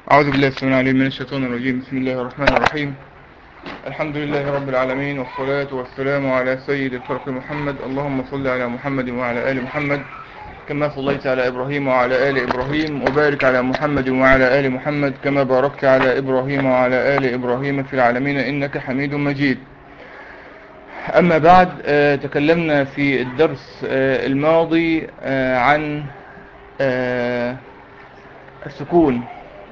أعوذ بالله السميع العليم من الشيطان الرجيم بسم الله الرحمن الرحيم الحمد لله رب العالمين والصلاة والسلام على سيد الخلق محمد اللهم صل على محمد وعلى آل محمد كما صليت على إبراهيم وعلى آل إبراهيم وبارك على محمد وعلى آل محمد كما باركت على إبراهيم وعلى آل إبراهيم في العالمين إنك حميد مجيد أما بعد آه، تكلمنا في الدرس آه، الماضي آه، عن آه، السكون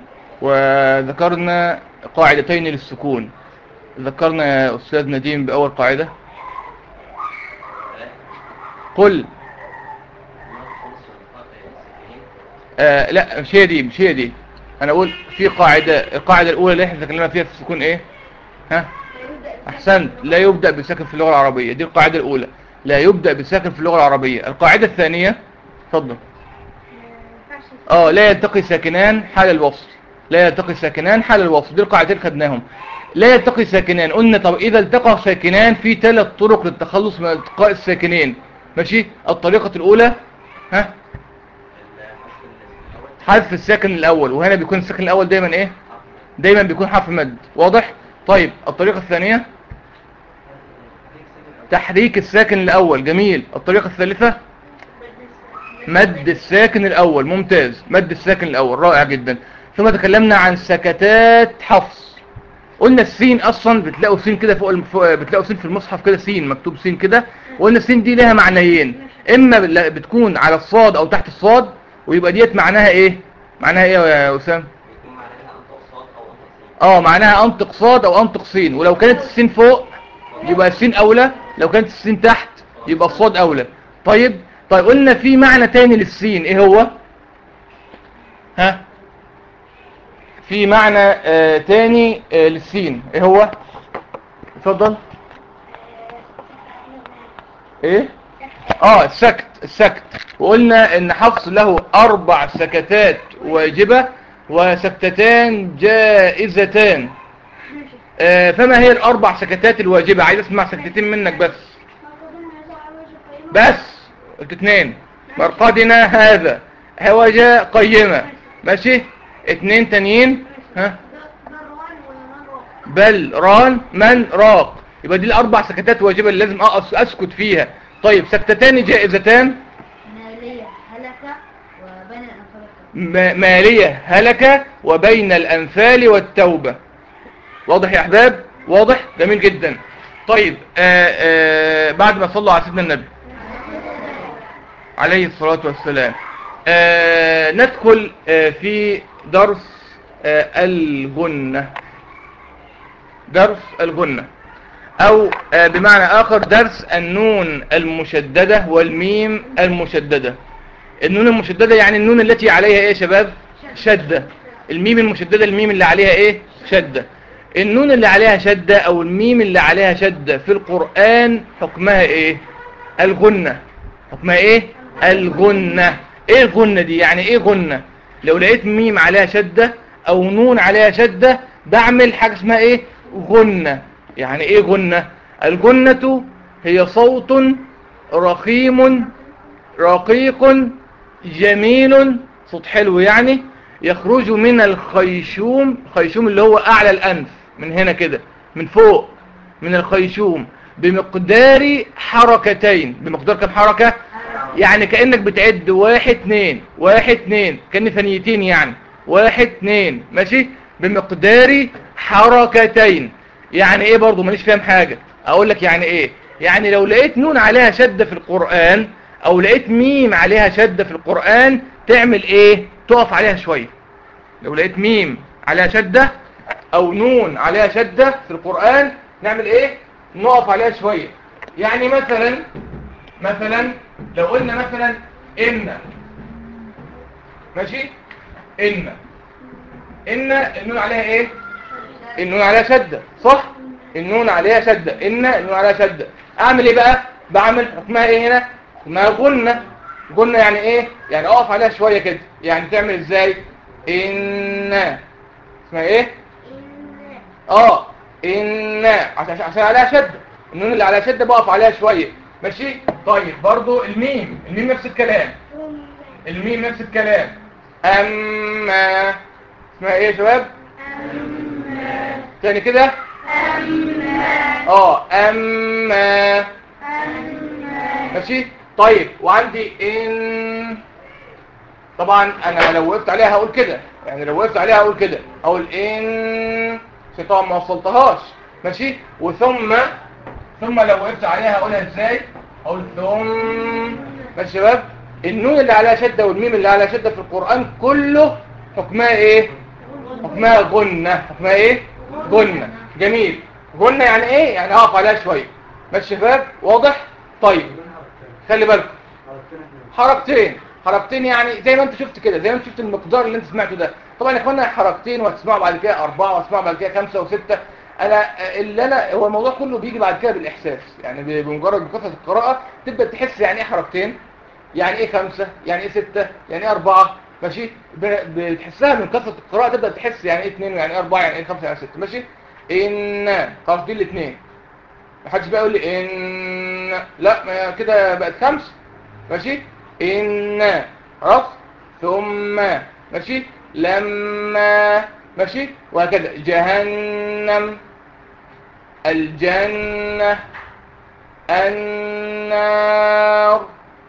وذكرنا قاعدتين للسكون ذكرنا يا أستاذ نديم بأول قاعدة قل آه لا مش هي دي مش هي دي أنا أقول في قاعدة القاعدة الأولى اللي احنا تكلمنا فيها في السكون إيه ها أحسنت لا يبدأ بساكن في اللغة العربية دي القاعدة الأولى لا يبدأ بساكن في اللغة العربية القاعدة الثانية اتفضل اه لا يلتقي ساكنان حال الوصل لا يلتقي ساكنان حال الوصل دي القاعدتين خدناهم لا يلتقي ساكنان قلنا طب اذا التقى ساكنان في ثلاث طرق للتخلص من التقاء الساكنين ماشي الطريقة الاولى ها حذف الساكن الاول وهنا بيكون الساكن الاول دايما ايه دايما بيكون حرف مد واضح طيب الطريقة الثانية تحريك الساكن الاول جميل الطريقة الثالثة مد الساكن الاول ممتاز مد الساكن الاول رائع جدا ثم تكلمنا عن سكتات حفص قلنا السين اصلا بتلاقوا سين كده فوق الم- فوق- بتلاقوا سين في المصحف كده سين مكتوب سين كده وقلنا السين دي لها معنيين اما بال- بتكون على الصاد او تحت الصاد ويبقى ديت معناها ايه معناها ايه يا اسامه يكون معناها أنطق صاد أو أنطق سين اه معناها انطق صاد او انطق سين ولو كانت السين فوق يبقى السين اولى لو كانت السين تحت يبقى الصاد اولى طيب طيب قلنا في معنى تاني للسين ايه هو ها في معنى آه تاني آه للسين ايه هو اتفضل ايه اه السكت السكت وقلنا ان حفص له اربع سكتات واجبة وسكتتان جائزتان آه فما هي الاربع سكتات الواجبة عايز اسمع سكتتين منك بس بس قلت اتنين مرقدنا هذا هوجة قيمة ماشي اتنين تانيين ها بل ران من راق يبقى دي الاربع سكتات واجبة اللي لازم اقف اسكت فيها طيب سكتتان جائزتان مالية هلك وبين الأنفال م- مالية هلك وبين الأنفال والتوبة واضح يا أحباب واضح جميل جدا طيب آآ آآ بعد ما صلوا على سيدنا النبي عليه الصلاة والسلام آه ندخل آه في درس آه الجنة درس الجنة او آه بمعنى اخر درس النون المشددة والميم المشددة النون المشددة يعني النون التي عليها ايه يا شباب شدة الميم المشددة الميم اللي عليها ايه شدة النون اللي عليها شدة او الميم اللي عليها شدة في القرآن حكمها ايه الغنة حكمها ايه الغنة ايه الغنة دي يعني ايه غنة لو لقيت ميم عليها شدة او نون عليها شدة بعمل حاجة اسمها ايه غنة يعني ايه غنة الغنة هي صوت رخيم رقيق جميل صوت حلو يعني يخرج من الخيشوم خيشوم اللي هو اعلى الانف من هنا كده من فوق من الخيشوم بمقدار حركتين بمقدار كم حركة يعني كأنك بتعد واحد اتنين واحد اتنين كأن ثانيتين يعني واحد اتنين ماشي بمقدار حركتين يعني ايه برضو مانيش فاهم حاجة اقول لك يعني ايه يعني لو لقيت نون عليها شدة في القرآن او لقيت ميم عليها شدة في القرآن تعمل ايه تقف عليها شوية لو لقيت ميم عليها شدة او نون عليها شدة في القرآن نعمل ايه نقف عليها شوية يعني مثلا مثلا لو قلنا مثلا ان ماشي ان ان النون عليها ايه النون عليها شدة صح النون عليها شدة ان النون عليها شدة اعمل ايه بقى بعمل حكمها ايه هنا حكمها غنة غنة يعني ايه يعني اقف عليها شوية كده يعني تعمل ازاي ان اسمها ايه اه ان عشان عشان عليها شدة النون اللي عليها شدة بقف عليها شوية ماشي طيب برضو الميم الميم نفس الكلام الميم نفس الكلام اما اسمها ايه يا شباب تاني كده اه اما ماشي طيب وعندي ان طبعا انا لو وقفت عليها هقول كده يعني لو وقفت عليها هقول كده اقول ان عشان طبعا ما وصلتهاش ماشي وثم ثم لو وقفت عليها هقولها ازاي اقول ثم ماشي يا شباب النون اللي عليها شده والميم اللي عليها شده في القران كله حكمها ايه حكمها غنه حكمها ايه غنه جميل غنه يعني ايه يعني اقف عليها شويه ماشي يا شباب واضح طيب خلي بالكم حركتين حركتين يعني زي ما انت شفت كده زي ما انت شفت المقدار اللي انت سمعته ده طبعا يا اخوانا حركتين وهتسمعوا بعد كده اربعه وهتسمعوا بعد كده خمسه وسته انا اللي انا هو الموضوع كله بيجي بعد كده بالاحساس يعني ب- بمجرد كثره القراءه تبدا تحس يعني ايه حركتين يعني ايه خمسه يعني ايه سته يعني ايه اربعه ماشي ب- بتحسها من كثره القراءه تبدا تحس يعني ايه اثنين ويعني ايه اربعه يعني ايه خمسه يعني ايه سته ماشي ان خلاص دي الاثنين محدش بقى يقول لي ان لا ما كده بقت خمس ماشي ان خلاص ثم ماشي لما ماشي وهكذا جهنم الجنة النار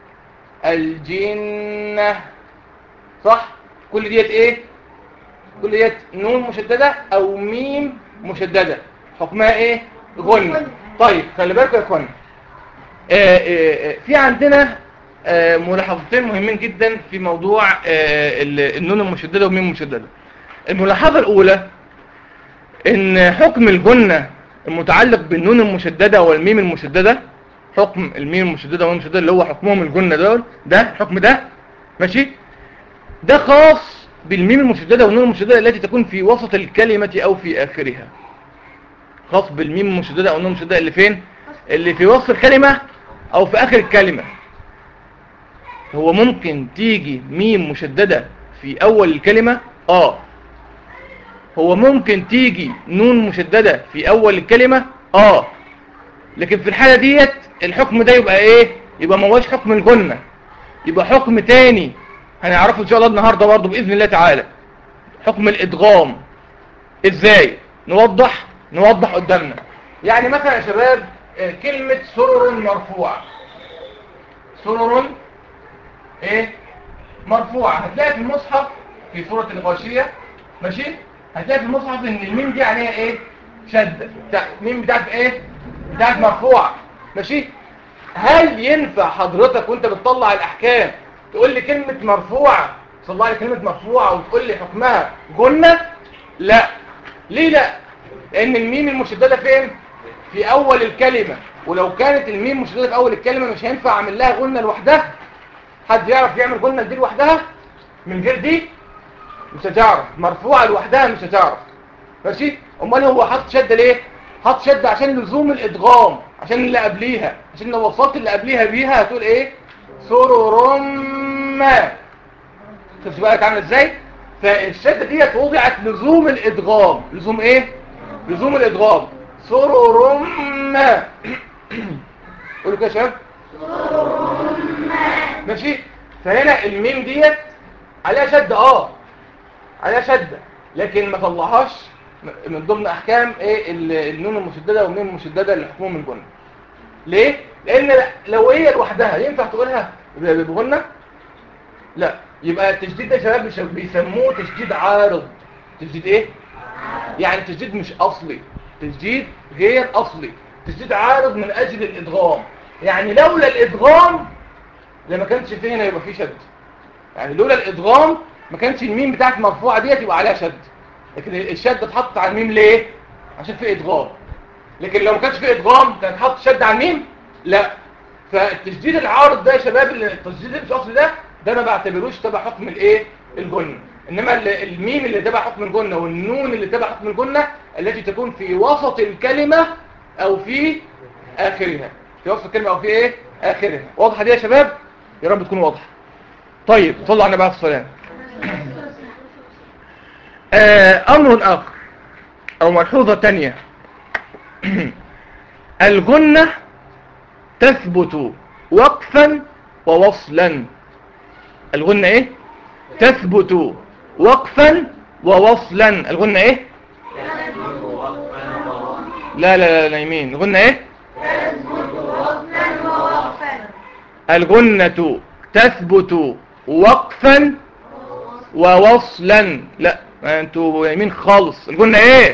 الجنة صح كل ديت ايه كل ديت نون مشددة او ميم مشددة حكمها ايه غنة طيب خلي بالكم يا اخوانا آه، آه، آه، في عندنا آه، ملاحظتين مهمين جدا في موضوع آه، ال- النون المشددة والميم المشددة الملاحظة الأولى إن حكم الغنة المتعلق بالنون المشددة والميم المشددة حكم الميم المشددة والميم المشددة اللي هو حكمهم الغنة دول ده الحكم ده ماشي ده خاص بالميم المشددة والنون المشددة التي تكون في وسط الكلمة أو في آخرها خاص بالميم المشددة أو النون المشددة اللي فين اللي في وسط الكلمة أو في آخر الكلمة هو ممكن تيجي ميم مشددة في أول الكلمة آه هو ممكن تيجي نون مشددة في أول الكلمة آه لكن في الحالة ديت الحكم ده يبقى إيه يبقى ما هوش حكم الجنة يبقى حكم تاني هنعرفه إن شاء الله النهاردة برضه بإذن الله تعالى حكم الإدغام إزاي نوضح نوضح قدامنا يعني مثلا يا شباب آه، كلمة سرر مرفوعة سرر ايه مرفوعة هتلاقي في المصحف في سورة الغاشية ماشي هتلاقي في المصحف ان الميم دي عليها ايه شدة بتاع- الميم بتاعت ايه بتاعت مرفوعة ماشي هل ينفع حضرتك وانت بتطلع الاحكام تقول لي كلمة مرفوعة تطلع لي كلمة مرفوعة وتقول لي حكمها جنة لا ليه لا لان الميم المشددة فين في اول الكلمة ولو كانت الميم مشددة في اول الكلمة مش هينفع اعمل لها غنة لوحدها حد يعرف يعمل غنة دي لوحدها من غير دي مش هتعرف مرفوعة لوحدها مش هتعرف ماشي امال هو حاطط شدة ليه حاطط شدة عشان لزوم الادغام عشان اللي قبليها عشان لو وصلت اللي قبليها بيها هتقول ايه سررم شفت بقى عامله ازاي فالشدة ديت وضعت لزوم الادغام لزوم ايه لزوم الادغام سررم قولوا كده يا شباب ماشي فهنا الميم ديت عليها شدة اه عليها شدة لكن ما طلعهاش من ضمن احكام ايه ال- النون المشددة والميم المشددة اللي حكمهم من جنة ليه لان لو هي لوحدها ينفع تقولها ب- بغنة لا يبقى التشديد ده يا شباب مش- بيسموه تشديد عارض تشديد ايه يعني تشديد مش اصلي تشديد غير اصلي تشديد عارض من اجل الادغام يعني لولا الادغام لما كانش فيه هنا يبقى فيه شد يعني لولا الادغام ما كانش الميم بتاعت المرفوعه ديت يبقى عليها شد لكن الشد اتحط على الميم ليه عشان في ادغام لكن لو ما كانش في ادغام كان اتحط شد على الميم لا فالتشديد العارض ده يا شباب اللي- التشديد اللي مش اصلي ده ده ما بعتبروش تبع حكم الايه الجنه انما ال- الميم اللي تبع حكم الجنه والنون اللي تبع حكم الجنه التي تكون في وسط الكلمه او في اخرها في وسط الكلمه او في ايه اخرها واضحه دي يا شباب يا رب تكون واضحه طيب صلوا على النبي عليه الصلاه والسلام آه، امر اخر او ملحوظه تانية الجنه تثبت وقفا ووصلا الغنة ايه تثبت وقفا ووصلا الغنة ايه لا لا لا نايمين الغنة ايه الغنة تثبت وقفا ووصلا لا ما انتوا يمين خالص الغنة ايه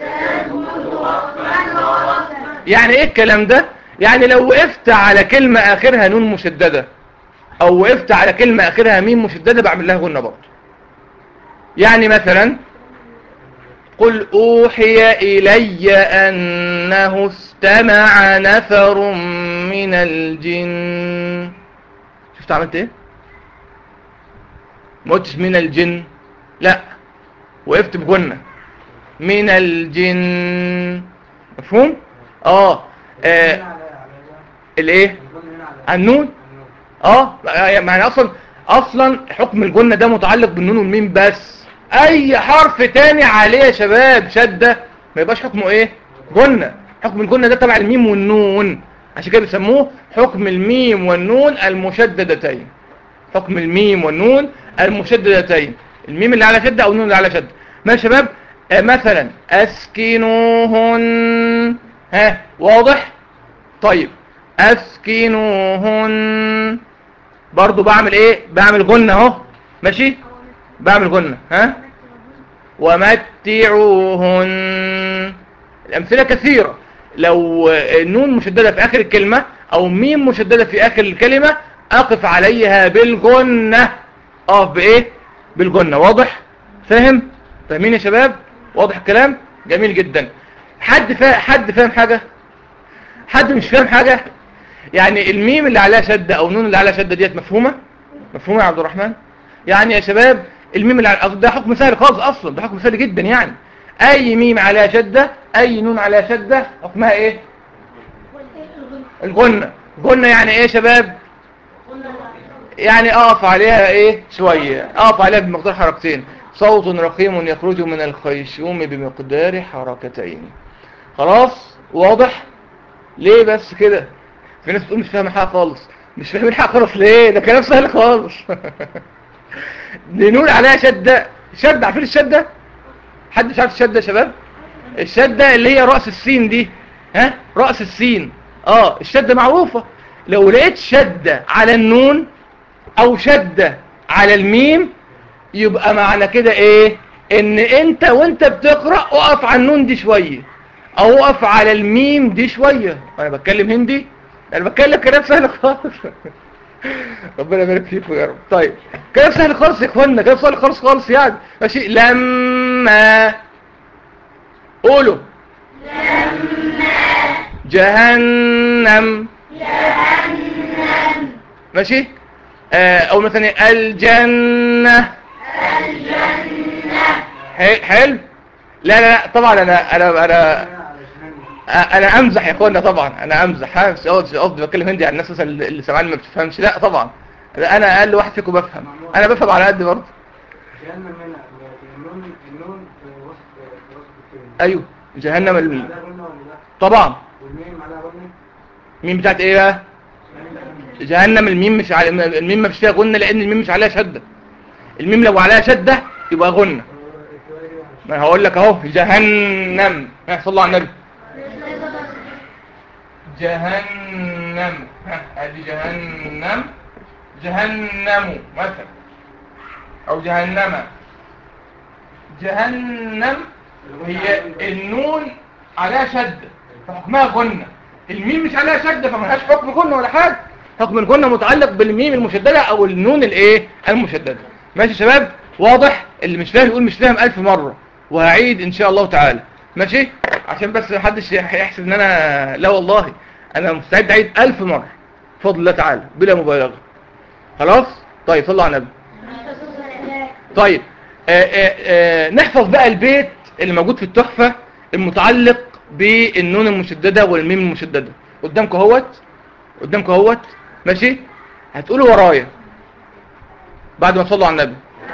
يعني ايه الكلام ده يعني لو وقفت على كلمة اخرها نون مشددة او وقفت على كلمة اخرها ميم مشددة بعمل لها غنة برضه يعني مثلا قل اوحي الي انه استمع نفر من الجن شفت عملت ايه ما قلتش من الجن لا وقفت بغنة من الجن مفهوم اه, آه. الايه النون اه يعني اصلا اصلا حكم الجنة ده متعلق بالنون والميم بس اي حرف تاني عليه يا شباب شدة ما يبقاش حكمه ايه جنة حكم الجنة ده تبع الميم والنون عشان كده بيسموه حكم الميم والنون المشددتين حكم الميم والنون المشددتين الميم اللي على شدة او النون اللي على شدة ما يا شباب آه مثلا اسكنوهن ها واضح طيب اسكنوهن برضو بعمل ايه بعمل غنة اهو ماشي بعمل غنة ها ومتعوهن الامثلة كثيرة لو النون مشددة في اخر الكلمة او ميم مشددة في اخر الكلمة اقف عليها بالغنة اقف بايه بالغنة واضح فاهم فاهمين يا شباب واضح الكلام جميل جدا حد فا... حد فاهم حاجة حد مش فاهم حاجة يعني الميم اللي عليها شدة او النون اللي عليها شدة ديت مفهومة مفهومة يا عبد الرحمن يعني يا شباب الميم اللي على... ده حكم سهل خالص اصلا ده حكم سهل جدا يعني اي ميم عليها شدة اي نون عليها شدة حكمها ايه الغنة غنة يعني ايه يا شباب يعني اقف عليها ايه شوية اقف عليها بمقدار حركتين صوت رقيم يخرج من الخيشوم بمقدار حركتين خلاص واضح ليه بس كده في ناس بتقول مش فاهم حاجه خالص مش فاهمين حاجه خالص ليه ده كلام سهل خالص نقول عليها شده شده عارفين الشده حد مش عارف الشده يا شباب الشده اللي هي راس السين دي ها راس السين اه الشده معروفه لو لقيت شده على النون او شده على الميم يبقى معنى كده ايه ان انت وانت بتقرأ اقف على النون دي شوية او اقف على الميم دي شوية انا بتكلم هندي انا بتكلم كلام سهل خالص ربنا يبارك فيكم يا رب طيب كلام سهل خالص يا اخوانا كلام سهل خالص خالص يعني ماشي لما قولوا جهنم جهنم ماشي آه او مثلا الجنة حلو حلو لا لا لا طبعا انا انا انا انا امزح يا اخوانا طبعا انا امزح ها مش قصدي قصدي بتكلم هندي على الناس مثلا اللي سامعاني ما بتفهمش لا طبعا لا انا اقل واحد فيكم بفهم انا بفهم على قد برضه جهنم هنا النون النون في وسط في وسط الكلمة ايوه جهنم الميم عليها غنة ولا لا؟ طبعا والميم عليها غنة؟ مين بتاعت ايه بقى جهنم الميم مش على الميم ما فيش فيها غنه لان الميم مش عليها شده الميم لو عليها شده يبقى غنه ما هقول لك اهو جهنم ها صلوا على النبي جهنم ها ادي جهنم جهنم مثلا او جهنم جهنم هي النون عليها شدة فحكمها غنة الميم مش عليها شدة فملهاش حكم غنة ولا حاجة حكم الغنة متعلق بالميم المشددة او النون الايه المشددة ماشي يا شباب واضح اللي مش فاهم يقول مش فاهم الف مرة وهعيد ان شاء الله تعالى ماشي عشان بس محدش يحسب ان انا لا والله انا مستعد اعيد الف مرة بفضل الله تعالى بلا مبالغة خلاص طيب صلوا على النبي طيب آآ آآ نحفظ بقى البيت اللي موجود في التحفة المتعلق بالنون المشددة والميم المشددة قدامكم اهوت قدامكم اهوت ماشي هتقولوا ورايا بعد ما تصلوا على النبي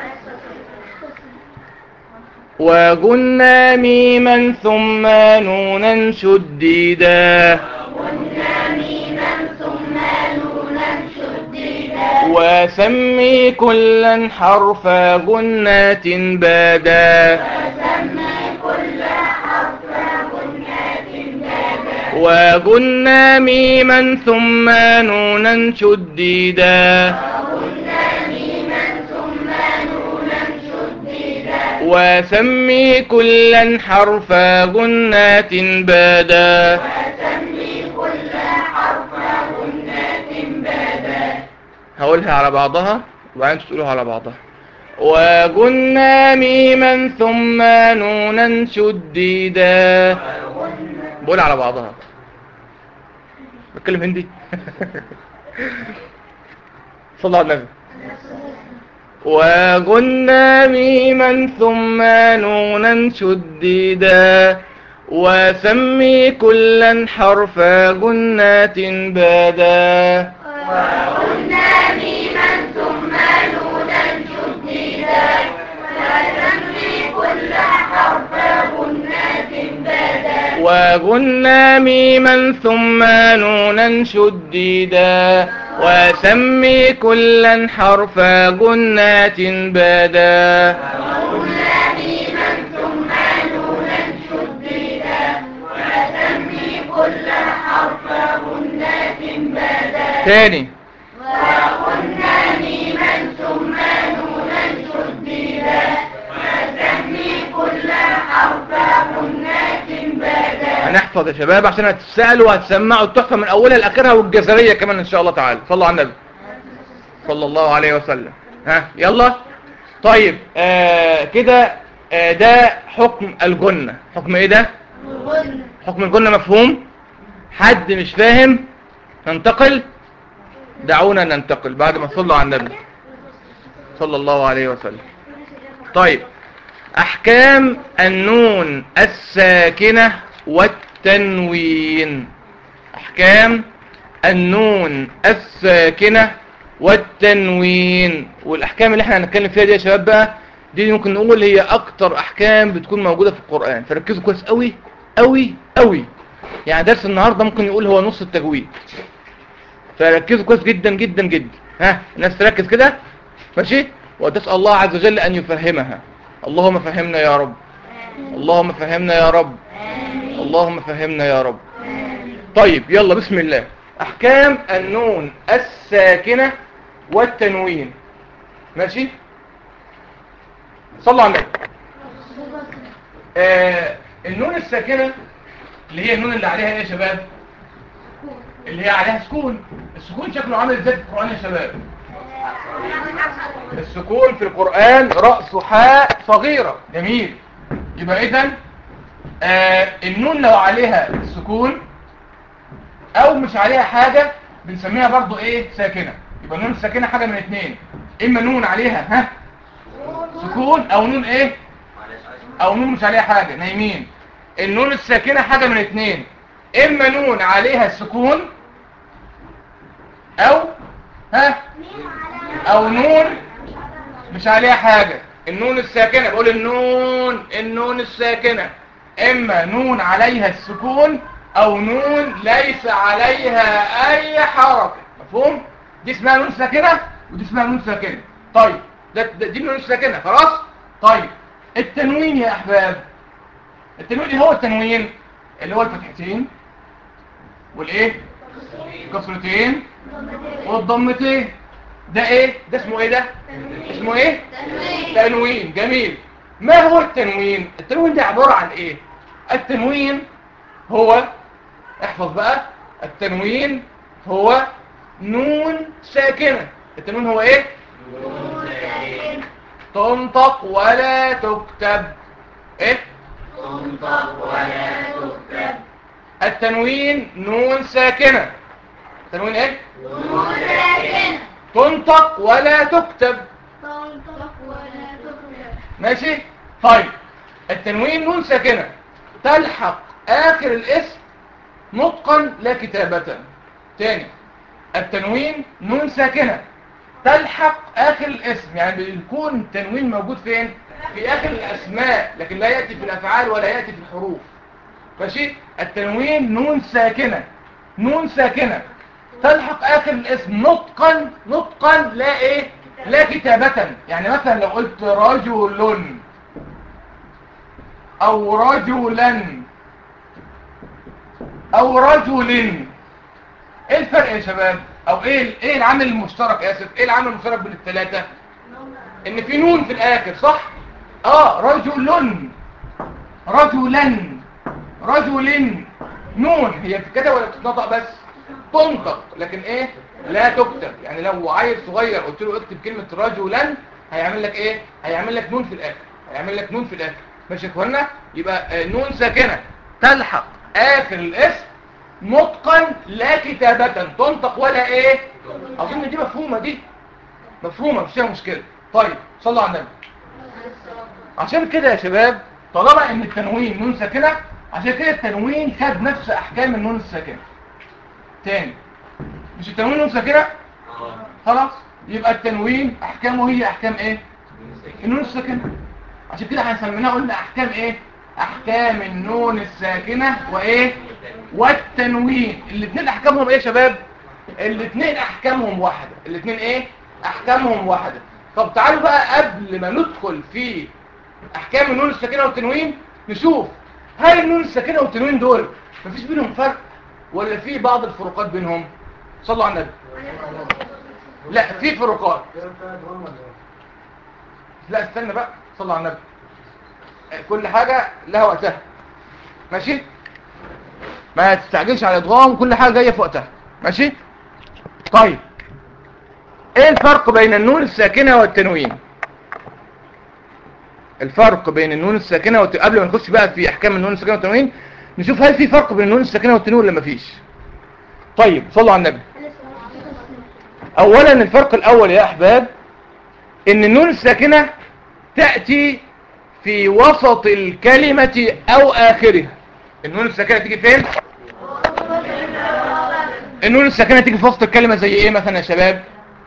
وقلنا ميما ثم نونا شديدا وسمي كلا حرف جنات بادا وقلنا ميما ثم نونا شديدا وسمي كلا حرف جنات بادا هقولها على بعضها وبعدين تقولوها على بعضها وقلنا ميما ثم نونا شديدا بقول على بعضها بتكلم هندي صلى على النبي وقلنا ميما ثم نونا شديدا وسمي كلا حرف جنات بادا وقلنا ميما ثم نونا شديدا وسمي كلا حرف جنات بادا تاني هنحفظ يا شباب عشان هتسألوا وهتسمعوا التحفة من أولها لآخرها والجزرية كمان إن شاء الله تعالى صلوا على النبي صلى الله عليه وسلم ها يلا طيب آه كده آه ده حكم الجنة حكم ايه ده حكم الجنة مفهوم حد مش فاهم ننتقل دعونا ننتقل بعد ما صلوا على النبي صلى الله عليه وسلم طيب احكام النون الساكنة والتنوين احكام النون الساكنة والتنوين والاحكام اللي احنا هنتكلم فيها دي يا شباب بقى دي ممكن نقول هي اكتر احكام بتكون موجودة في القرآن فركزوا كويس قوي قوي قوي يعني درس النهاردة ممكن يقول هو نص التجويد فركزوا كويس جدا جدا جدا ها الناس تركز كده ماشي وتسأل الله عز وجل ان يفهمها اللهم فهمنا يا رب اللهم فهمنا يا رب اللهم فهمنا يا رب طيب يلا بسم الله احكام النون الساكنة والتنوين ماشي صلوا على النبي آه النون الساكنة اللي هي النون اللي عليها ايه يا شباب اللي هي عليها سكون السكون شكله عامل ازاي في القرآن يا شباب السكون في القرآن رأس حاء صغيرة جميل يبقى اذا آه النون لو عليها سكون او مش عليها حاجة بنسميها برضو ايه ساكنة يبقى النون الساكنة حاجة من اتنين اما نون عليها ها سكون او نون ايه او نون مش عليها حاجة نايمين النون الساكنة حاجة من اتنين اما نون عليها سكون او ها او نون مش عليها حاجة النون الساكنة بقول النون النون الساكنة اما نون عليها السكون او نون ليس عليها اي حركة مفهوم دي اسمها نون ساكنة ودي اسمها نون ساكنة طيب ده ده- دي نون ساكنة خلاص طيب التنوين يا احباب التنوين ايه هو التنوين اللي هو الفتحتين والايه الكسرتين والضمتين ده ايه ده اسمه ايه ده اسمه ايه تنوين جميل ما هو التنوين التنوين ده عبارة عن ايه التنوين هو احفظ بقى التنوين هو نون ساكنة التنوين هو ايه تنطق ولا تكتب ايه التنوين نون ساكنة التنوين ايه تنطق ولا تكتب ماشي طيب التنوين نون ساكنة تلحق آخر الاسم نطقا لا كتابة تاني التنوين نون ساكنة تلحق آخر الاسم يعني بيكون التنوين موجود فين في آخر الأسماء لكن لا يأتي في الأفعال ولا يأتي في الحروف ماشي التنوين نون ساكنة نون ساكنة تلحق اخر الاسم نطقا نطقا لا ايه لا كتابة يعني مثلا لو قلت رجل او رجلا او رجل ايه الفرق يا شباب او ايه ايه العامل المشترك اسف ايه العامل المشترك بين الثلاثه ان في نون في الاخر صح اه رجل رجلا رجل نون هي بتتكتب ولا بتتنطق بس تنطق لكن ايه لا تكتب يعني لو عيل صغير قلت له اكتب كلمه رجلا هيعمل لك ايه هيعمل لك نون في الاخر هيعمل لك نون في الاخر ماشي يا اخوانا يبقى آه، نون ساكنه تلحق اخر الاسم نطقا لا كتابة تنطق ولا ايه اظن دي مفهومة دي مفهومة مش فيها مشكلة طيب صلوا على النبي عشان كده يا شباب طالما ان التنوين نون ساكنة عشان كده التنوين خد نفس احكام النون الساكنة تاني مش التنوين نون ساكنة خلاص يبقى التنوين احكامه هي احكام ايه النون الساكنة عشان كده هنسميناها قلنا احكام ايه احكام النون الساكنة وايه والتنوين الاثنين احكامهم ايه يا شباب الاثنين احكامهم واحدة الاثنين ايه احكامهم واحدة طب تعالوا بقى قبل ما ندخل في احكام النون الساكنة والتنوين نشوف هل النون الساكنة والتنوين دول مفيش بينهم فرق ولا في بعض الفروقات بينهم صلوا على النبي لا في فروقات كده بتاع ادغام ولا ايه؟ لا استنى بقى صلوا على النبي كل حاجة لها وقتها ماشي ما تستعجلش على ادغام كل حاجة جاية في وقتها ماشي طيب ايه الفرق بين النون الساكنة والتنوين الفرق بين النون الساكنة والتنوين قبل ما نخش بقى في احكام النون الساكنة والتنوين نشوف هل في فرق بين النون الساكنة والتنوين ولا مفيش طيب صلوا على النبي اولا الفرق الاول يا احباب ان النون الساكنة تأتي في وسط الكلمة او اخرها النون الساكنة تيجي فين النون الساكنة تيجي في وسط الكلمة زي ايه مثلا يا شباب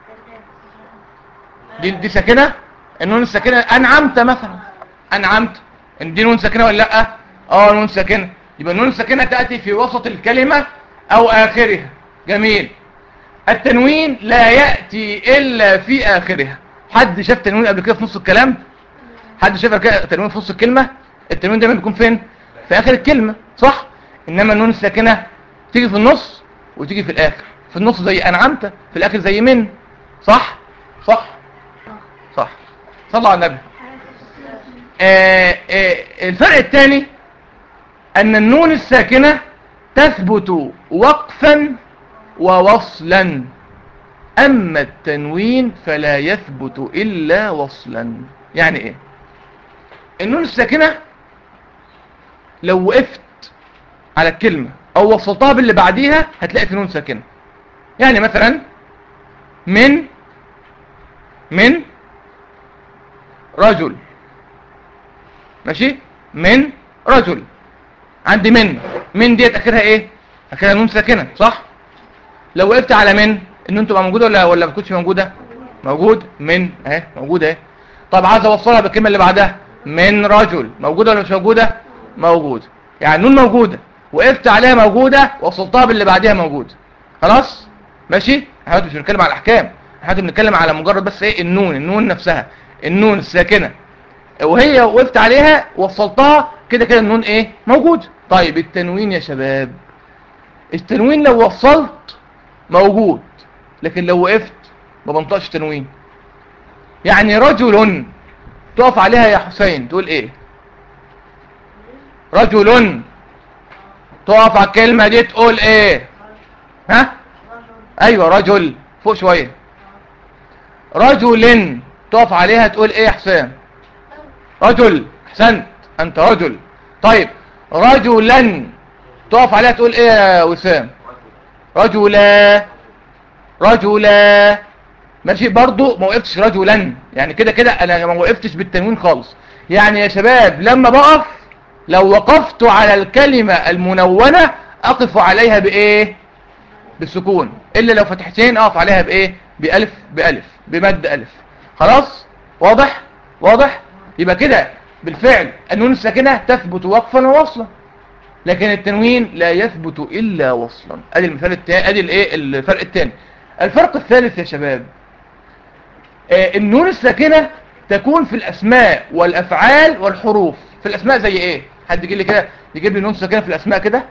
دي, دي ساكنة النون الساكنة انعمت مثلا انعمت إن دي نون ساكنة ولا لا اه نون ساكنة يبقى النون الساكنة تأتي في وسط الكلمة او اخرها جميل التنوين لا يأتي الا في اخرها حد شاف تنوين قبل كده في نص الكلام حد شاف قبل كده تنوين في نص الكلمة التنوين دايما بيكون فين في اخر الكلمة صح انما النون الساكنة تيجي في النص وتيجي في الاخر في النص زي انعمت في الاخر زي من صح صح صح صلوا على النبي آه آه الفرق الثاني ان النون الساكنة تثبت وقفا ووصلا اما التنوين فلا يثبت الا وصلا يعني ايه النون الساكنة لو وقفت على الكلمة او وصلتها باللي بعديها هتلاقي في نون ساكنة يعني مثلا من من رجل ماشي من رجل عندي من من ديت اخرها ايه اخرها نون ساكنة صح لو وقفت على من النون تبقى موجودة ولا ولا ما تكونش موجودة موجود من اهي موجودة اهي طب عايز اوصلها بالكلمة اللي بعدها من رجل موجودة ولا مش موجودة موجودة يعني النون موجودة وقفت عليها موجودة وصلتها باللي بعدها موجودة خلاص ماشي احنا مش بنتكلم على الاحكام احنا بنتكلم على مجرد بس ايه النون النون نفسها النون الساكنة وهي وقفت عليها وصلتها كده كده النون ايه موجود طيب التنوين يا شباب التنوين لو وصلت موجود لكن لو وقفت ما بنطقش تنوين يعني رجل تقف عليها يا حسين تقول ايه رجل تقف على الكلمة دي تقول ايه ها ايوه رجل فوق شوية رجل تقف عليها تقول ايه يا حسين رجل احسنت انت رجل طيب رجلا تقف عليها تقول ايه يا وسام رجلا رجلا ماشي برضو ما وقفتش رجلا يعني كده كده انا ما وقفتش بالتنوين خالص يعني يا شباب لما بقف لو وقفت على الكلمة المنونة اقف عليها بايه بالسكون الا لو فتحتين اقف عليها بايه بألف بألف بمد ألف خلاص واضح واضح يبقى كده بالفعل النون الساكنة تثبت وقفا ووصلا لكن التنوين لا يثبت الا وصلا ادي المثال الثاني ادي الايه الفرق الثاني الفرق الثالث يا شباب آه، النون الساكنة تكون في الأسماء والأفعال والحروف في الأسماء زي إيه؟ حد يجي لي كده يجيب لي نون ساكنة في الأسماء كده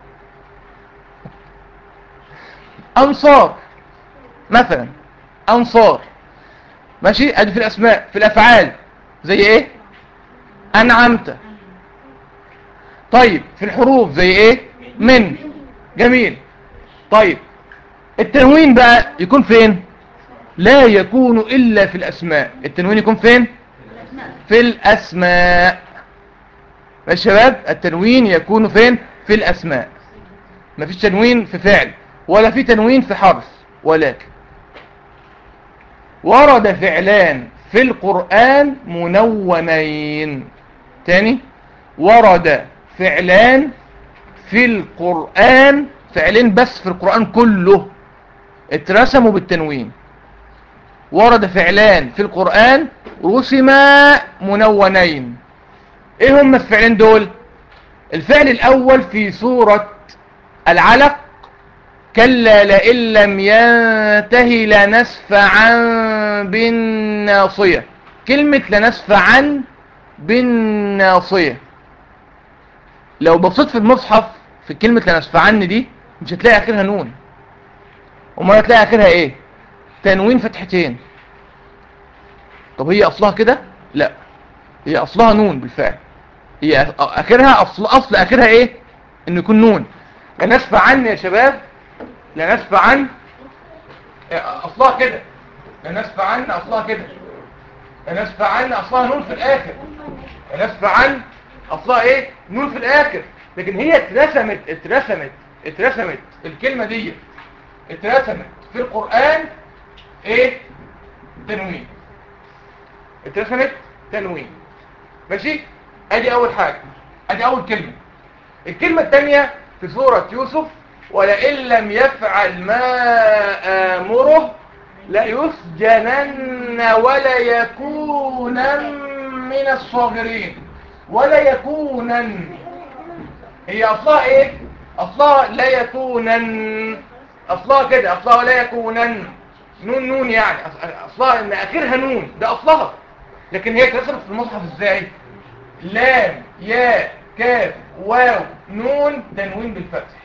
أنصار مثلا أنصار ماشي أدي في الأسماء في الأفعال زي إيه؟ أنعمت طيب في الحروف زي إيه؟ من جميل طيب التنوين بقى يكون فين؟ لا يكون إلا في الأسماء التنوين يكون فين في الأسماء يا شباب التنوين يكون فين في الأسماء ما فيش تنوين في فعل ولا في تنوين في حرف ولكن ورد فعلان في القرآن منونين تاني ورد فعلان في القرآن فعلين بس في القرآن كله اترسموا بالتنوين ورد فعلان في القرآن رسما منونين ايه هم الفعلين دول الفعل الاول في سورة العلق كلا لئن لم ينتهي لنسفعا بالناصية كلمة لنسفعا بالناصية لو بصيت في المصحف في كلمة لنسفعن دي مش هتلاقي اخرها نون وما هتلاقي اخرها ايه تنوين فتحتين طب هي اصلها كده لا هي اصلها نون بالفعل هي أ- اخرها اصل اصل اخرها ايه انه يكون نون لا نسفع عن يا شباب لا نسفع عن اصلها كده لا نسفع عن اصلها كده لا نسفع عن اصلها نون في الاخر لا نسفع عن اصلها ايه نون في الاخر لكن هي اترسمت اترسمت اترسمت الكلمة دي اترسمت في القرآن ايه تنوين اترسمت تنوين ماشي ادي اول حاجة ادي اول كلمة الكلمة الثانية في سورة يوسف ولئن لم يفعل ما آمره ليسجنن ولا يكونن من الصاغرين ولا يكونن هي اصلها ايه اصلها لا يكونن اصلها كده اصلها لا يكونن نون نون يعني أص- اصلها ان اخرها نون ده اصلها لكن هي اترسمت في المصحف ازاي لام ياء كاف واو نون تنوين بالفتح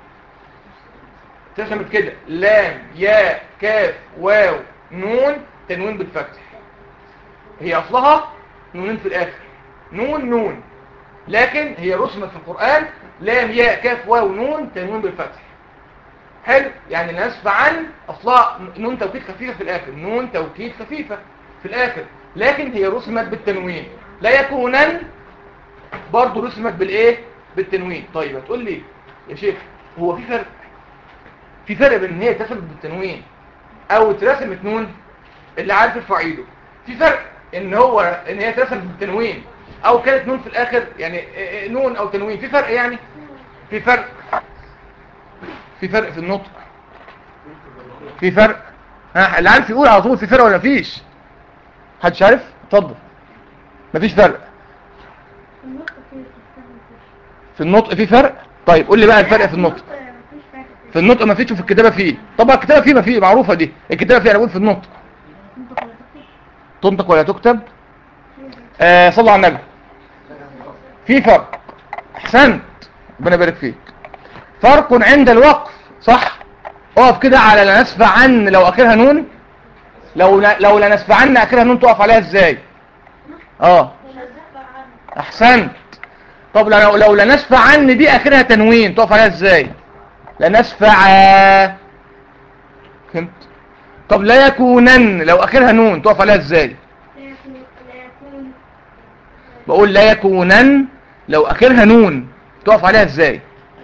اترسمت كده لام ياء كاف واو نون تنوين بالفتح هي اصلها نونين في الاخر نون نون لكن هي رسمت في القرآن لام ياء كاف واو نون تنوين بالفتح حلو يعني نسف عن اصلها نون توكيد خفيفة في الاخر نون توكيد خفيفة في الاخر لكن هي رسمت بالتنوين لا يكونن برضو رسمت بالايه بالتنوين طيب هتقول لي يا شيخ هو في فرق في فرق بين ان هي اترسمت بالتنوين او اترسمت نون اللي عارف يرفع ايده في فرق ان هو ان هي اترسمت بالتنوين او كانت نون في الاخر يعني إيه نون او تنوين في فرق يعني في فرق في فرق في النطق في فرق ها اللي عارف يقول على طول في فرق ولا مفيش محدش عارف اتفضل مفيش فرق في النطق في فرق طيب قول لي بقى الفرق في النطق في النطق مفيش وفي الكتابة فيه طبعا الكتابة فيه ما فيه معروفة دي الكتابة فيه انا بقول في النطق تنطق ولا تكتب آه صلوا على النبي في فرق احسنت ربنا يبارك فيك فرق عند الوقف صح اقف كده على لا نسفع عن لو اخرها نون لو لا لو لا نسفع عن اخرها نون تقف عليها ازاي اه احسنت طب لو لو لا نسفع عن دي اخرها تنوين تقف عليها ازاي لا نسفع فهمت طب لا يكونن لو اخرها نون تقف عليها ازاي بقول لا يكونن لو اخرها نون تقف عليها ازاي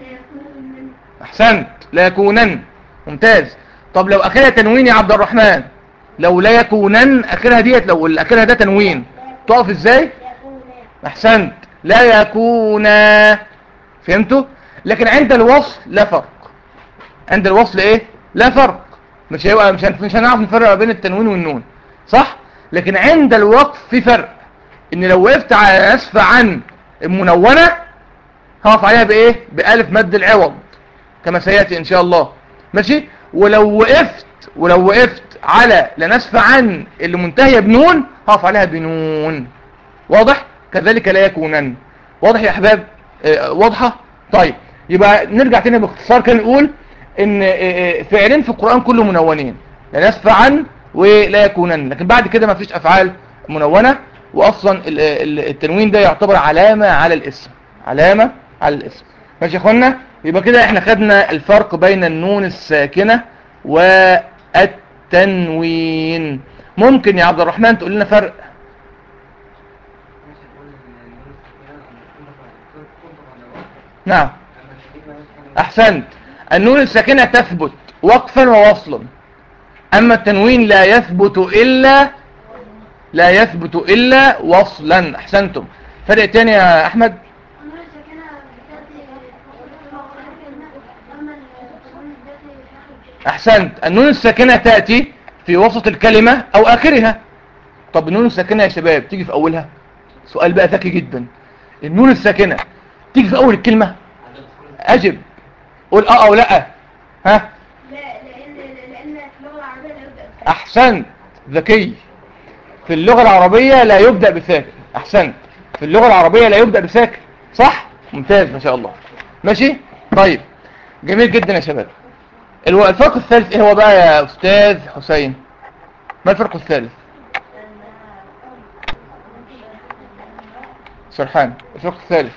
احسنت لا يكونن ممتاز طب لو اخرها تنوين يا عبد الرحمن لو لا يكونن اخرها ديت لو اللي اخرها ده تنوين تقف ازاي احسنت لا يكونا فهمتوا لكن عند الوصل لا فرق عند الوصل ايه لا فرق مش هيبقى مش هن- مش هنعرف نفرق ما بين التنوين والنون صح لكن عند الوقف في فرق ان لو وقفت على نسف عن المنونة هقف عليها بايه بألف مد العوض كما سيأتي ان شاء الله ماشي ولو وقفت ولو وقفت على لا نسفع عن اللي منتهية بنون هقف عليها بنون واضح كذلك لا يكونن واضح يا احباب آه، واضحة طيب يبقى نرجع تاني باختصار كده نقول ان آه، آه، فعلين في القرآن كله منونين لا نسفع عن ولا يكونن لكن بعد كده ما فيش افعال منونة واصلا ال- ال- التنوين ده يعتبر علامة على الاسم علامة على الاسم ماشي يا اخوانا يبقى كده احنا خدنا الفرق بين النون الساكنة والتنوين ممكن يا عبد الرحمن تقول لنا فرق ماشي نقول ان النون الساكنه لما تكون تنطق على واحد نعم اما الشديد مثلا احسنت النون الساكنة تثبت وقفا ووصلا اما التنوين لا يثبت الا لا يثبت الا وصلا احسنتم فرق تاني يا احمد النور الساكنة بتأتي أما النون بتأتي في آخر احسنت النون الساكنة تأتي في وسط الكلمة او اخرها طب النون الساكنة يا شباب تيجي في اولها سؤال بقى ذكي جدا النون الساكنة تيجي في اول الكلمة اجب قول اه او لا ها لا لأن لأن في اللغة العربية لا يبدأ بساكن. احسنت ذكي في اللغة العربية لا يبدأ بساكن احسنت في اللغة العربية لا يبدأ بساكن صح ممتاز ما شاء الله ماشي طيب جميل جدا يا شباب الو- الفرق الثالث ايه هو بقى يا استاذ حسين ما الفرق الثالث سرحان الفرق الثالث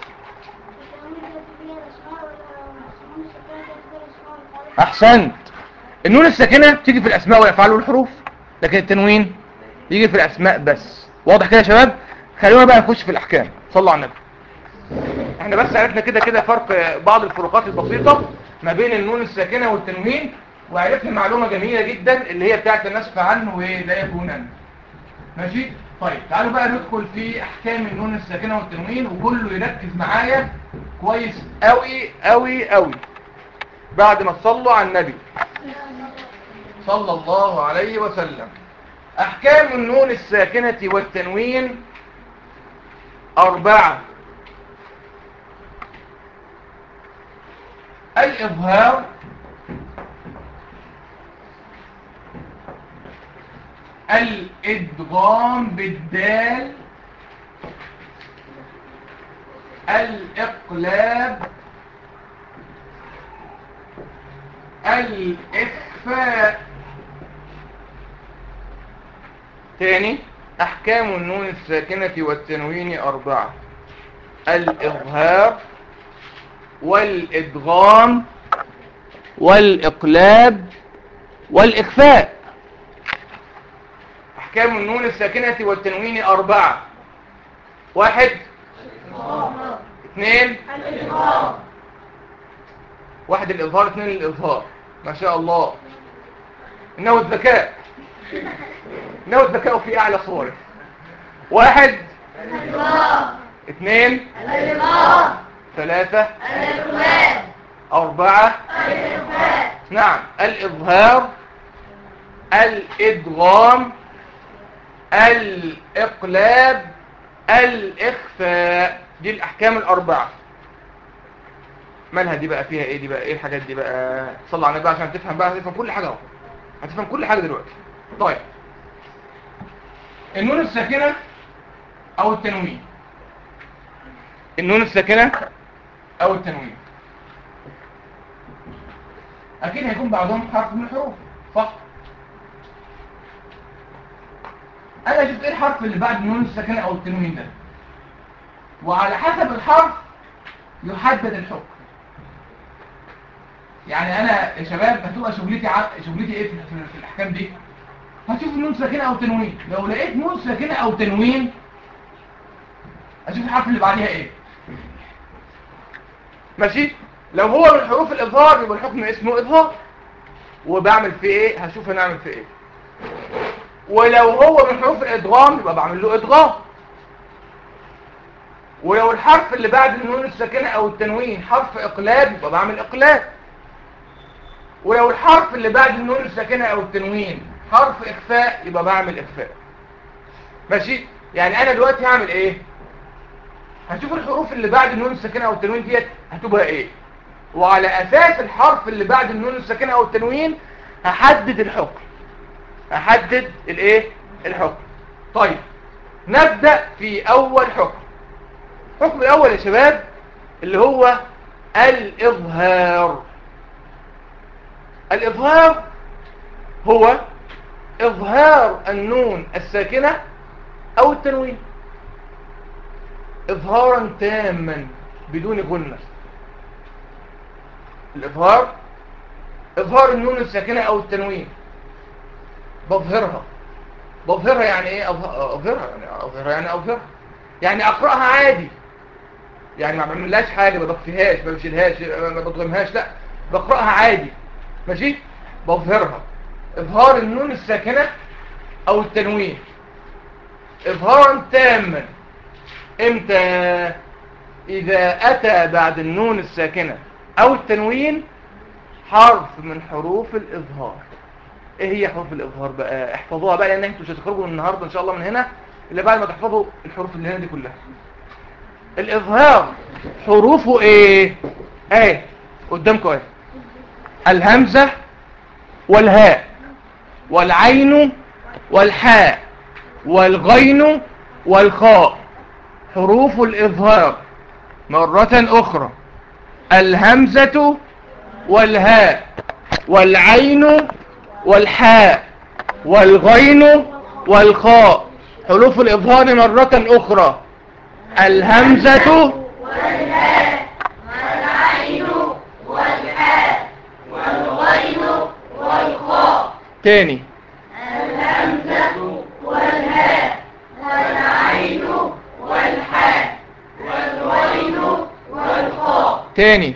احسنت النون الساكنة تيجي في الاسماء والافعال والحروف لكن التنوين يجي في الاسماء بس واضح كده يا شباب خلونا بقى نخش في الاحكام صلوا على النبي احنا بس عرفنا كده كده فرق بعض الفروقات البسيطة ما بين النون الساكنة والتنوين وعرفنا معلومة جميلة جدا اللي هي بتاعت النسخ عنه ولا يكونن ماشي طيب تعالوا بقى ندخل في احكام النون الساكنة والتنوين وكله يركز معايا كويس قوي قوي قوي بعد ما تصلوا على النبي صلى الله عليه وسلم احكام النون الساكنة والتنوين اربعة الاظهار الادغام بالدال الاقلاب الاخفاء تاني احكام النون الساكنة والتنوين اربعة الاظهار والادغام والاقلاب والاخفاء احكام النون الساكنة والتنوين اربعة واحد اثنين واحد الاظهار اثنين الاظهار ما شاء الله انه الذكاء انه الذكاء في اعلى صوره واحد اثنين ثلاثة أربعة نعم الإظهار الإدغام الإقلاب الإخفاء دي الأحكام الأربعة مالها دي بقى فيها ايه دي بقى ايه الحاجات دي بقى صلى على النبي عشان تفهم بقى هتفهم كل حاجة اهو هتفهم كل حاجة دلوقتي طيب النون الساكنة او التنوين النون الساكنة او التنوين اكيد هيكون بعضهم حرف من الحروف صح انا شفت ايه الحرف اللي بعد النون الساكنة او التنوين ده وعلى حسب الحرف يحدد الحكم يعني انا يا شباب هتبقى شغلتي ع... شغلتي ايه في, في, في الاحكام دي هشوف النون ساكنه او تنوين لو لقيت نون ساكنه او تنوين اشوف الحرف اللي بعديها ايه ماشي لو هو من حروف الاظهار يبقى الحكم اسمه اظهار وبعمل فيه ايه هشوف هنعمل فيه ايه ولو هو من حروف الادغام يبقى بعمل له ادغام ولو الحرف اللي بعد النون الساكنه او التنوين حرف اقلاب يبقى بعمل اقلاب ولو الحرف اللي بعد النون الساكنه او التنوين حرف اخفاء يبقى بعمل اخفاء ماشي يعني انا دلوقتي هعمل ايه هنشوف الحروف اللي بعد النون الساكنه او التنوين ديت هتبقى ايه وعلى اساس الحرف اللي بعد النون الساكنه او التنوين هحدد الحكم هحدد الايه الحكم طيب نبدا في اول حكم الحكم الاول يا شباب اللي هو الاظهار الاظهار هو اظهار النون الساكنه او التنوين اظهارا تاما بدون غنة الاظهار اظهار النون الساكنة او التنوين بظهرها بظهرها يعني ايه أظه- اظهرها يعني اظهرها يعني اظهرها يعني اقرأها عادي يعني ما بعملهاش حاجة ما بخفيهاش ما بشيلهاش ما بضغمهاش لا بقرأها عادي ماشي بظهرها اظهار النون الساكنة او التنوين اظهارا تاما امتى اذا اتى بعد النون الساكنة او التنوين حرف من حروف الاظهار ايه هي حروف الاظهار بقى احفظوها بقى لان انتوا مش هتخرجوا النهارده ان شاء الله من هنا الا بعد ما تحفظوا الحروف اللي هنا دي كلها الاظهار حروفه ايه ايه قدامكم ايه الهمزة والهاء والعين والحاء والغين والخاء حروف الإظهار مرة أخرى الهمزة والهاء والعين والحاء والغين والخاء حروف الإظهار مرة أخرى الهمزة تاني تاني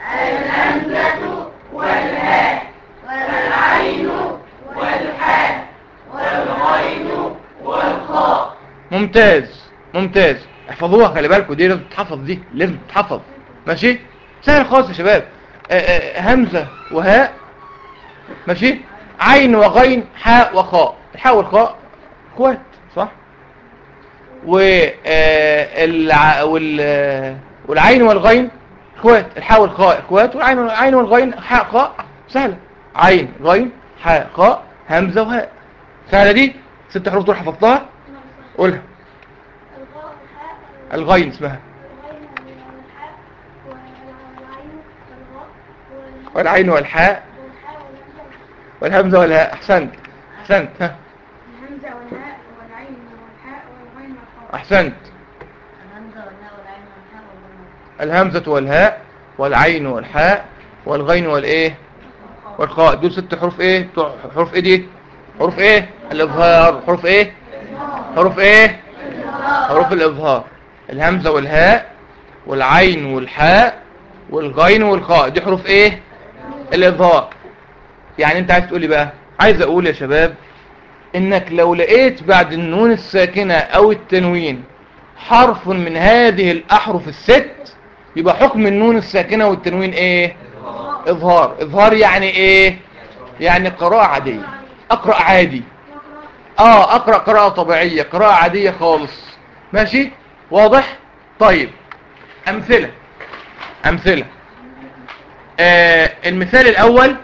ممتاز ممتاز احفظوها خلي بالكم دي لازم تتحفظ دي لازم تتحفظ ماشي سهل خالص يا شباب آه، آه، همزة وهاء ماشي عين وغين حاء وخاء الحاء والخاء اخوات صح و آه، الع... وال... آه، والعين والغين اخوات الحاء والخاء اخوات والعين والعين والغين حاء خاء سهله عين غين حاء خاء همزه وهاء سهله دي ست حروف دول حفظتها قولها الغاء والحاء الغين اسمها والغين والحاء والعين والغاء وال- والعين والحاء والحاء والهمزة والهمزه والهاء احسنت احسنت ها الهمزة والهاء والعين والحاء والغين والخاء احسنت الهمزة والهاء والعين والحاء والغين الهمزة والهاء والعين والحاء والغين والايه والخاء دول ست حروف ايه بتوع حروف ايه دي حروف ايه الاظهار حروف ايه حروف ايه حروف الاظهار الهمزة والهاء والعين والحاء والغين والخاء دي حروف ايه الاظهار يعني انت عايز تقولي بقى عايز اقول يا شباب انك لو لقيت بعد النون الساكنة او التنوين حرف من هذه الاحرف الست يبقى حكم النون الساكنة والتنوين ايه اظهار اظهار يعني ايه يعني قراءة عادية اقرأ عادي اه اقرأ قراءة طبيعية قراءة عادية خالص ماشي واضح طيب امثلة امثلة آه المثال الاول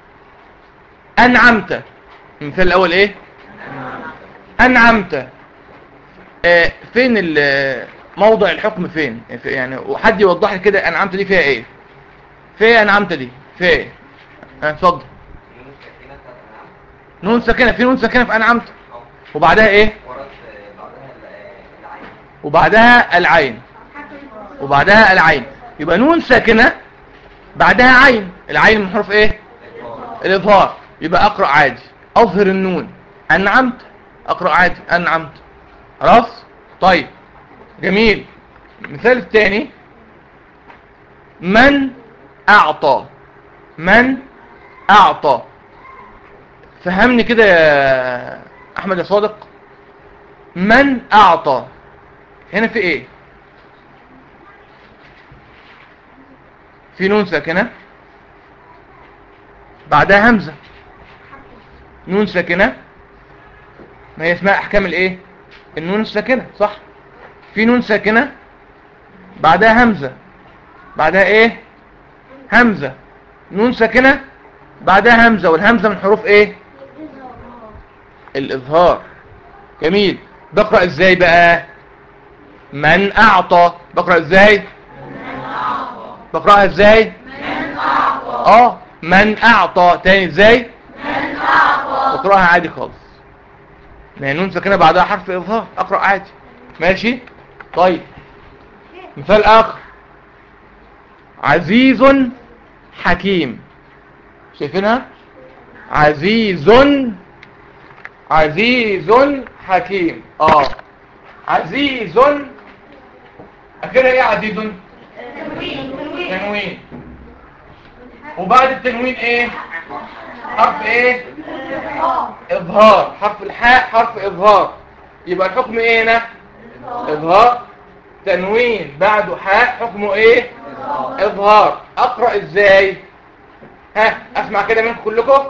انعمت المثال الاول ايه انعمت آه فين ال- موضع الحكم فين يعني وحد يوضح لي كده انعمت دي فيها ايه فيها انعمت دي فيها ايه اه، اتفضل نون ساكنه في نون ساكنه في انعمت وبعدها ايه ورد بعدها ال- العين وبعدها العين وبعدها العين يبقى نون ساكنه بعدها عين العين من حروف ايه الاظهار يبقى اقرا عادي اظهر النون انعمت اقرا عادي انعمت خلاص طيب جميل المثال الثاني من اعطى من اعطى فهمني كده يا احمد يا صادق من اعطى هنا في ايه في نون ساكنه بعدها همزه نون ساكنه ما هي اسمها احكام الايه النون الساكنه صح في نون ساكنه بعدها همزة بعدها ايه همزة نون ساكنة بعدها همزة والهمزة من حروف ايه الاظهار جميل بقرأ ازاي بقى من اعطى بقرأ ازاي بقرأها ازاي اه من اعطى تاني ازاي بقرأها عادي خالص ما هي نون ساكنة بعدها حرف اظهار اقرأ عادي ماشي طيب مثال اخر عزيز حكيم شايفينها عزيز عزيز حكيم اه عزيز اخرها ايه عزيز تنوين وبعد التنوين ايه حرف ايه اظهار حرف الحاء حرف اظهار يبقى الحكم ايه هنا اظهار تنوين بعده حاء حكمه ايه اظهار اقرا ازاي ها اسمع كده منكم كلكم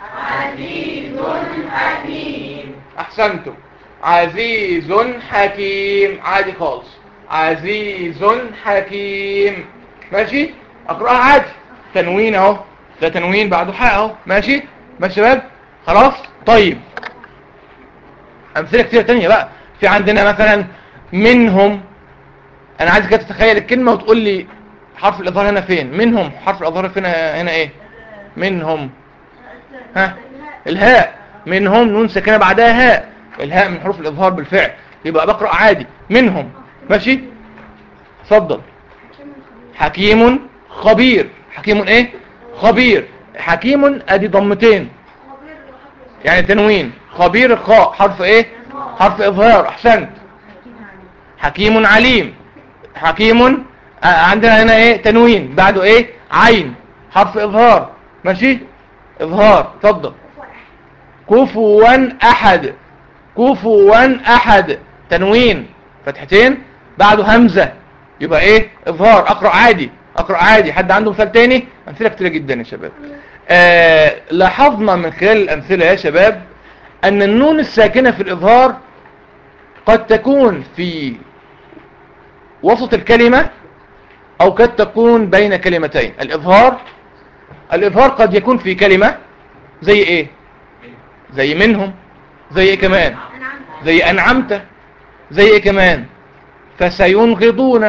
احسنتم عزيز حكيم عادي خالص عزيز حكيم ماشي اقراها عادي تنوين اهو ده تنوين بعده حاء اهو ماشي ماشي يا شباب خلاص طيب امثله كتير تانية بقى في عندنا مثلا منهم انا عايزك تتخيل الكلمه وتقول لي حرف الاظهار هنا فين منهم حرف الاظهار هنا هنا ايه منهم ها الهاء منهم نون ساكنه بعدها هاء الهاء من حروف الاظهار بالفعل يبقى بقرا عادي منهم ماشي اتفضل حكيم خبير حكيم ايه خبير حكيم ادي ضمتين يعني تنوين خبير خاء حرف ايه حرف اظهار احسنت حكيم عليم حكيم آه، عندنا هنا ايه تنوين بعده ايه عين حرف اظهار ماشي اظهار اتفضل كفوا احد كفوا احد تنوين فتحتين بعده همزة يبقى ايه اظهار اقرأ عادي اقرأ عادي حد عنده مثال تاني امثلة كتيرة جدا يا شباب آه لاحظنا من خلال الامثلة يا شباب ان النون الساكنة في الاظهار قد تكون في وسط الكلمة او قد تكون بين كلمتين الاظهار الاظهار قد يكون في كلمة زي ايه زي منهم زي ايه كمان زي انعمت زي ايه كمان فسينغضون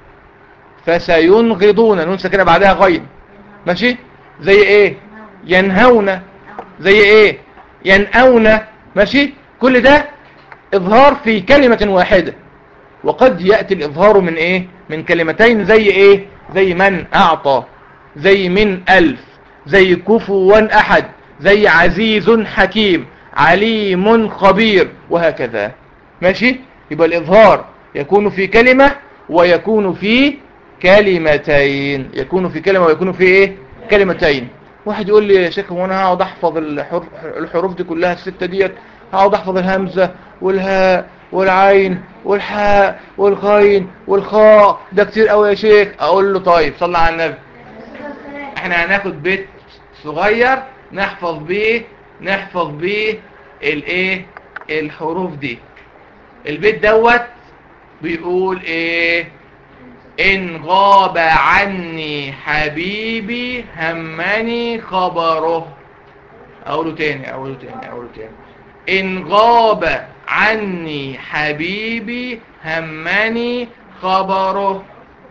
فسينغضون نون ساكنه بعدها غين ماشي زي ايه ينهون زي ايه ينأون ماشي كل ده اظهار في كلمة واحدة وقد يأتي الإظهار من إيه من كلمتين زي إيه زي من أعطى زي من ألف زي كفوا أحد زي عزيز حكيم عليم خبير وهكذا ماشي يبقى الإظهار يكون في كلمة ويكون في كلمتين يكون في كلمة ويكون في إيه كلمتين واحد يقول لي يا شيخ هو انا هقعد احفظ الحروف, الحروف دي كلها الستة ديت هقعد احفظ الهمزة والهاء والعين والحاء والغين والخاء ده كتير قوي يا شيخ اقول له طيب صلى على النبي احنا هناخد بيت صغير نحفظ بيه نحفظ بيه الايه الحروف دي البيت دوت بيقول ايه ان غاب عني حبيبي همني خبره اقوله تاني اقوله تاني اقوله تاني ان غاب عني حبيبي همني خبره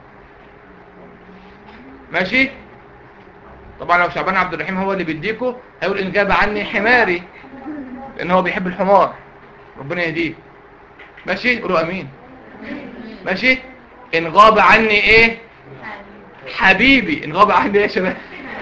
ماشي طبعا لو شعبان عبد الرحيم هو اللي بيديكوا هيقول ان غاب عني حماري لان هو بيحب الحمار ربنا يهديه ماشي قولوا امين ماشي ان غاب عني ايه حبيبي ان غاب عني ايه يا شباب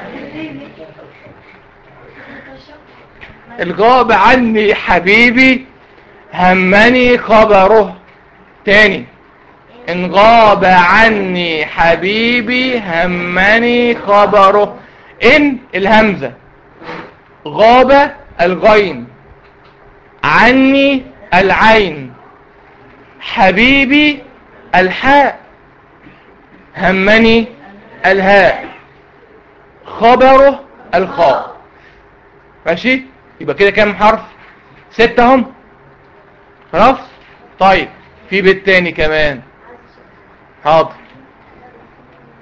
ان غاب عني حبيبي همني خبره تاني ان غاب عني حبيبي همني خبره ان الهمزة غاب الغين عني العين حبيبي الحاء همني الهاء خبره الخاء ماشي يبقى كده كام حرف ستة هم خلاص طيب في بيت تاني كمان حاضر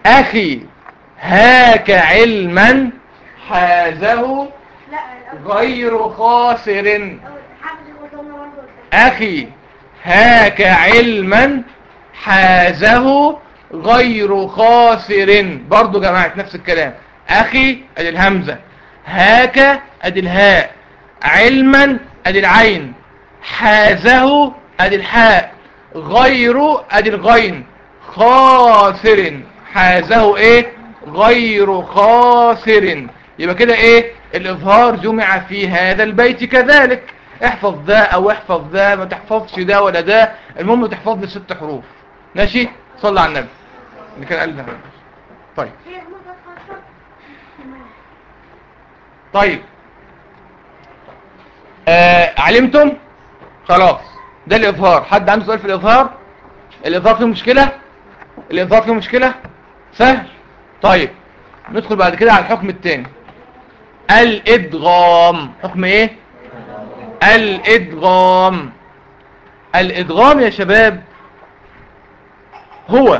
أخي هاك علما حازه لا الأول غير خاسر أول حافظ الوطن برضه أخي هاك علما حازه غير خاسر برضو جماعة نفس الكلام أخي أدي الهمزة هاك أدي الهاء علما أدي العين حازه أدي الحاء غير أدي الغين خاسر حازه إيه غير خاسر يبقى كده إيه الإظهار جمع في هذا البيت كذلك احفظ ده او احفظ ده ما تحفظش ده ولا ده المهم تحفظ لي ست حروف ماشي صلى على النبي اللي كان قال ده طيب هي مدة خاصة طيب آه علمتم خلاص ده الإظهار حد عنده سؤال في الإظهار الإظهار فيه مشكلة الإظهار فيه مشكلة سهل طيب ندخل بعد كده على الحكم التاني الإدغام حكم إيه الإدغام الإدغام يا شباب هو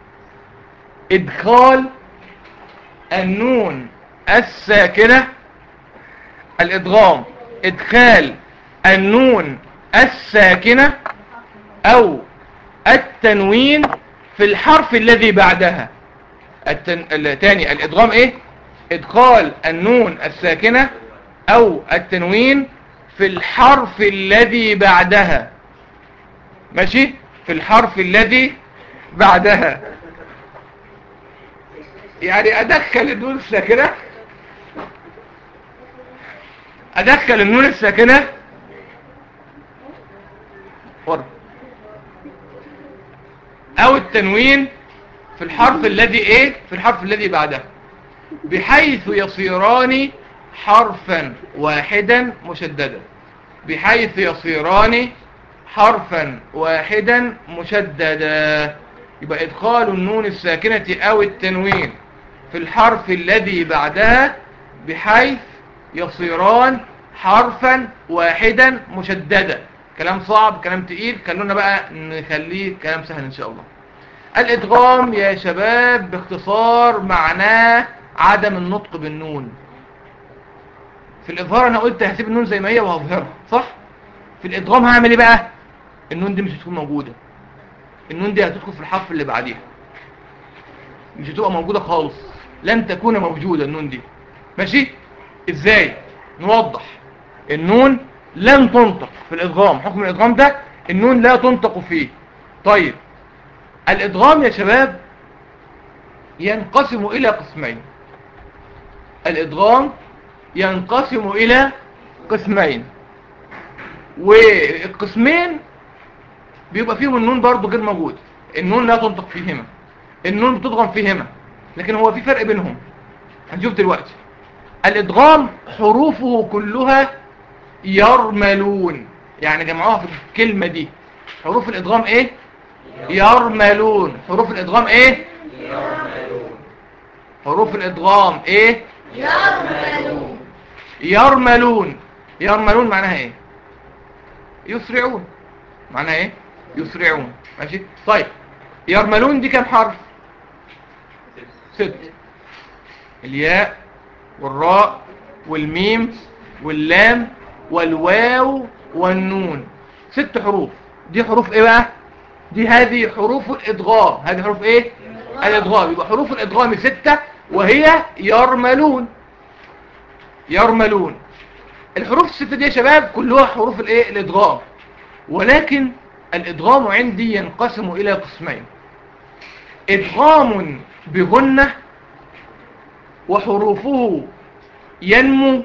إدخال النون الساكنة الإدغام إدخال النون الساكنة أو التنوين في الحرف الذي بعدها التن... التاني الإدغام إيه إدخال النون الساكنة أو التنوين في الحرف الذي بعدها ماشي في الحرف الذي بعدها يعني أدخل النون الساكنة أدخل النون الساكنة ورا أو التنوين في الحرف الذي إيه في الحرف الذي بعدها بحيث يصيران حرفا واحدا مشددا بحيث يصيران حرفا واحدا مشددا يبقى إدخال النون الساكنة أو التنوين في الحرف الذي بعدها بحيث يصيران حرفا واحدا مشددا كلام صعب كلام تقيل خلونا بقى نخليه كلام سهل إن شاء الله الإدغام يا شباب باختصار معناه عدم النطق بالنون في الإظهار أنا قلت هسيب النون زي ما هي وهظهرها صح؟ في الإدغام هعمل إيه بقى؟ النون دي مش هتكون موجودة النون دي هتدخل في الحرف اللي بعديها مش هتبقى موجودة خالص لن تكون موجودة النون دي ماشي؟ إزاي؟ نوضح النون لن تنطق في الإدغام حكم الإدغام ده النون لا تنطق فيه طيب الإدغام يا شباب ينقسم إلى قسمين الإدغام ينقسم إلى قسمين والقسمين بيبقى فيهم النون برضو غير موجود النون لا تنطق فيهما النون بتضغم فيهما لكن هو في فرق بينهم هنشوف دلوقتي الإدغام حروفه كلها يرملون يعني جمعوها في الكلمة دي حروف الإدغام إيه يرملون حروف الإدغام إيه حروف الإدغام إيه يرملون يرملون يرملون معناها ايه يسرعون معناها ايه يسرعون ماشي طيب يرملون دي كام حرف ست الياء والراء والميم واللام والواو والنون ست حروف دي حروف ايه بقى دي هذه حروف الادغام هذه حروف ايه الادغام يبقى حروف الادغام ستة وهي يرملون يرملون الحروف الستة دي يا شباب كلها حروف الايه الادغام ولكن الادغام عندي ينقسم الى قسمين ادغام بغنة وحروفه ينمو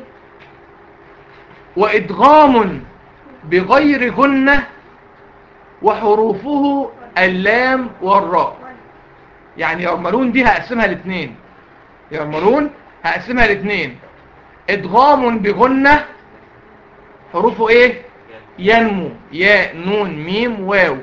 وادغام بغير غنة وحروفه اللام والراء يعني يرملون دي هقسمها لاثنين يرملون هقسمها لاثنين ادغام بغنة حروفه ايه ينمو ياء نون ميم واو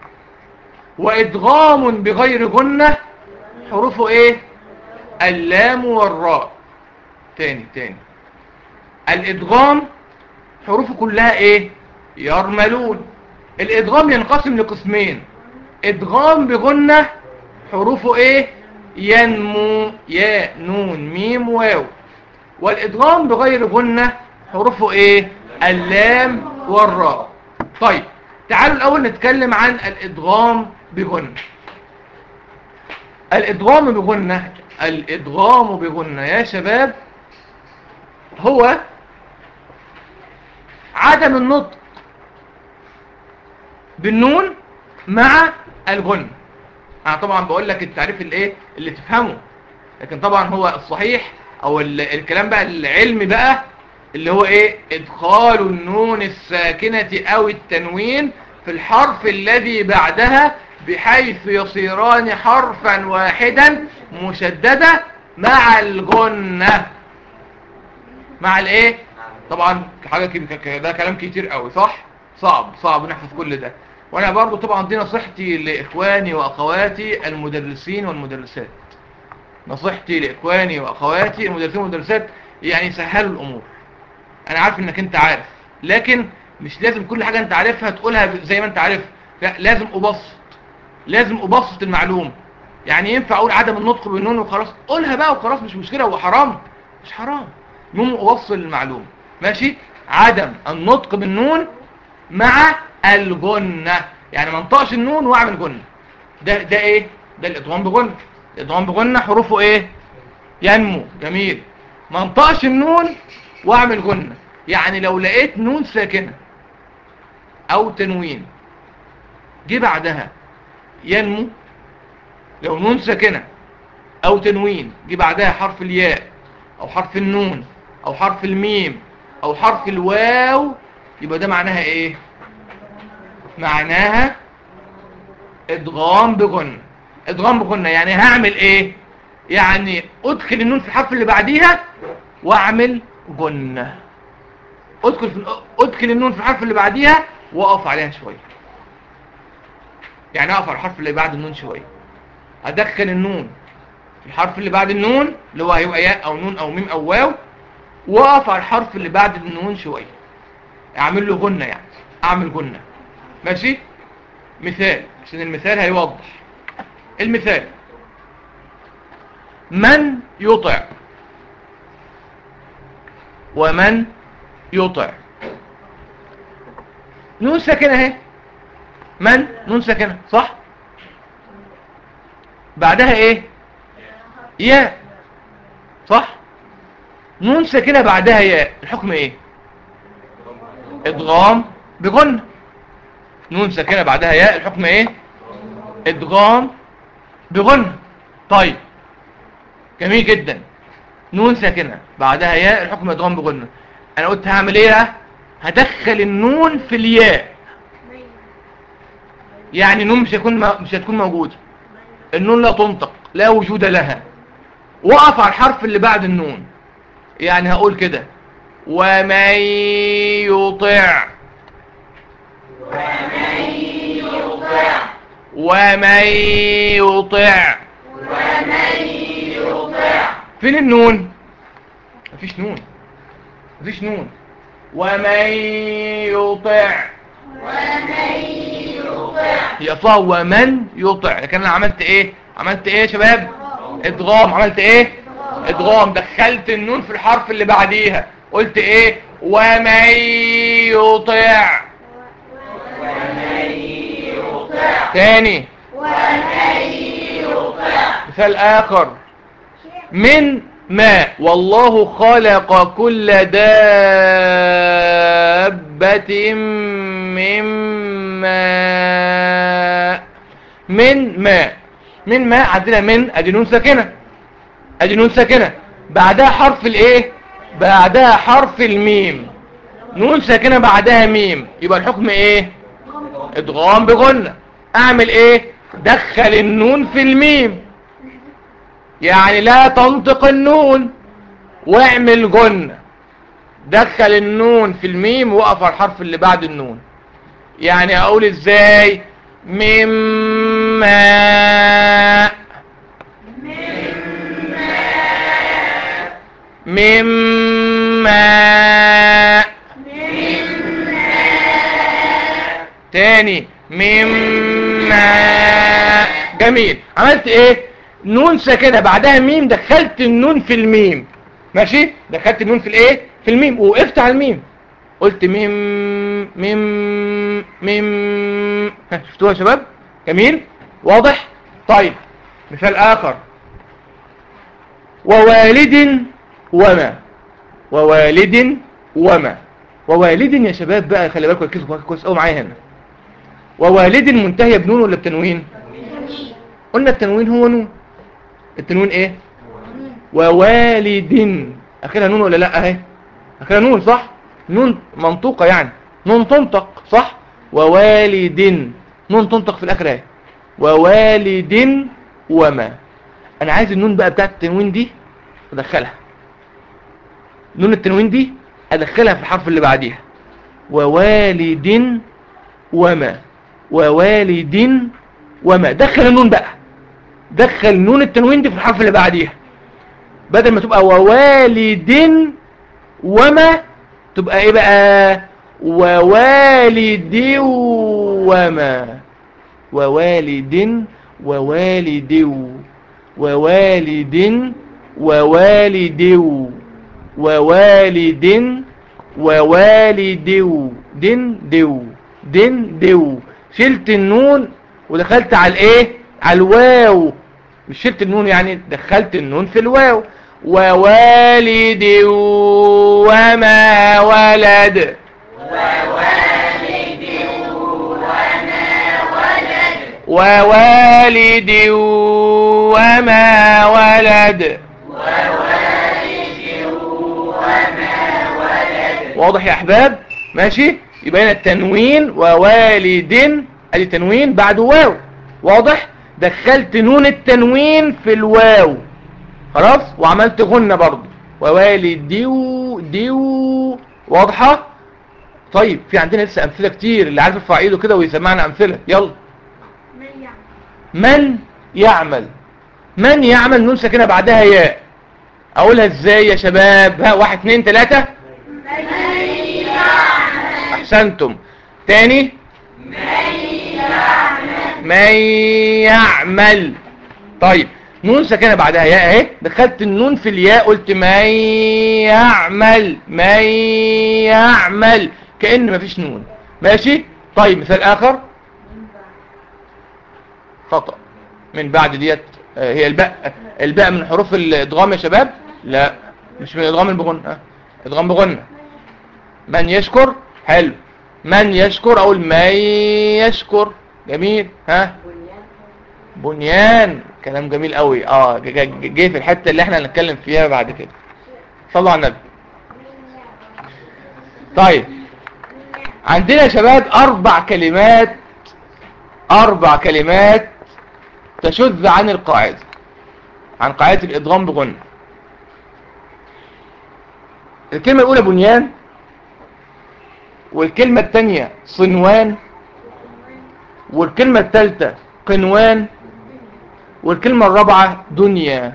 وادغام بغير غنة حروفه ايه اللام والراء تاني تاني الادغام حروفه كلها ايه يرملون الادغام ينقسم لقسمين ادغام بغنة حروفه ايه ينمو يا نون ميم واو والادغام بغير غنة حروفه ايه اللام والراء طيب تعالوا الاول نتكلم عن الادغام بغنة الادغام بغنة الادغام بغنة يا شباب هو عدم النطق بالنون مع الغنة انا طبعا بقول لك التعريف الايه اللي تفهمه لكن طبعا هو الصحيح او ال- الكلام بقى العلمي بقى اللي هو ايه ادخال النون الساكنة او التنوين في الحرف الذي بعدها بحيث يصيران حرفا واحدا مشددة مع الغنة مع الايه طبعا حاجة كده ك- ده كلام كتير قوي صح صعب صعب نحفظ كل ده وانا برضو طبعا دي نصيحتي لاخواني واخواتي المدرسين والمدرسات نصيحتي لاخواني واخواتي المدرسين والمدرسات يعني سهلوا الامور انا عارف انك انت عارف لكن مش لازم كل حاجة انت عارفها تقولها ب- زي ما انت عارف لا لازم ابسط لازم ابسط المعلومة يعني ينفع اقول عدم النطق بالنون وخلاص قولها بقى وخلاص مش مشكلة هو حرام مش حرام المهم اوصل المعلومة ماشي عدم النطق بالنون مع الجنة يعني ما انطقش النون واعمل جنة ده ده ايه ده الادغام بجنة الادغام بجنة حروفه ايه ينمو جميل ما انطقش النون واعمل جنة يعني لو لقيت نون ساكنة او تنوين جه بعدها ينمو لو نون ساكنة او تنوين جه بعدها حرف الياء او حرف النون او حرف الميم او حرف الواو يبقى ده معناها ايه معناها ادغام بغنة ادغام بغنة يعني هعمل ايه يعني ادخل النون في الحرف اللي بعديها واعمل جنة ادخل في ادخل النون في الحرف اللي بعديها واقف عليها شوية يعني اقف على الحرف اللي بعد النون شوية ادخل النون في الحرف اللي بعد النون اللي هو هيبقى ياء او نون او ميم او واو واقف على الحرف اللي بعد النون شوية اعمل له جنة يعني اعمل جنة ماشي مثال عشان المثال هيوضح المثال من يطع ومن يطع نون ساكنة اهي من نون ساكنة صح بعدها ايه ياء صح نون ساكنة بعدها ياء الحكم ايه ادغام بغنة نون ساكنة بعدها ياء الحكم ايه ادغام بغنة طيب جميل جدا نون ساكنة بعدها ياء الحكم ادغام بغنة انا قلت هعمل ايه بقى؟ هدخل النون في الياء يعني النون مش هيكون مش هتكون موجودة النون لا تنطق لا وجود لها وقف على الحرف اللي بعد النون يعني هقول كده ومن يطع ومن يطع فين النون مفيش نون مفيش نون ومن يطع هي اصلها ومن يطع لكن انا عملت ايه عملت ايه يا شباب ادغام عملت ايه ادغام دخلت النون في الحرف اللي بعديها قلت ايه ومن يطع تاني مثال اخر من ماء والله خلق كل دابة من ماء من ماء من ماء عندنا من ادي نون ساكنة ادي نون ساكنة بعدها حرف الايه بعدها حرف الميم نون ساكنة بعدها ميم يبقى الحكم ايه ادغام بغنة اعمل ايه دخل النون في الميم يعني لا تنطق النون واعمل جنة دخل النون في الميم وقف على الحرف اللي بعد النون يعني اقول ازاي مما مما تاني مما جميل عملت ايه نون ساكنة بعدها ميم دخلت النون في الميم ماشي دخلت النون في الايه في الميم ووقفت على الميم قلت ميم ميم ميم ها شفتوها يا شباب جميل واضح طيب مثال اخر ووالد وما ووالد وما ووالد يا شباب بقى خلي بالكم ركزوا كويس قوي معايا هنا ووالد منتهيه بنون ولا بتنوين قلنا التنوين هو نون التنوين ايه ووالد اخرها نون ولا لا اهي اخرها نون صح نون منطوقه يعني نون تنطق صح ووالد نون تنطق في الاخر اهي ووالد وما انا عايز النون بقى بتاعت التنوين دي ادخلها نون التنوين دي ادخلها في الحرف اللي بعديها ووالد وما ووالد وما دخل النون بقى دخل نون التنوين دي في الحرف اللي بعديها بدل ما تبقى ووالد وما تبقى ايه بقى ووالد وما ووالد ووالد ووالد ووالد ووالد ووالد دن دو دن دو شلت النون ودخلت على الايه على الواو مش شلت النون يعني دخلت النون في الواو ووالد وما ولد ووالد وما ولد واضح يا احباب ماشي يبقى هنا التنوين ووالد ادي تنوين بعد واو واضح دخلت نون التنوين في الواو خلاص وعملت غنة برضو ووالد ديو ديو واضحة طيب في عندنا لسه امثلة كتير اللي عارف يرفع ايده كده ويسمعنا امثلة يلا من يعمل من يعمل من يعمل نون ساكنة بعدها ياء اقولها ازاي يا شباب ها واحد اتنين تلاتة احسنتم تاني من يعمل طيب نون ساكنة بعدها ياء اهي دخلت النون في الياء قلت من يعمل من يعمل كأن مفيش نون ماشي طيب مثال اخر خطأ من بعد ديت آه، هي الباء الباء من حروف الادغام يا شباب لا مش من ادغام البغن ها ادغام بغنة من يشكر حلو من يشكر اقول من يشكر جميل ها بنيان كلام جميل قوي اه ج- ج- جه في الحته اللي احنا هنتكلم فيها بعد كده صلوا على النبي طيب عندنا يا شباب اربع كلمات اربع كلمات تشذ عن القاعده عن قاعده الادغام بغنى الكلمه الاولى بنيان والكلمه الثانيه صنوان والكلمه الثالثه قنوان والكلمة الرابعة دنيا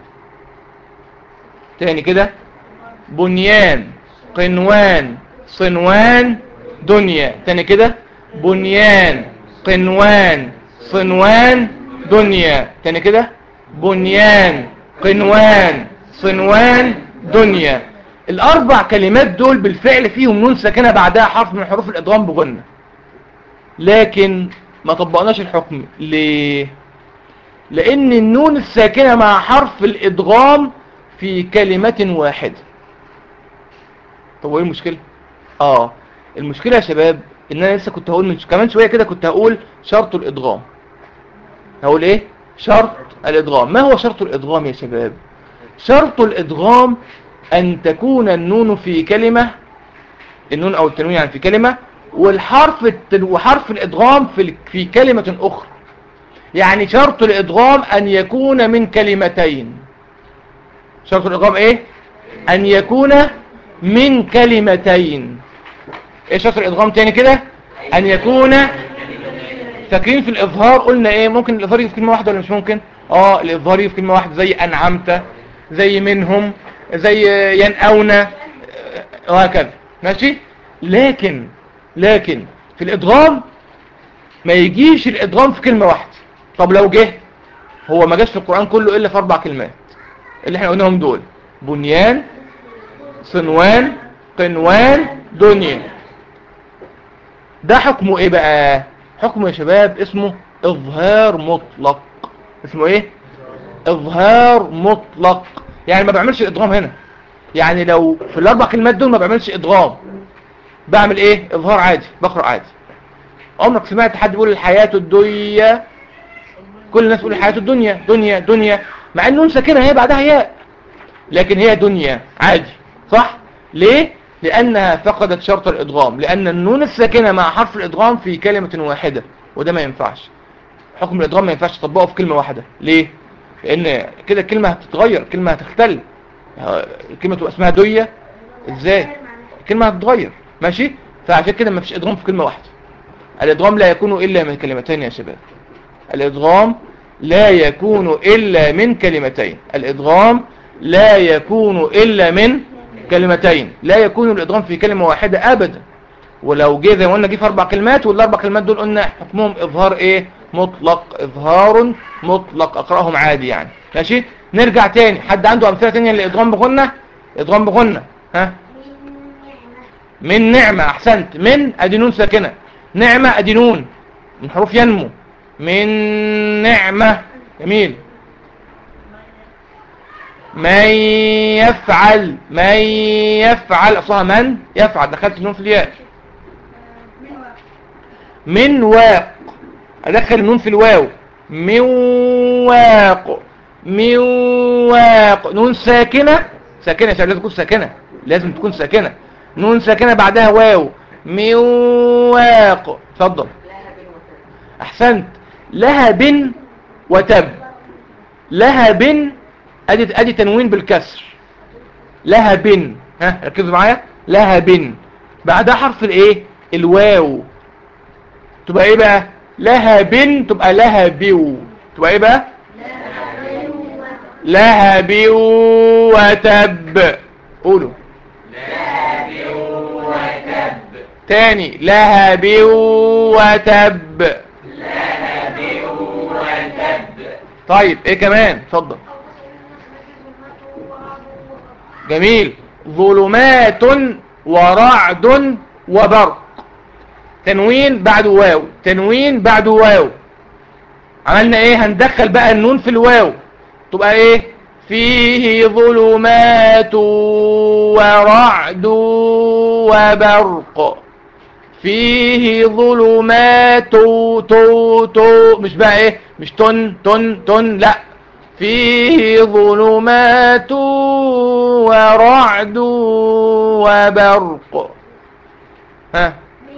تاني كده بنيان قنوان صنوان دنيا تاني كده بنيان قنوان صنوان دنيا تاني كده بنيان قنوان صنوان دنيا الاربع كلمات دول بالفعل فيهم نون ساكنه بعدها حرف من حروف الادغام بغنى لكن ما طبقناش الحكم ليه لان النون الساكنة مع حرف الادغام في كلمة واحدة طب وايه المشكلة اه المشكلة يا شباب ان انا لسه كنت هقول من كمان شوية كده كنت هقول شرط الادغام هقول ايه شرط الادغام ما هو شرط الادغام يا شباب شرط الادغام ان تكون النون في كلمة النون او التنوين يعني في كلمة والحرف التن... وحرف الادغام في ال- في كلمة اخرى يعني شرط الادغام ان يكون من كلمتين شرط الادغام ايه ان يكون من كلمتين ايه شرط الادغام تاني كده ان يكون فاكرين في الاظهار قلنا ايه ممكن الاظهار يجي في كلمه واحده ولا مش ممكن اه الاظهار يجي في كلمه واحده زي انعمت زي منهم زي ينأون آه، وهكذا ماشي لكن لكن في الادغام ما يجيش الادغام في كلمه واحده طب لو جه هو ما جاش في القرآن كله الا في اربع كلمات اللي احنا قلناهم دول بنيان صنوان قنوان دنيا ده حكمه ايه بقى حكمه يا شباب اسمه اظهار مطلق اسمه ايه اظهار مطلق يعني ما بعملش ادغام هنا يعني لو في الاربع كلمات دول ما بعملش ادغام بعمل ايه اظهار عادي بقرا عادي عمرك سمعت حد يقول الحياة الدنيا كل الناس تقول الحياة الدنيا دنيا دنيا مع ان نون ساكنه هي بعدها ياء لكن هي دنيا عادي صح ليه لانها فقدت شرط الادغام لان النون الساكنه مع حرف الادغام في كلمه واحده وده ما ينفعش حكم الادغام ما ينفعش تطبقه في كلمه واحده ليه لان كده الكلمه هتتغير الكلمه هتختل الكلمه تبقى اسمها دنيا ازاي الكلمه هتتغير ماشي فعشان كده ما فيش ادغام في كلمه واحده الادغام لا يكون الا من كلمتين يا شباب الادغام لا يكون الا من كلمتين الادغام لا يكون الا من كلمتين لا يكون الادغام في كلمه واحده ابدا ولو جه زي ما قلنا جه في اربع كلمات والاربع كلمات دول قلنا حكمهم اظهار ايه مطلق اظهار مطلق اقراهم عادي يعني ماشي نرجع تاني حد عنده امثله تانية للادغام بغنه ادغام بغنه ها من نعمة احسنت من ادي نون ساكنة نعمة ادي نون من حروف ينمو من نعمة جميل من يفعل من يفعل اصلها من يفعل دخلت النون في الياء من واق ادخل النون في الواو من واق من واق نون ساكنة ساكنة يا شباب لازم تكون ساكنة لازم تكون ساكنة نون ساكنة بعدها واو من واق اتفضل احسنت لها بن وتب لها بن ادي ادي تنوين بالكسر لها بن ها ركزوا معايا لها بن بعدها حرف الايه الواو تبقى ايه بقى لها بن تبقى لها بيو تبقى ايه بقى لها بيو وتب قولوا تاني لها بيو وتب طيب ايه كمان اتفضل جميل ظلمات ورعد وبرق تنوين بعد واو تنوين بعد واو عملنا ايه هندخل بقى النون في الواو تبقى ايه فيه ظلمات ورعد وبرق فيه ظلمات تو تو مش بقى ايه مش تن تن تن لا فيه ظلمات ورعد وبرق ها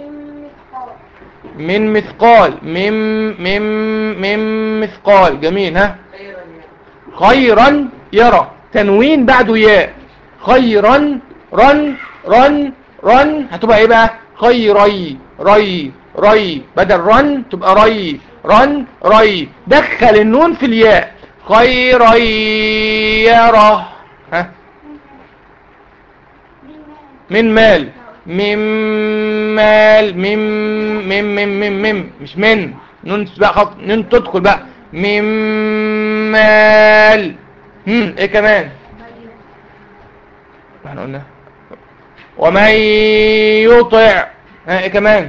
من مثقال من من من مثقال جميل ها خيرا يرى تنوين بعده ياء خيرا رن رن رن هتبقى ايه بقى خيري ري ري بدل رن تبقى ري رن ري دخل النون في الياء خيري يرى ها من مال من مال من من من من من مش من نون بقى خط نون تدخل بقى من مال هم ايه كمان احنا قلنا ومن يطع ها ايه كمان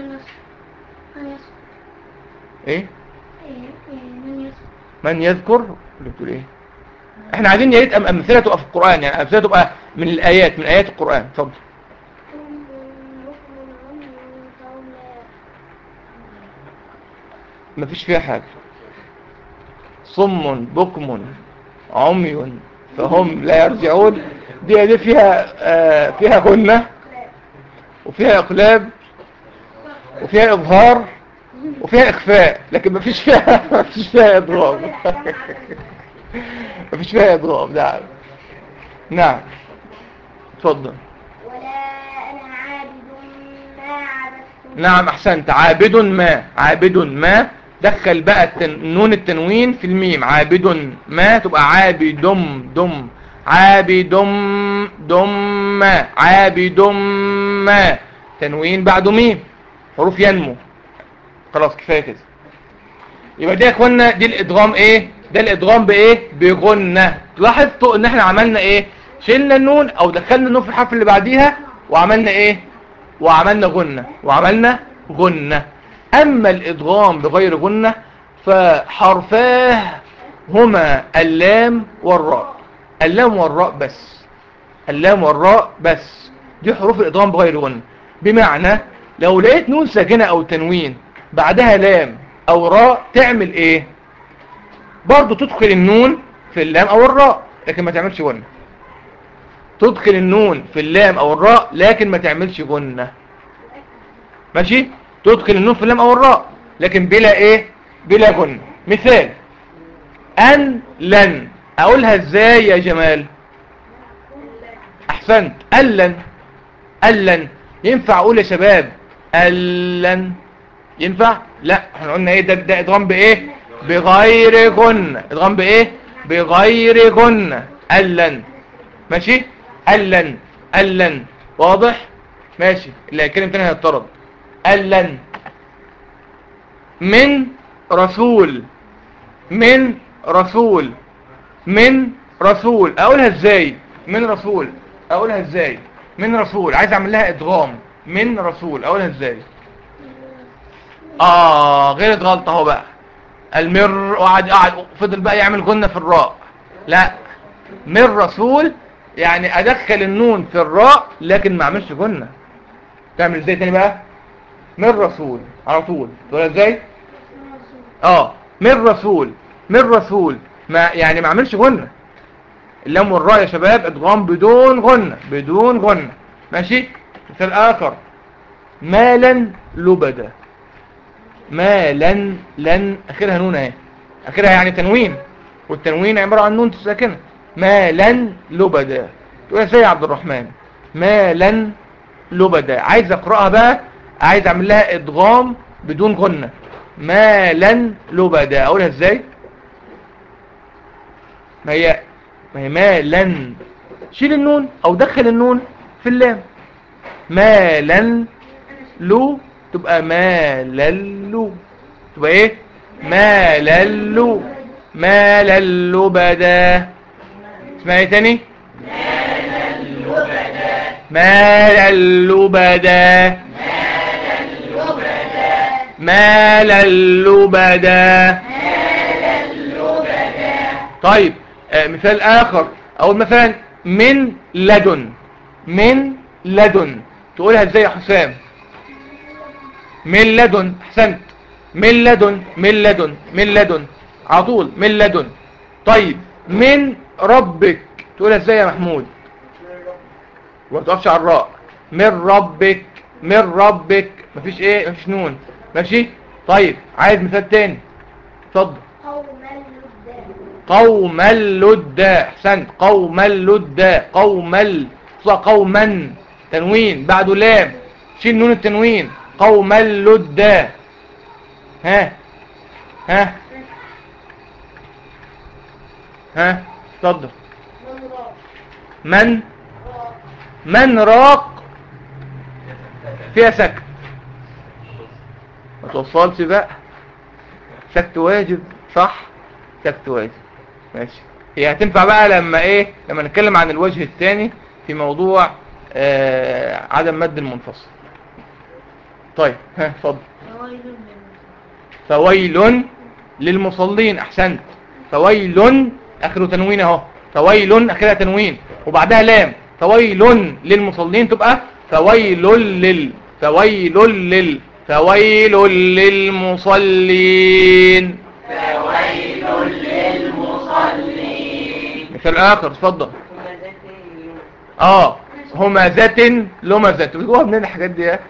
ايه من يذكر اللي بتقول ايه احنا عايزين يا ريت أم- امثله تبقى في القران يعني امثله تبقى من الايات من ايات القران اتفضل مفيش فيها حاجه صم بكم عمي فهم لا يرجعون دي دي فيها آه فيها غنة وفيها اقلاب وفيها اظهار وفيها اخفاء لكن مفيش فيها مفيش فيها اضراب مفيش فيها اضراب نعم نعم اتفضل ولا أنا عابد ما عبدتم نعم احسنت عابد ما عابد ما دخل بقى التن... نون التنوين في الميم عابد ما تبقى عابد دم عابد دم عابد ما تنوين بعده ميم حروف ينمو خلاص كفايه كده يبقى دي يا اخوانا دي الادغام ايه ده الادغام بايه بغنة لاحظتوا ان احنا عملنا ايه شلنا النون او دخلنا النون في الحرف اللي بعديها وعملنا ايه وعملنا غنة وعملنا غنة اما الادغام بغير غنة فحرفاه هما اللام والراء اللام والراء بس اللام والراء بس دي حروف الادغام بغير غنة بمعنى لو لقيت نون ساكنة او تنوين بعدها لام او راء تعمل ايه برضو تدخل النون في اللام او الراء لكن ما تعملش غنة تدخل النون في اللام او الراء لكن ما تعملش غنة ماشي تدخل النون في اللام او الراء لكن بلا ايه بلا غنة مثال ان لن اقولها ازاي يا جمال احسنت ألن ألن ينفع اقول يا شباب ألن ينفع لا احنا قلنا ايه ده ده ادغام بايه بغير غنة ادغام بايه بغير غنة ألن ماشي ألن ألن واضح ماشي اللي هيتكلم تاني هيضطرد ألن من رسول من رسول من رسول اقولها ازاي من رسول اقولها ازاي من رسول عايز اعمل لها ادغام من رسول اقولها ازاي اه غير غلطه اهو بقى المر وقعد قعد فضل بقى يعمل غنة في الراء لا من رسول يعني ادخل النون في الراء لكن ما اعملش غنة تعمل ازاي تاني بقى من رسول على طول تقولها ازاي اه من رسول من رسول ما يعني ما اعملش غنة اللام والراء يا شباب ادغام بدون غنة بدون غنة ماشي مثال اخر مالا لبدا مالا لن اخرها نون اهي اخرها يعني تنوين والتنوين عبارة عن نون ساكنة مالا لبدا تقول ازاي يا عبد الرحمن مالا لبدا عايز اقراها بقى عايز اعمل لها ادغام بدون غنة مالا لبدا اقولها ازاي ما هي ما هي مالا شيل النون او دخل النون في اللام مالا لو تبقى ماللو تبقى ايه ماللو ماللو بدا اسمها ايه تاني ماللو بدا ماللو بدا طيب آه مثال اخر اقول مثلا من لدن من لدن تقولها ازاي يا حسام من لدن احسنت من لدن من لدن من لدن على طول من لدن طيب من ربك تقولها ازاي يا محمود وما تقفش على الراء من ربك من ربك مفيش ايه مفيش نون ماشي طيب عايز مثال تاني اتفضل قوم اللدان قوما لدا احسنت قوما لدا قوما قوما تنوين بعده لام شيل نون التنوين قوما لدا ها ها ها اتفضل من راق من من راق فيها سكت ما توصلش بقى سكت واجب صح سكت واجب ماشي هي هتنفع بقى لما ايه لما نتكلم عن الوجه الثاني في موضوع آه عدم مد المنفصل طيب ها اتفضل فويل للمصلين فويل للمصلين احسنت فويل اخره تنوين اهو فويل اخرها تنوين وبعدها لام فويل للمصلين تبقى فويل لل فويل لل فويل للمصلين مثال اخر اتفضل اه همزة لمزة بتجوها منين الحاجات دي يا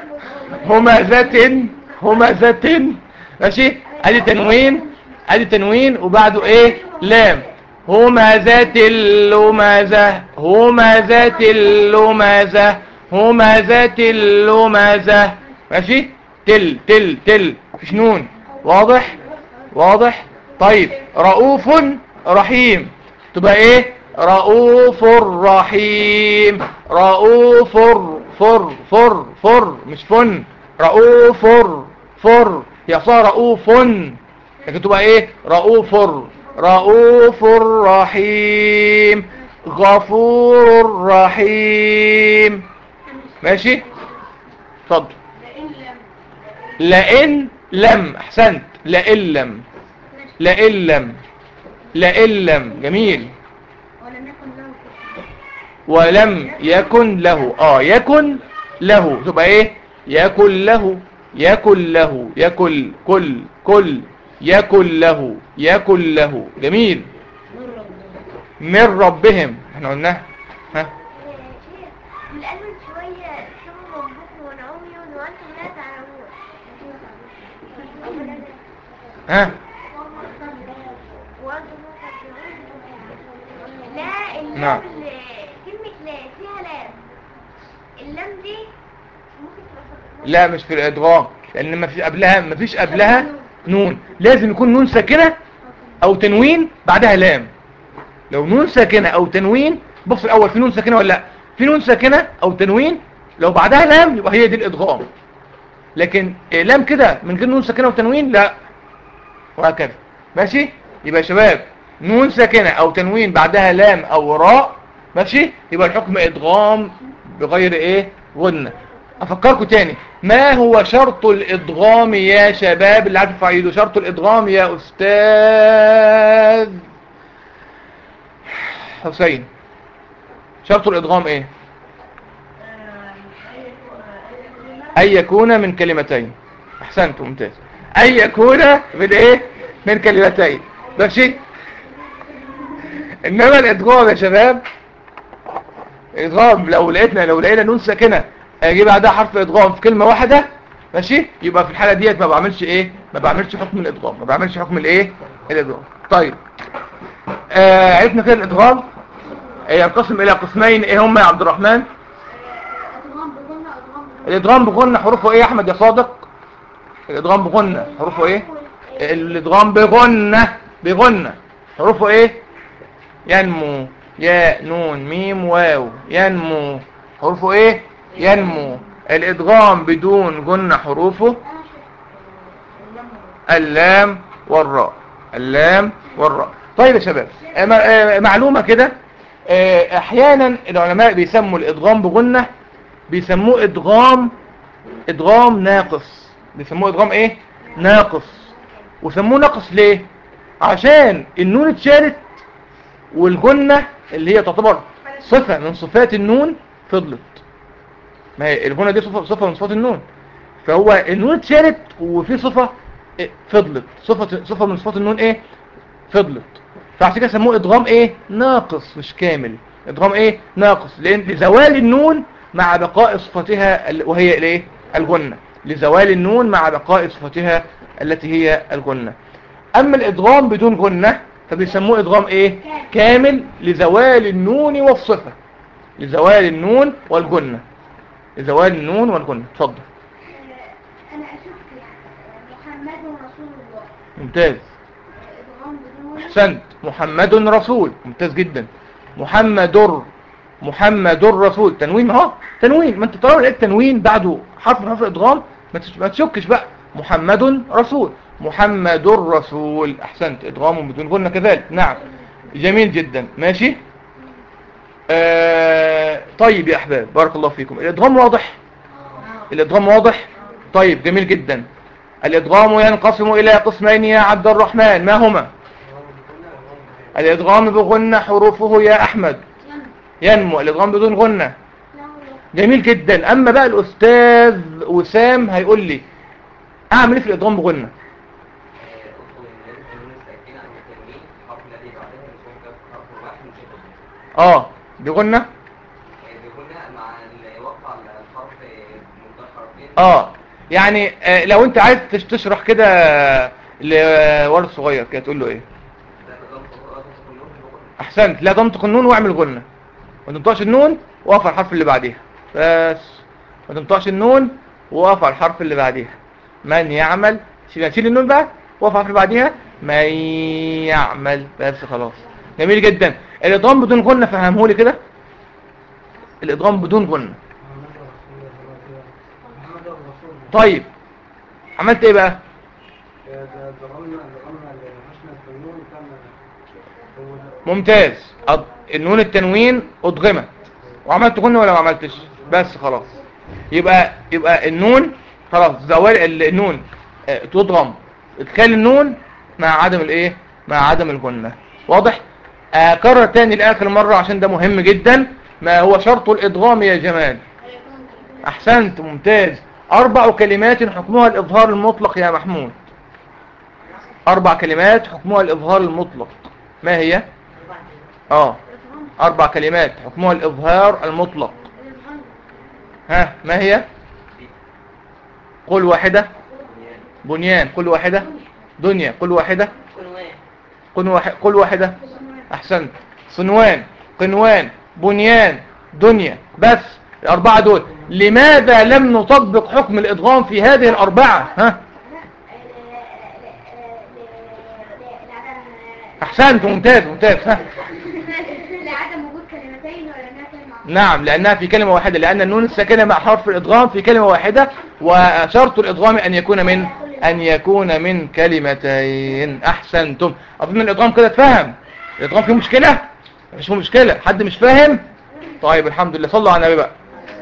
همزة همزة ماشي ادي تنوين ادي تنوين وبعده ايه لام همزة اللمزة همزة اللمزة همزة اللمزة ماشي تل تل تل مفيش نون واضح واضح طيب رؤوف رحيم تبقى ايه رؤوف رحيم رؤوف فر فر فر مش فن رؤوف فر هي صار رؤوف لكن تبقى ايه رؤوف رؤوف رحيم غفور رحيم ماشي اتفضل لئن لم احسنت لئن لم لئن لم لئن لم جميل ولم يكن له كفوا ولم يكن له اه يكن له تبقى ايه يكن له يكن له يكن كل كل يكن له يكن له جميل من ربهم احنا قلناها ها الألم شوية سم وبكم وعمي وأنتم لا تعلمون ها وأنتم لا تعلمون لا اللام نعم. اللي- كلمة لا فيها لام اللام دي ممكن تبقى في- لا مش في الادغام لان ما في قبلها ما فيش قبلها نون لازم يكون نون ساكنه او تنوين بعدها لام لو نون ساكنه او تنوين بص الاول في نون ساكنه ولا لا في نون ساكنه او تنوين لو بعدها لام يبقى هي دي الادغام لكن إيه، لام كده من غير نون ساكنه وتنوين لا وهكذا ماشي يبقى يا شباب نون ساكنه او تنوين بعدها لام او راء ماشي يبقى الحكم ادغام بغير ايه غنة افكركم تاني ما هو شرط الادغام يا شباب اللي عارف فعيله شرط الادغام يا استاذ حسين شرط الادغام ايه أن يكون من كلمتين أحسنت ممتاز أن يكون من إيه من كلمتين ماشي إنما الإدغام يا شباب إدغام لو لقيتنا لو لقينا نون ساكنة أجيب بعدها حرف إدغام في كلمة واحدة ماشي يبقى في الحالة ديت ما بعملش إيه ما بعملش حكم الإدغام ما بعملش حكم الإيه الإدغام طيب آه عرفنا كده الإدغام آه، ينقسم إلى قسمين إيه هم يا عبد الرحمن أدغام بغنى أدغام بغنى الادغام بغنة حروفه ايه يا احمد يا صادق الادغام بغنة حروفه ايه الادغام بغنة بغنة حروفه ايه ينمو ياء نون ميم واو ينمو حروفه ايه ينمو الادغام بدون جنة حروفه اللام والراء اللام والراء طيب يا شباب آه، م- آه، معلومة كده آه، احيانا العلماء بيسموا الادغام بغنة بيسموه ادغام ادغام ناقص بيسموه ادغام ايه ناقص وسموه ناقص ليه عشان النون اتشالت والجنة اللي هي تعتبر صفة من صفات النون فضلت ما هي الجنة دي صفة, صفة من صفات النون فهو النون اتشالت وفي صفة إيه؟ فضلت صفة, صفة من صفات النون ايه فضلت فعشان كده سموه ادغام ايه ناقص مش كامل ادغام ايه ناقص لان لزوال النون مع بقاء صفتها ال- وهي الايه الغنة لزوال النون مع بقاء صفتها التي هي الغنة اما الادغام بدون غنة فبيسموه ادغام ايه كامل لزوال النون والصفة لزوال النون والغنة لزوال النون والغنة اتفضل أنا أشوف محمد رسول الله ممتاز أدغام بدون احسنت محمد رسول ممتاز جدا محمد محمد رسول تنوين اهو تنوين ما انت طالما لقيت تنوين بعده حرف من حرف الادغام ما تش- ما تشكش بقى محمد رسول محمد رسول احسنت ادغام بدون غنة كذلك نعم جميل جدا ماشي آه طيب يا احباب بارك الله فيكم الادغام واضح الادغام واضح طيب جميل جدا الادغام ينقسم الى قسمين يا عبد الرحمن ما هما الادغام بغنة حروفه يا احمد ينمو الادغام بدون غنة جميل جدا اما بقى الاستاذ وسام هيقول لي اعمل ايه في الادغام بغنة اه بغنة اه يعني آه لو انت عايز تش- تشرح كده لولد صغير كده تقول له ايه احسنت لا تنطق النون واعمل غنة ما تنطقش النون وقف على الحرف اللي بعديها بس ما تنطقش النون وقف على الحرف اللي بعديها من يعمل شيل شيل النون بقى وقف على الحرف اللي بعديها من يعمل بس خلاص جميل جدا الادغام بدون غنة فهمهولي كده الادغام بدون غنة محمد الرسول طيب عملت ايه بقى ضغمنا ضغمنا لحسن الفنون كان ممتاز أض... النون التنوين ادغمت وعملت غنة ولا ما عملتش بس خلاص يبقى يبقى النون خلاص زوال ال- النون آه، تضغم ادخال النون مع عدم الايه مع عدم الغنة واضح اكرر تاني لاخر مرة عشان ده مهم جدا ما هو شرط الادغام يا جمال احسنت ممتاز اربع كلمات حكمها الاظهار المطلق يا محمود اربع كلمات حكمها الاظهار المطلق ما هي اه اربع كلمات حكمها الاظهار المطلق ها ما هي قل واحدة بنيان قل واحدة دنيا قل واحدة قل واحد قل واحدة احسنت صنوان قنوان بنيان دنيا بس الاربعة دول لماذا لم نطبق حكم الادغام في هذه الاربعة ها احسنت ممتاز ممتاز ها لعدم وجود كلمتين ولا انها كلمة واحدة نعم لأنها في كلمة واحدة لأن النون الساكنة مع حرف الإدغام في كلمة واحدة وشرط الإدغام أن يكون من أن يكون من كلمتين أحسنتم أظن الإدغام كده اتفهم الإدغام فيه مشكلة مش فيه مشكلة حد مش فاهم طيب الحمد لله صلوا على النبي بقى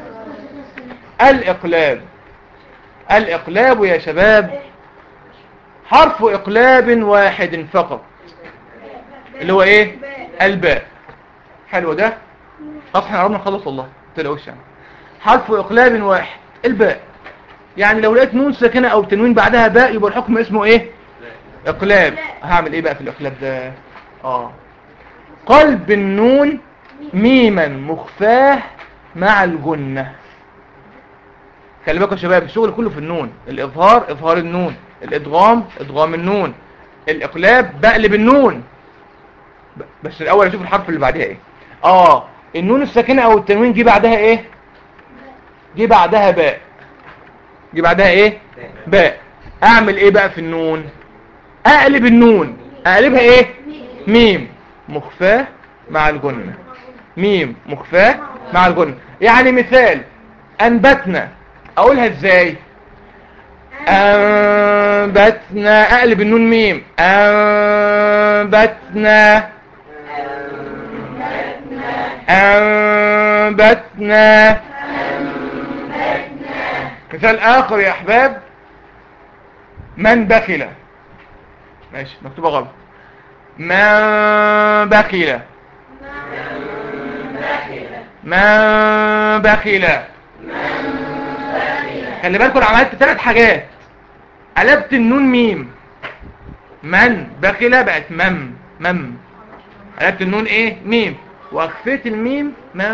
الإقلاب الإقلاب يا شباب حرف إقلاب واحد فقط اللي هو إيه الباء حلو ده خلاص احنا قربنا نخلص والله تلاقوش يعني حرف اقلاب واحد الباء يعني لو لقيت نون ساكنه او تنوين بعدها باء يبقى الحكم اسمه ايه اقلاب هعمل ايه بقى في الاقلاب ده اه قلب النون ميما مخفاه مع الجنه خلي بالكم يا شباب الشغل كله في النون الاظهار اظهار النون الادغام ادغام النون الاقلاب بقلب النون ب- بس الاول اشوف الحرف اللي بعدها ايه اه النون الساكنه او التنوين جه بعدها ايه جه بعدها باء جه بعدها ايه باء اعمل ايه بقى في النون اقلب النون اقلبها ايه ميم مخفاه مع الجنه ميم مخفاه مع الجنه يعني مثال انبتنا اقولها ازاي انبتنا اقلب النون ميم انبتنا أنبتنا مثال آخر يا أحباب من بخل ماشي مكتوبة غلط من بخل من بخل خلي بالكم أنا عملت ثلاث حاجات قلبت النون ميم من بخل بقت مم مم قلبت النون ايه ميم واخفيت الميم ما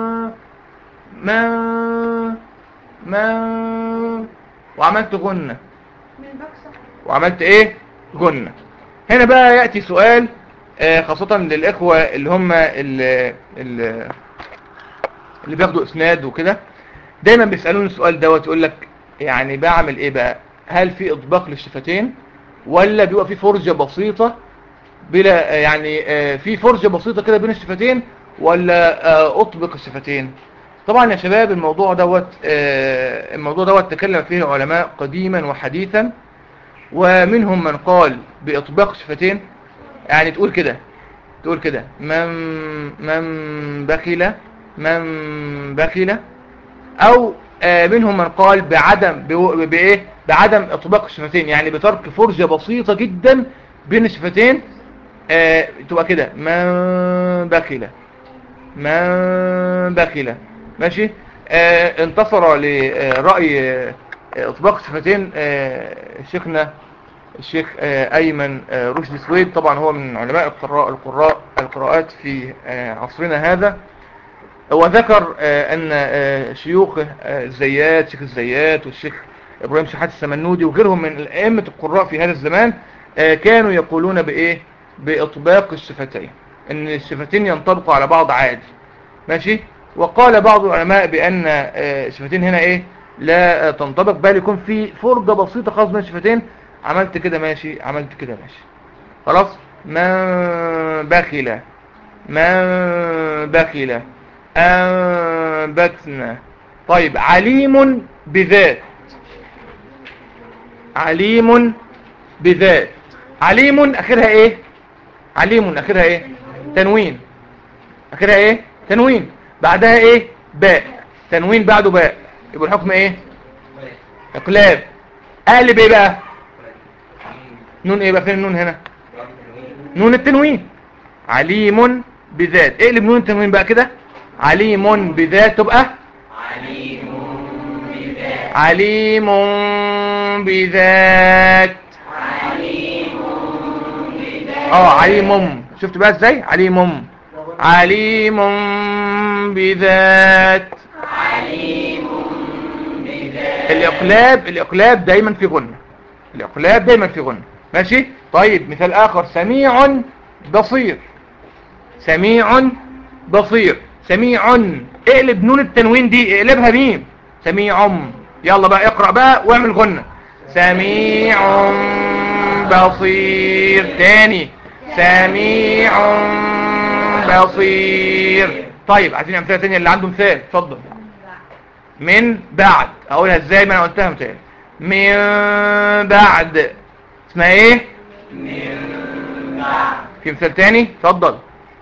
ما ما وعملت غنة من بكسة وعملت ايه غنة هنا بقى يأتي سؤال آه، خاصة للإخوة اللي هم اللي, اللي, اللي بياخدوا اسناد وكده دايما بيسألوني السؤال دوت يقول لك يعني بعمل ايه بقى هل في اطباق للشفتين ولا بيبقى في فرجة بسيطة بلا يعني آه، في فرجة بسيطة كده بين الشفتين ولا آه، اطبق الشفتين طبعا يا شباب الموضوع دوت آه، الموضوع دوت تكلم فيه العلماء قديما وحديثا ومنهم من قال باطباق الشفتين يعني تقول كده تقول كده من من بخل من بخل او آه، منهم من قال بعدم بو- بايه بعدم اطباق الشفتين يعني بترك فرجة بسيطة جدا بين الشفتين آه، تبقى كده من بخل من بخل ماشي آه، انتصر لرأي آه، اطباق الشفتين آه، شيخنا الشيخ آه، ايمن آه، رشدي سويد طبعا هو من علماء القراء القراء القراءات في آه، عصرنا هذا وذكر آه، ان آه، شيوخه آه، الزيات شيخ الزيات والشيخ ابراهيم شحات السمنودي وغيرهم من ائمه القراء في هذا الزمان آه، كانوا يقولون بايه باطباق الشفتين ان الشفتين ينطبقوا على بعض عادي ماشي وقال بعض العلماء بان آه، الشفتين هنا ايه لا آه، تنطبق بل يكون في فرجه بسيطه خاص بين الشفتين عملت كده ماشي عملت كده ماشي خلاص من بخل من بخل أنبتنا طيب عليم بذات عليم بذات عليم اخرها ايه عليم اخرها ايه تنوين اخرها ايه تنوين بعدها ايه باء تنوين بعده باء يبقى الحكم ايه اقلاب اقلب ايه بقى نون ايه بقى فين النون هنا نون التنوين عليم بذات اقلب نون التنوين بقى كده عليم بذات تبقى عليم بذات اه عليم شفت بقى ازاي عليم عليم بذات الاقلاب الاقلاب دايما في غنة الاقلاب دايما في غنة ماشي طيب مثال اخر سميع بصير سميع بصير سميع اقلب نون التنوين دي اقلبها ميم سميع يلا بقى اقرأ بقى واعمل غنة سميع بصير تاني سميع بصير طيب عايزين امثله تانية اللي عنده مثال اتفضل من بعد اقولها ازاي ما انا قلتها مثال من بعد اسمها ايه في مثال تاني اتفضل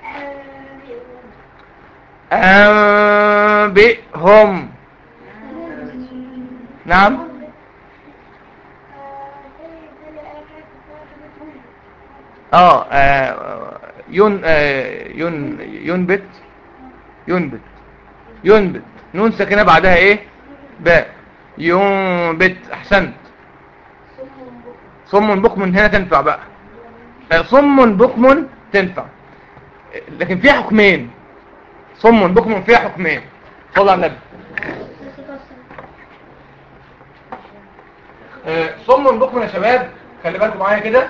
أنبئهم نعم اه آه، ين آه، ين ينبت ينبت ينبت نون ساكنه بعدها ايه باء ينبت احسنت صم بكم هنا تنفع بقى آه، صم بكم تنفع لكن فيها حكمين صم بكم فيها حكمين صلى على النبي آه، صم بكم يا شباب خلي بالكم معايا كده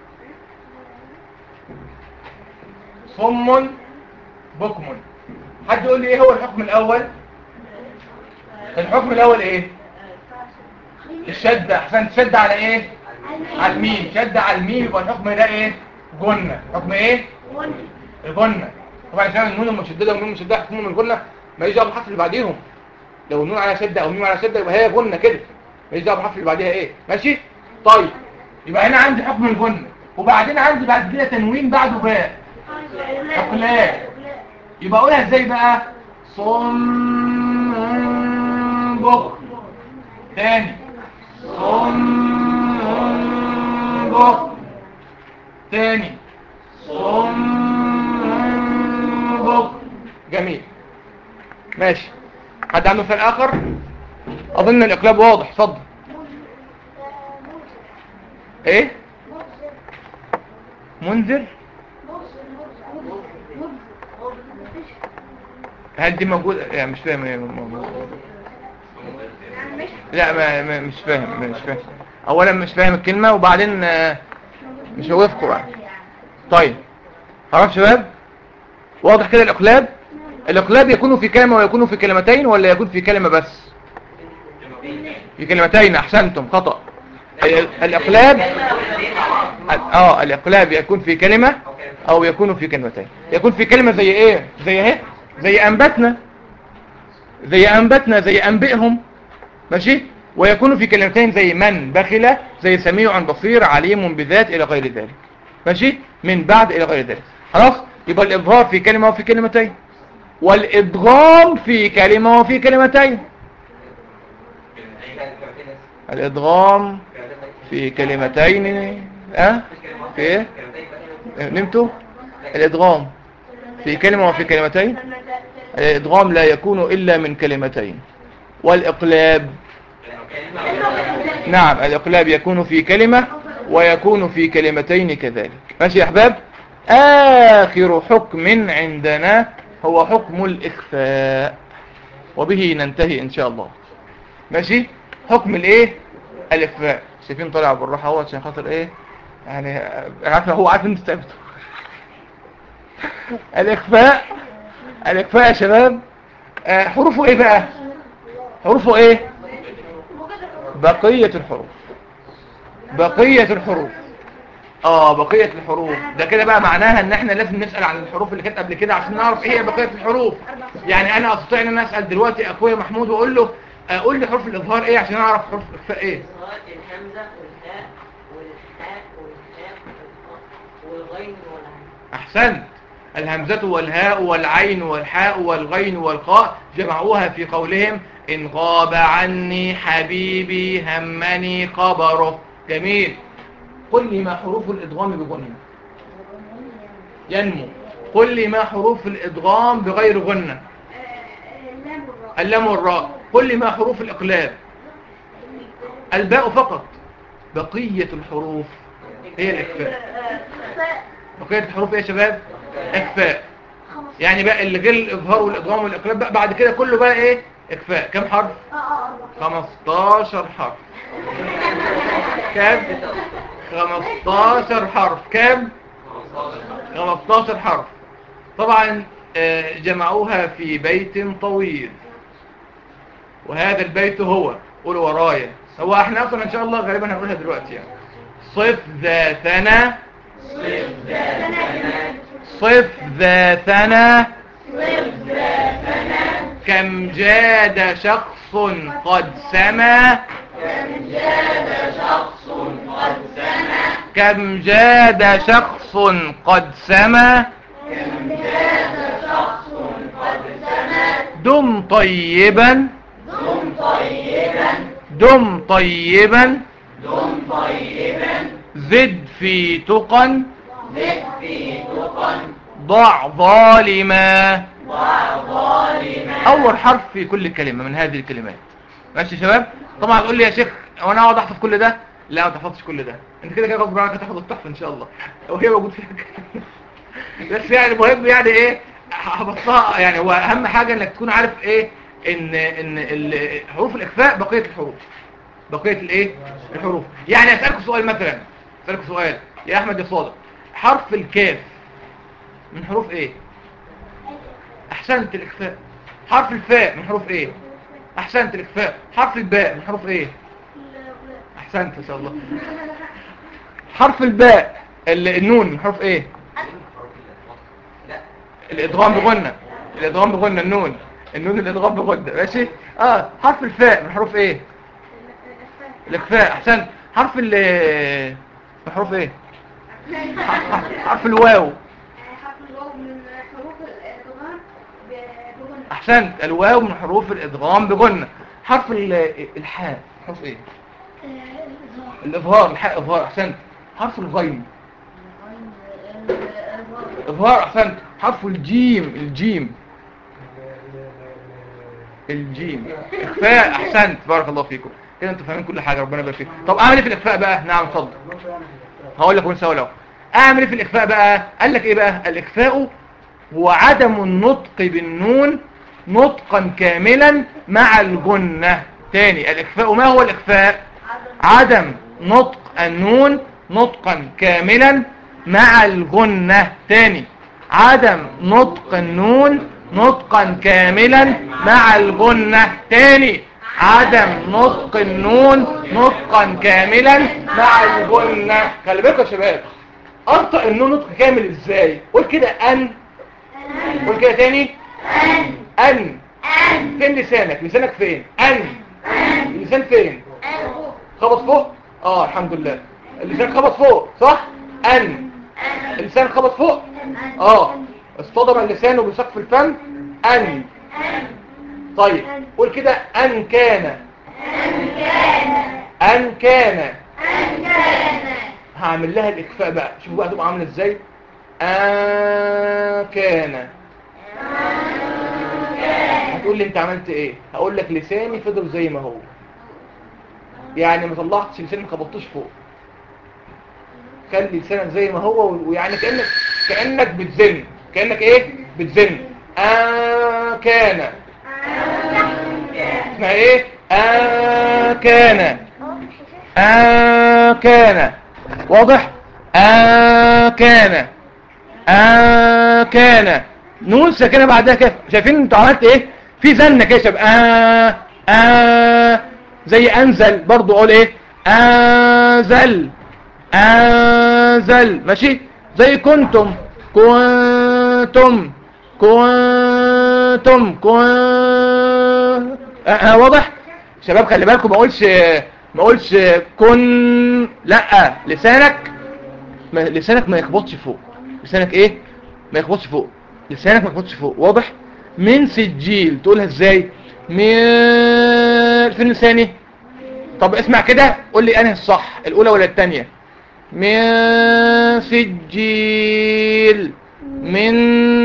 صم بكم حد يقول لي ايه هو الحكم الاول الحكم الاول ايه الشدة احسن شدة على ايه على الميم شدة على الميم يبقى الحكم ده ايه جنة حكم ايه الجنة طبعا عشان النون المشددة والنون المشددة حكمهم الجنة ما يجي الحرف اللي بعديهم لو النون على شدة او الميم على شدة يبقى هي جنة كده ما يجي الحرف اللي بعديها ايه ماشي طيب يبقى هنا عندي حكم الجنة وبعدين عندي بعد كده تنوين بعده باء اقلاب يبقى اقولها ازاي بقى صم بك تاني صم بك تاني صم بك جميل ماشي حد عنده مثال اخر اظن الاقلاب واضح اتفضل ايه منذر هل دي موجودة يعني مش فاهم ايه موجودة لا ما ما- مش فاهم مش فاهم اولا مش فاهم الكلمة وبعدين آه، مش هوافقه بقى طيب خلاص شباب واضح كده الاقلاب الاقلاب يكون في كلمة ويكون في كلمتين ولا يكون في كلمة بس في كلمتين احسنتم خطأ ال- الاقلاب اه الاقلاب يكون في كلمة او يكون في كلمتين يكون في كلمة زي ايه زي ايه زي انبتنا زي انبتنا زي انبئهم ماشي ويكون في كلمتين زي من بخل زي سميع بصير عليم بذات الى غير ذلك ماشي من بعد الى غير ذلك خلاص يبقى الاظهار في كلمة وفي كلمتين والادغام في كلمة وفي كلمتين الادغام في كلمتين اه في ايه نمتوا الادغام في كلمة وفي كلمتين الادغام لا يكون الا من كلمتين والاقلاب نعم الاقلاب يكون في كلمة ويكون في كلمتين كذلك ماشي يا احباب اخر حكم عندنا هو حكم الاخفاء وبه ننتهي ان شاء الله ماشي حكم الايه الاخفاء شايفين طالع بالراحه اهو عشان خاطر ايه يعني عارف هو عارف انت تعبت الاخفاء الاخفاء يا شباب آه، حروفه ايه بقى حروفه ايه بقية الحروف بقية الحروف اه بقية الحروف ده كده بقى معناها ان احنا لازم نسأل عن الحروف اللي كانت قبل كده عشان نعرف ايه هي بقية الحروف يعني انا استطيع ان انا اسأل دلوقتي اخويا محمود واقول له آه، قول لي حروف الاظهار ايه عشان اعرف حروف الاخفاء ايه صاد الهمزة والهاء والحاء والهاء والغين والعين احسنت الهمزة والهاء والعين والحاء والغين والخاء جمعوها في قولهم إن غاب عني حبيبي همني خبره جميل قل لي ما حروف الإدغام بغنة ينمو قل لي ما حروف الإدغام بغير غنة اللام والراء اللام والراء قل لي ما حروف الإقلاب الباء فقط بقية الحروف هي الإخفاء بقية الحروف ايه يا شباب إخفاء يعني بقى اللي غير الإظهار والإدغام والإقلاب بقى بعد كده كله بقى ايه إخفاء كم حرف اه اه أربعة. 15 حرف كام 15 حرف كام 15 حرف طبعا آه، جمعوها في بيت طويل وهذا البيت هو قولوا ورايا هو احنا اصلا ان شاء الله غالبا هنقولها دلوقتي يعني صف ذا ثنا صف ذا ثنا كم جاد شخص قد سما كم جاد شخص قد سما دم طيبا دم طيبا زد في تقا ضع ظالما اول حرف في كل كلمة من هذه الكلمات ماشي يا شباب طبعا تقول لي يا شيخ وانا اقعد احفظ كل ده لا ما تحفظش كل ده انت كده كده غصب عنك هتحفظ التحفه ان شاء الله وهي موجود فيها بس يعني المهم يعني ايه حفظتها يعني هو اهم حاجه انك تكون عارف ايه ان ان ال- حروف الاخفاء بقيه الحروف بقيه الايه الحروف يعني اسالكم سؤال مثلا اسالكم سؤال يا احمد يا صادق حرف الكاف من حروف ايه احسنت الاخفاء حرف الفاء من حروف ايه احسنت الاخفاء حرف الباء من حروف ايه احسنت ان شاء الله حرف الباء ال- النون من حروف ايه الادغام بغنة الادغام بغنة النون النون الادغام بغنة ماشي اه حرف الفاء من حروف ايه الاخفاء احسنت حرف ال من حروف ايه حرف الواو حرف الواو من حروف الإدغام بغنى احسنت الواو من حروف الادغام بغنة حرف ال- الحاء حرف ايه الاظهار الحاء اظهار احسنت حرف الغين اظهار احسنت حرف الجيم الجيم الجيم اخفاء احسنت بارك الله فيكم كده انتوا فاهمين كل حاجه ربنا يبارك فيكم طب اعمل ايه في الاخفاء بقى نعم اتفضل النقطة يعني في الإخفاء. هقول لك ونسى ولو اعمل ايه في الاخفاء بقى قال لك ايه بقى الاخفاء هو عدم النطق بالنون نطقا كاملا مع الجنة تاني الاخفاء ما هو الاخفاء عدم نطق النون نطقا كاملا مع الجنة تاني عدم نطق النون نطقا كاملا مع الجنة تاني عدم نطق النون نطقا كاملا مع الجنة خلي بالكم يا شباب انطق النون نطق كامل ازاي قول كده ان قول كده تاني ان فين لسانك لسانك فين ان اللسان فين خبط فوق اه الحمد لله اللسان خبط فوق صح ان اللسان خبط فوق اه اصطدم اللسان بسقف الفم ان طيب قول كده ان كان ان كان هعمل لها الاخفاء بقى شوفوا بقى تبقى عامله ازاي ان كان هتقول لي انت عملت ايه هقول لك لساني فضل زي ما هو يعني ما طلعتش لساني ما خبطتوش فوق خلي لسانك زي ما هو و- ويعني كانك كانك بتزن كانك ايه بتزن آه كان اسمها ايه آه كان آه كان واضح آه كان آه كان نون ساكنه بعدها كده شايفين انتوا عملت ايه في زنه كده شباب آه آه زي انزل برضو اقول ايه انزل انزل ماشي زي كنتم كنتم كنتم كنتم آه آه واضح شباب خلي بالكم ما اقولش ما اقولش كن لا لسانك ما لسانك ما يخبطش فوق لسانك ايه ما يخبطش فوق لسانك ما يخبطش فوق واضح من سجيل تقولها ازاي من فين لساني طب اسمع كده قول لي انهي الصح الاولى ولا الثانيه من سجيل من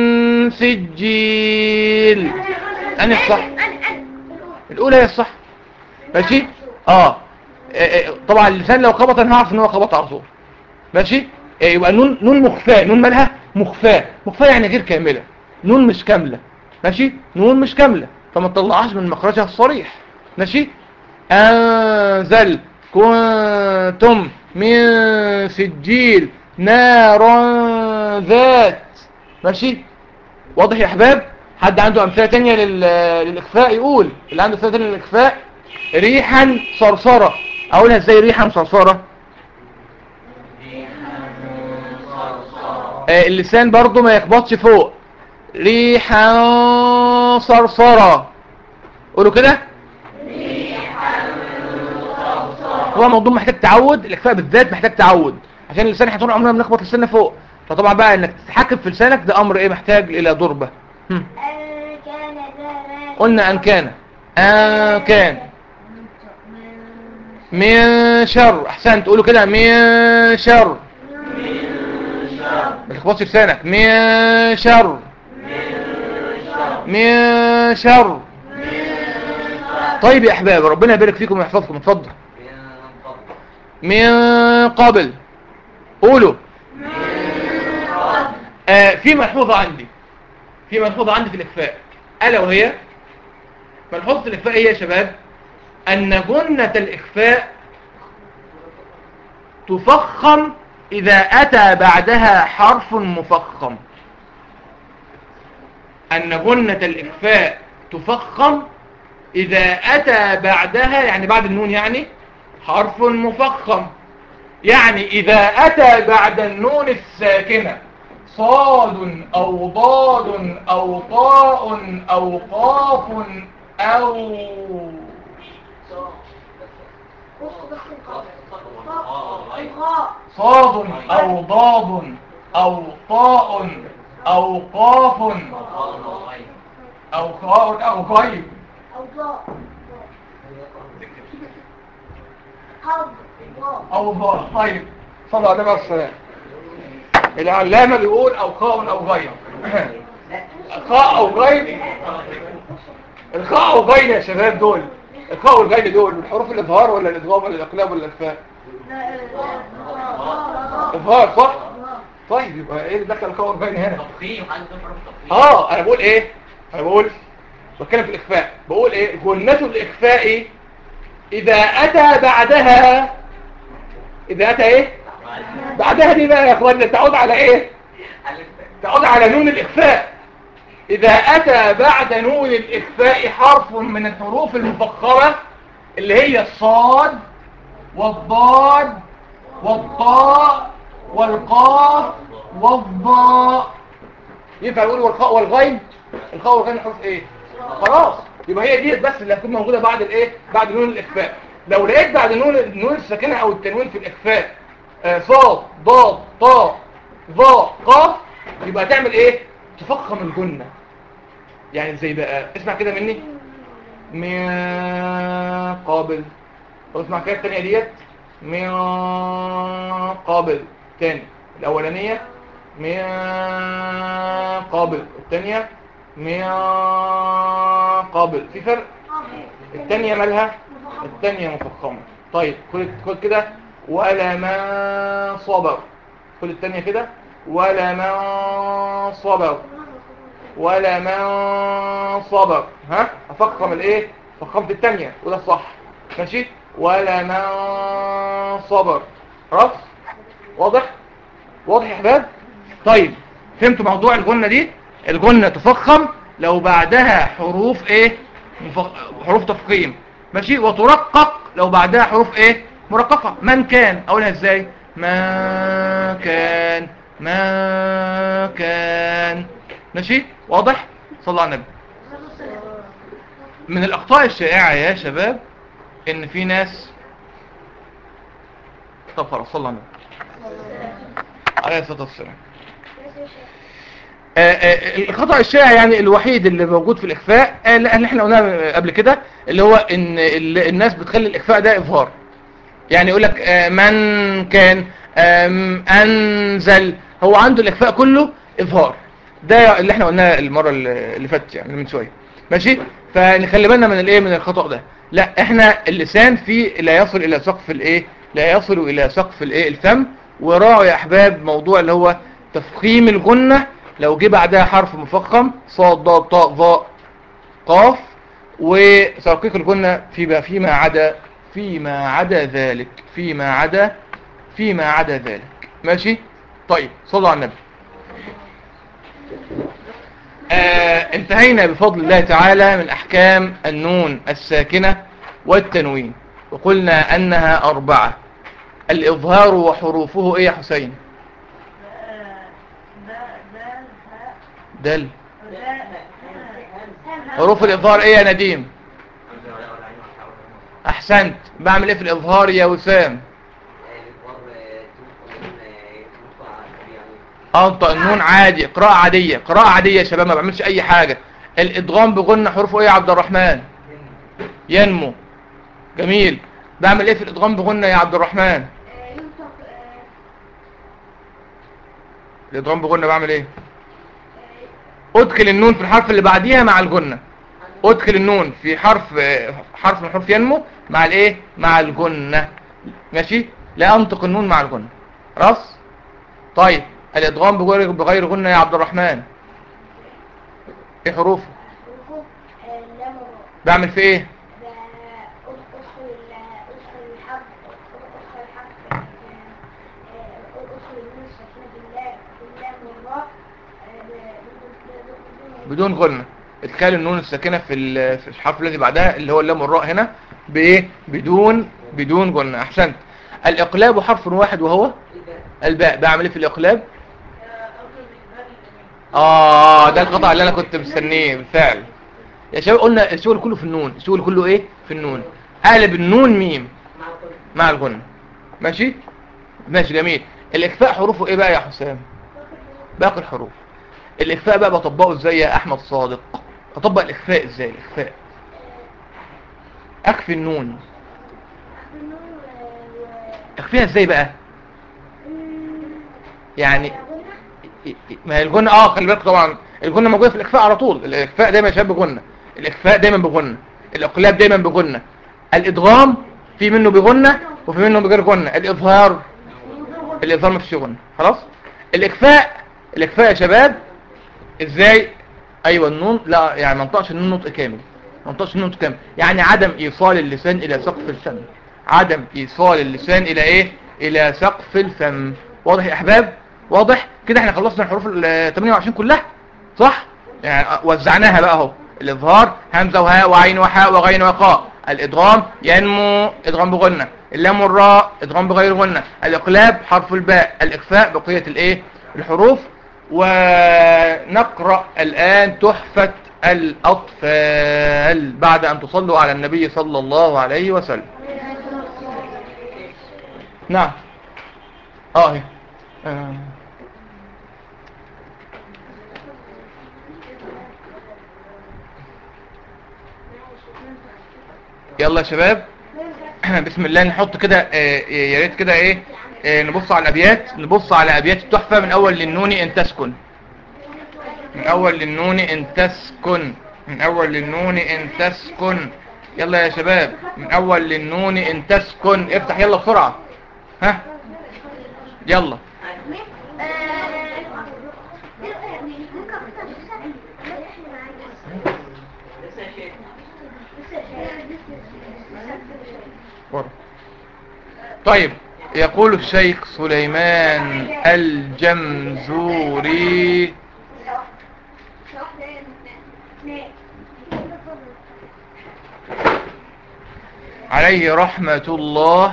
سجيل انهي الصح أنا أنا الاولى هي الصح ماشي اه آه، آه، طبعا اللسان لو خبط انا هعرف ان هو خبط على طول ماشي آه، يبقى نون نون مخفاه نون مالها مخفاه مخفاه يعني غير كامله نون مش كامله ماشي نون مش كامله فما تطلعهاش من مخرجها الصريح ماشي انزل كنتم من سجيل نارا ذات ماشي واضح يا احباب حد عنده امثله تانية لل... للاخفاء يقول اللي عنده امثله تانية للاخفاء ريحا صرصره اقولها ازاي ريحا صرصره آه، اللسان برضو ما يخبطش فوق ريحا صرصره قولوا كده هو موضوع محتاج تعود الاخفاء بالذات محتاج تعود عشان اللسان احنا طول عمرنا بنخبط لساننا فوق فطبعا بقى انك تتحكم في لسانك ده امر ايه محتاج الى ضربه هم. أن كان ذا مال قلنا ان كان ان كان من شر احسنت تقولوا كده من شر ما تخبطش لسانك من شر من شر طيب يا احباب ربنا يبارك فيكم ويحفظكم اتفضل من قبل قولوا آه في ملحوظة عندي في ملحوظة عندي في الإخفاء ألا وهي ملحوظة الإخفاء هي يا شباب أن جنة الإخفاء تفخم إذا أتى بعدها حرف مفخم أن جنة الإخفاء تفخم إذا أتى بعدها يعني بعد النون يعني حرف مفخم يعني إذا أتى بعد النون الساكنة صاد أو ضاد أو طاء أو قاف أو صاد أو ضاد أو طاء أو قاف أو خاء أو غيب أو ضاء حظ ضاء أو ضاء طيب صلى على النبي عليه الصلاة العلامة بيقول أو خاء أو غيب خاء أو غيب الخاء أو غيب يا شباب دول الخاء والغيب دول من حروف الإظهار ولا الإدغام ولا الإقلاب ولا الإخفاء إظهار صح؟ طيب يبقى إيه اللي دخل الخاء والغيب هنا؟ اه انا بقول ايه انا بقول بتكلم في الاخفاء بقول ايه جنة الاخفاء اذا اتى بعدها اذا اتى ايه بعدها دي بقى يا اخوانا تعود على ايه تعود على نون الاخفاء اذا اتى بعد نون الاخفاء حرف من الحروف المفخمة اللي هي الصاد والضاد والطاء والقاف والضاء ينفع يقول والخاء والغين الخاء والغين حروف ايه خلاص يبقى هي ديت بس اللي هتكون موجوده بعد الايه بعد نون الاخفاء لو لقيت بعد نون النون الساكنه او التنوين في الاخفاء آه، صاد ضاد طاء ظاء قاف يبقى تعمل ايه تفخم الجنه يعني زي بقى اسمع كده مني من قابل طب اسمع كده الثانيه ديت من قابل تاني الاولانيه من قابل الثانيه من قابل في فرق الثانيه مالها الثانيه مفخمه طيب خد خد كده ولا ما صبر خد الثانيه كده ولا ما صبر ولا من صبر ها افخم الايه فخمت الثانيه وده صح ماشي ولا من صبر خلاص واضح واضح يا احباب طيب فهمتوا موضوع الجنه دي الجنه تفخم لو بعدها حروف ايه مفخ... حروف تفخيم ماشي وترقق لو بعدها حروف ايه مرققه من كان اقولها ازاي ما كان ما كان ماشي واضح صلى على النبي من الاخطاء الشائعه يا شباب ان في ناس طب خلاص صلى على النبي عليه الصلاه والسلام آه، آه، الخطأ الشائع يعني الوحيد اللي موجود في الإخفاء آه، اللي احنا قلناه قبل كده اللي هو ان ال- الناس بتخلي الإخفاء ده إظهار يعني يقول لك آه، من كان آم، أنزل هو عنده الإخفاء كله إظهار ده اللي احنا قلناه المرة اللي اللي فاتت يعني من شوية ماشي فنخلي بالنا من الايه من الخطأ ده لا احنا اللسان فيه لا يصل الى سقف الايه لا يصل الى سقف الايه الفم وراعوا يا احباب موضوع اللي هو تفخيم الجنة لو جه بعدها حرف مفخم صاد ضاد طاء ظاء قاف وترقيق الجنة فيما فيما عدا فيما عدا ذلك فيما عدا فيما عدا ذلك ماشي طيب صلوا على النبي آه انتهينا بفضل الله تعالى من احكام النون الساكنة والتنوين وقلنا انها اربعة الاظهار وحروفه ايه يا حسين دل حروف الاظهار ايه يا نديم احسنت بعمل ايه في الاظهار يا وسام انطق النون عادي قراءة عادية قراءة عادية يا شباب ما بعملش اي حاجة الادغام بغنى حروفه ايه يا عبد الرحمن ينمو جميل بعمل ايه في الادغام بغنى يا عبد الرحمن آه، ينطق آه، الادغام بغنى بعمل ايه ادخل النون في الحرف اللي بعديها مع الجنة ادخل النون في حرف آه، حرف من حروف ينمو مع الايه مع الجنة ماشي لا انطق النون مع الجنة خلاص طيب الادغام بغير بغير غنة يا عبد الرحمن ايه حروفه حروفه آه، اللام والراء بعمل في ايه ب- ادخل ال- ادخل الحرف ادخل الحرف آه، آه، ادخل النون الساكنة بالله باللام والراء آه، ب- ب- بدون غنة ادخال النون الساكنة في ال- في الحرف الذي بعدها اللي هو اللام والراء هنا بايه بدون بدون غنة احسنت الاقلاب حرف واحد وهو الباء بعمل ايه في الاقلاب اه ده القطع اللي انا كنت مستنيه بالفعل يا شباب قلنا الشغل كله في النون الشغل كله ايه في النون اقلب النون ميم مع الغنة ماشي ماشي جميل الاخفاء حروفه ايه بقى يا حسام باقي الحروف الاخفاء بقى بطبقه ازاي يا احمد صادق اطبق الاخفاء ازاي الاخفاء اخفي النون النون و- و- اخفيها ازاي بقى مم، يعني غنة. ما هي الجنة اه خلي بالك طبعا الجنة موجودة في الاخفاء على طول الاخفاء دايما يا شباب بجنة الاخفاء دايما بجنة الاقلاب دايما بجنة الادغام في منه بجنة وفي منه بغير جنة الاظهار الاظهار ما فيش غنة خلاص الاخفاء الاخفاء يا شباب ازاي ايوه النون لا يعني ما انطقش النون نطق كامل ما انطقش النون نطق كامل يعني عدم ايصال اللسان الى سقف الفم عدم ايصال اللسان الى ايه الى سقف الفم واضح يا احباب واضح كده احنا خلصنا الحروف ال 28 كلها صح يعني وزعناها بقى اهو الاظهار همزه وهاء وعين وحاء وغين وقاء الادغام ينمو ادغام بغنه اللام والراء ادغام بغير غنه الاقلاب حرف الباء الاخفاء بقيه الايه الحروف ونقرأ الآن تحفة الأطفال بعد أن تصلوا على النبي صلى الله عليه وسلم نعم اه هي. آه. يلا يا شباب بسم الله نحط كده آه، يا ريت كده ايه آه، نبص على الابيات نبص على ابيات التحفه من اول للنون ان تسكن من اول للنون ان تسكن من اول للنون ان تسكن يلا يا شباب من اول للنون ان تسكن افتح يلا بسرعه ها يلا ممكن أختار السعي. ورا. طيب يقول الشيخ سليمان الجمزوري عليه رحمة الله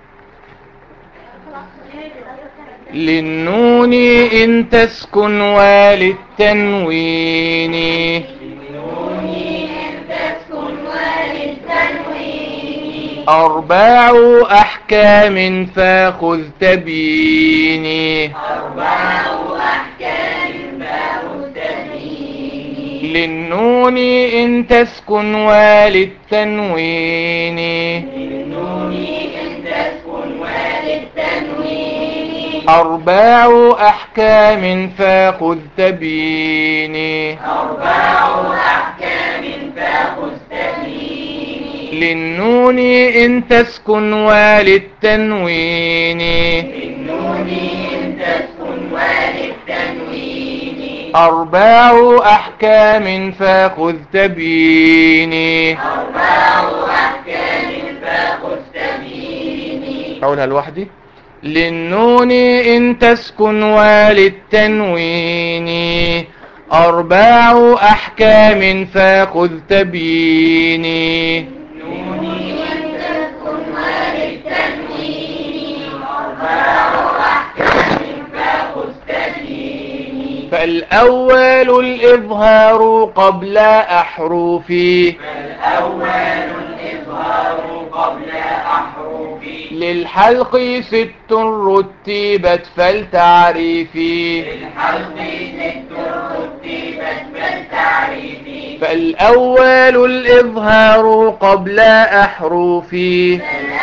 للنون إن تسكن وللتنوين أربع أحكام فخذ تبيني أربع أحكام فخذ للنون إن تسكن وللتنوين أربع أحكام فخذ تبيني للنون إن تسكن وللتنوين أربع أحكام فخذ تبيني أقولها لوحدي للنون إن تسكن وللتنوين أربع أحكام فخذ تبيني فالأول الإظهار قبل أحرفه للحلق ست رتبت فالتعريفي فالأول الإظهار قبل أحرفي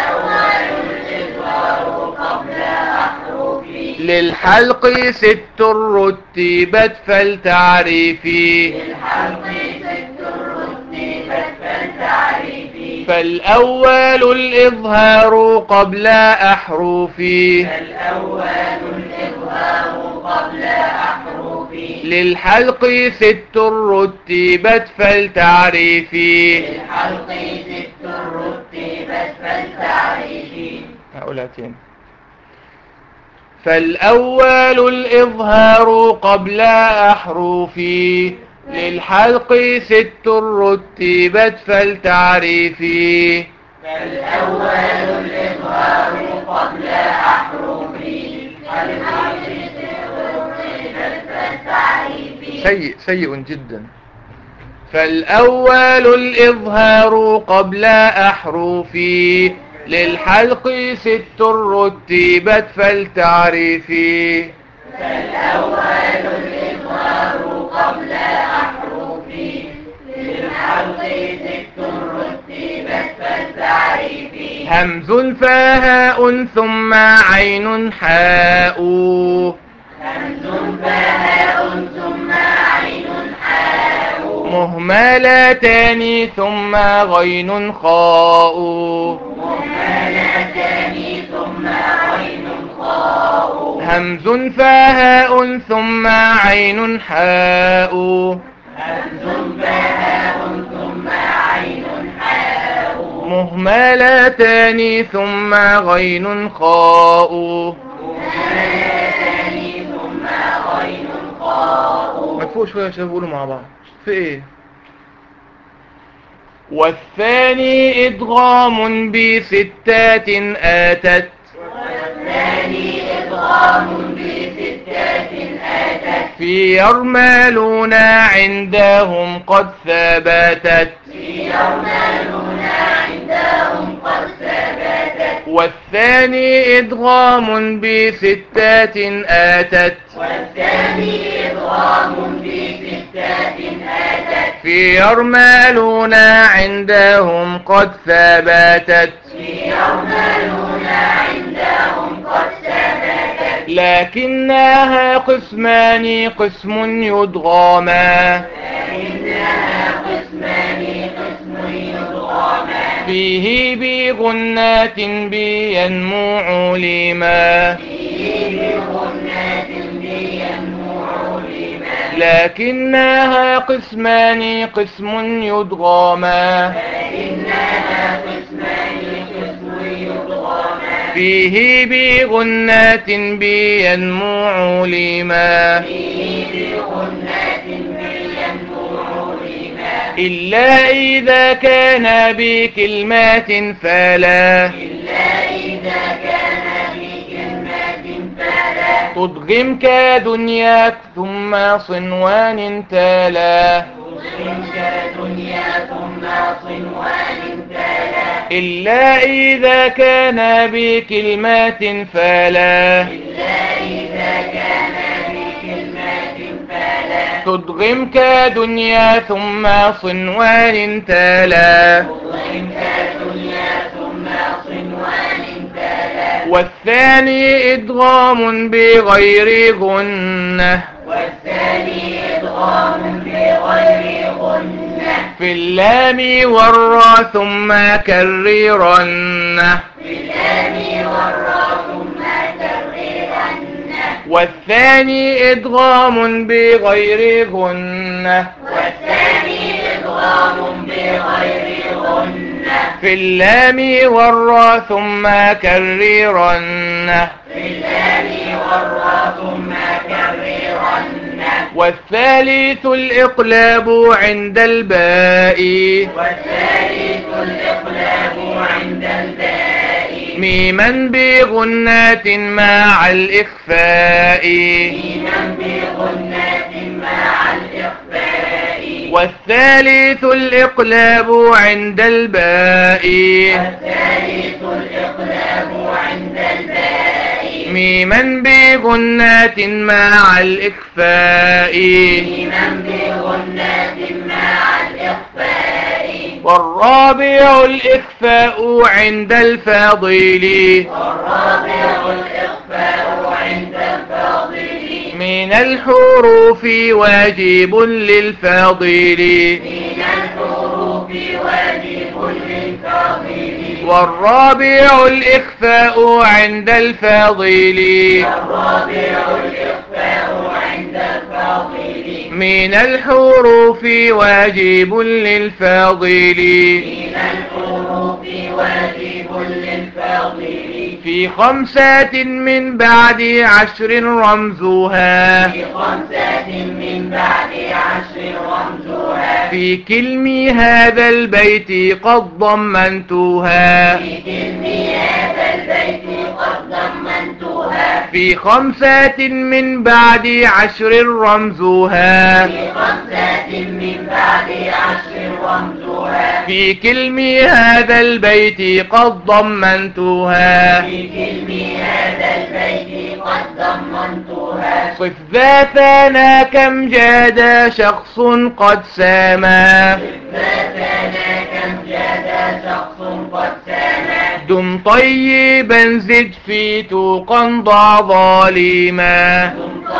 للحلق ست رتبت فالتعريفي فالأول الإظهار قبل أحرفي للحلق ست رتبت فالتعريفي هقولها تاني فالأول الإظهار قبل أحرفي للحلق ست رتبت فالتعريفي سيء سيء جدا فالأول الإظهار قبل أحرفي للحلق ست رتبت فالتعريفي همز فهاء ثم عين حاء مهملتان ثم غين خاء همز فهاء ثم عين حاء مهملتان ثم غين خاء مدفوع شوية يا شباب قولوا مع بعض في ايه والثاني ادغام بستات اتت في يرملون عندهم قد ثبتت والثاني ادغام بستات اتت في يرملون عندهم قد ثبتت لكنها قسمان قسم يدغاما فيه بغنات بينمو علما لكنها قسمان قسم يدغاما فيه بغنات بينمو علما إلا إذا كان بكلمات فلا تدغم كدنياك ثم صنوان تالا إلا إذا كان بكلمات فلا تدغم كدنيا ثم صنوان تالا والثاني إدغام بغير غنة في اللام والراء ثم كررن والثاني إدغام بغير غنة في اللام والراء ثم كررن والثالث الإقلاب عند الباء ميما بغنات مع الإخفاء والثالث الإقلاب عند الباء ميما بغنات مع الإخفاء والرابع الإخفاء عند الفاضل من الحروف واجب للفاضل والرابع الإخفاء عند الفاضل من الحروف واجب للفاضل في خمسات من بعد عشر رمزها في كلم هذا البيت قد ضمنتها في خمسات من بعد عشر رمزها في كلم هذا البيت قد ضمنتها صف ذاتنا كم جاد شخص قد ساما دم طيبا زد في توقا ضع ظالما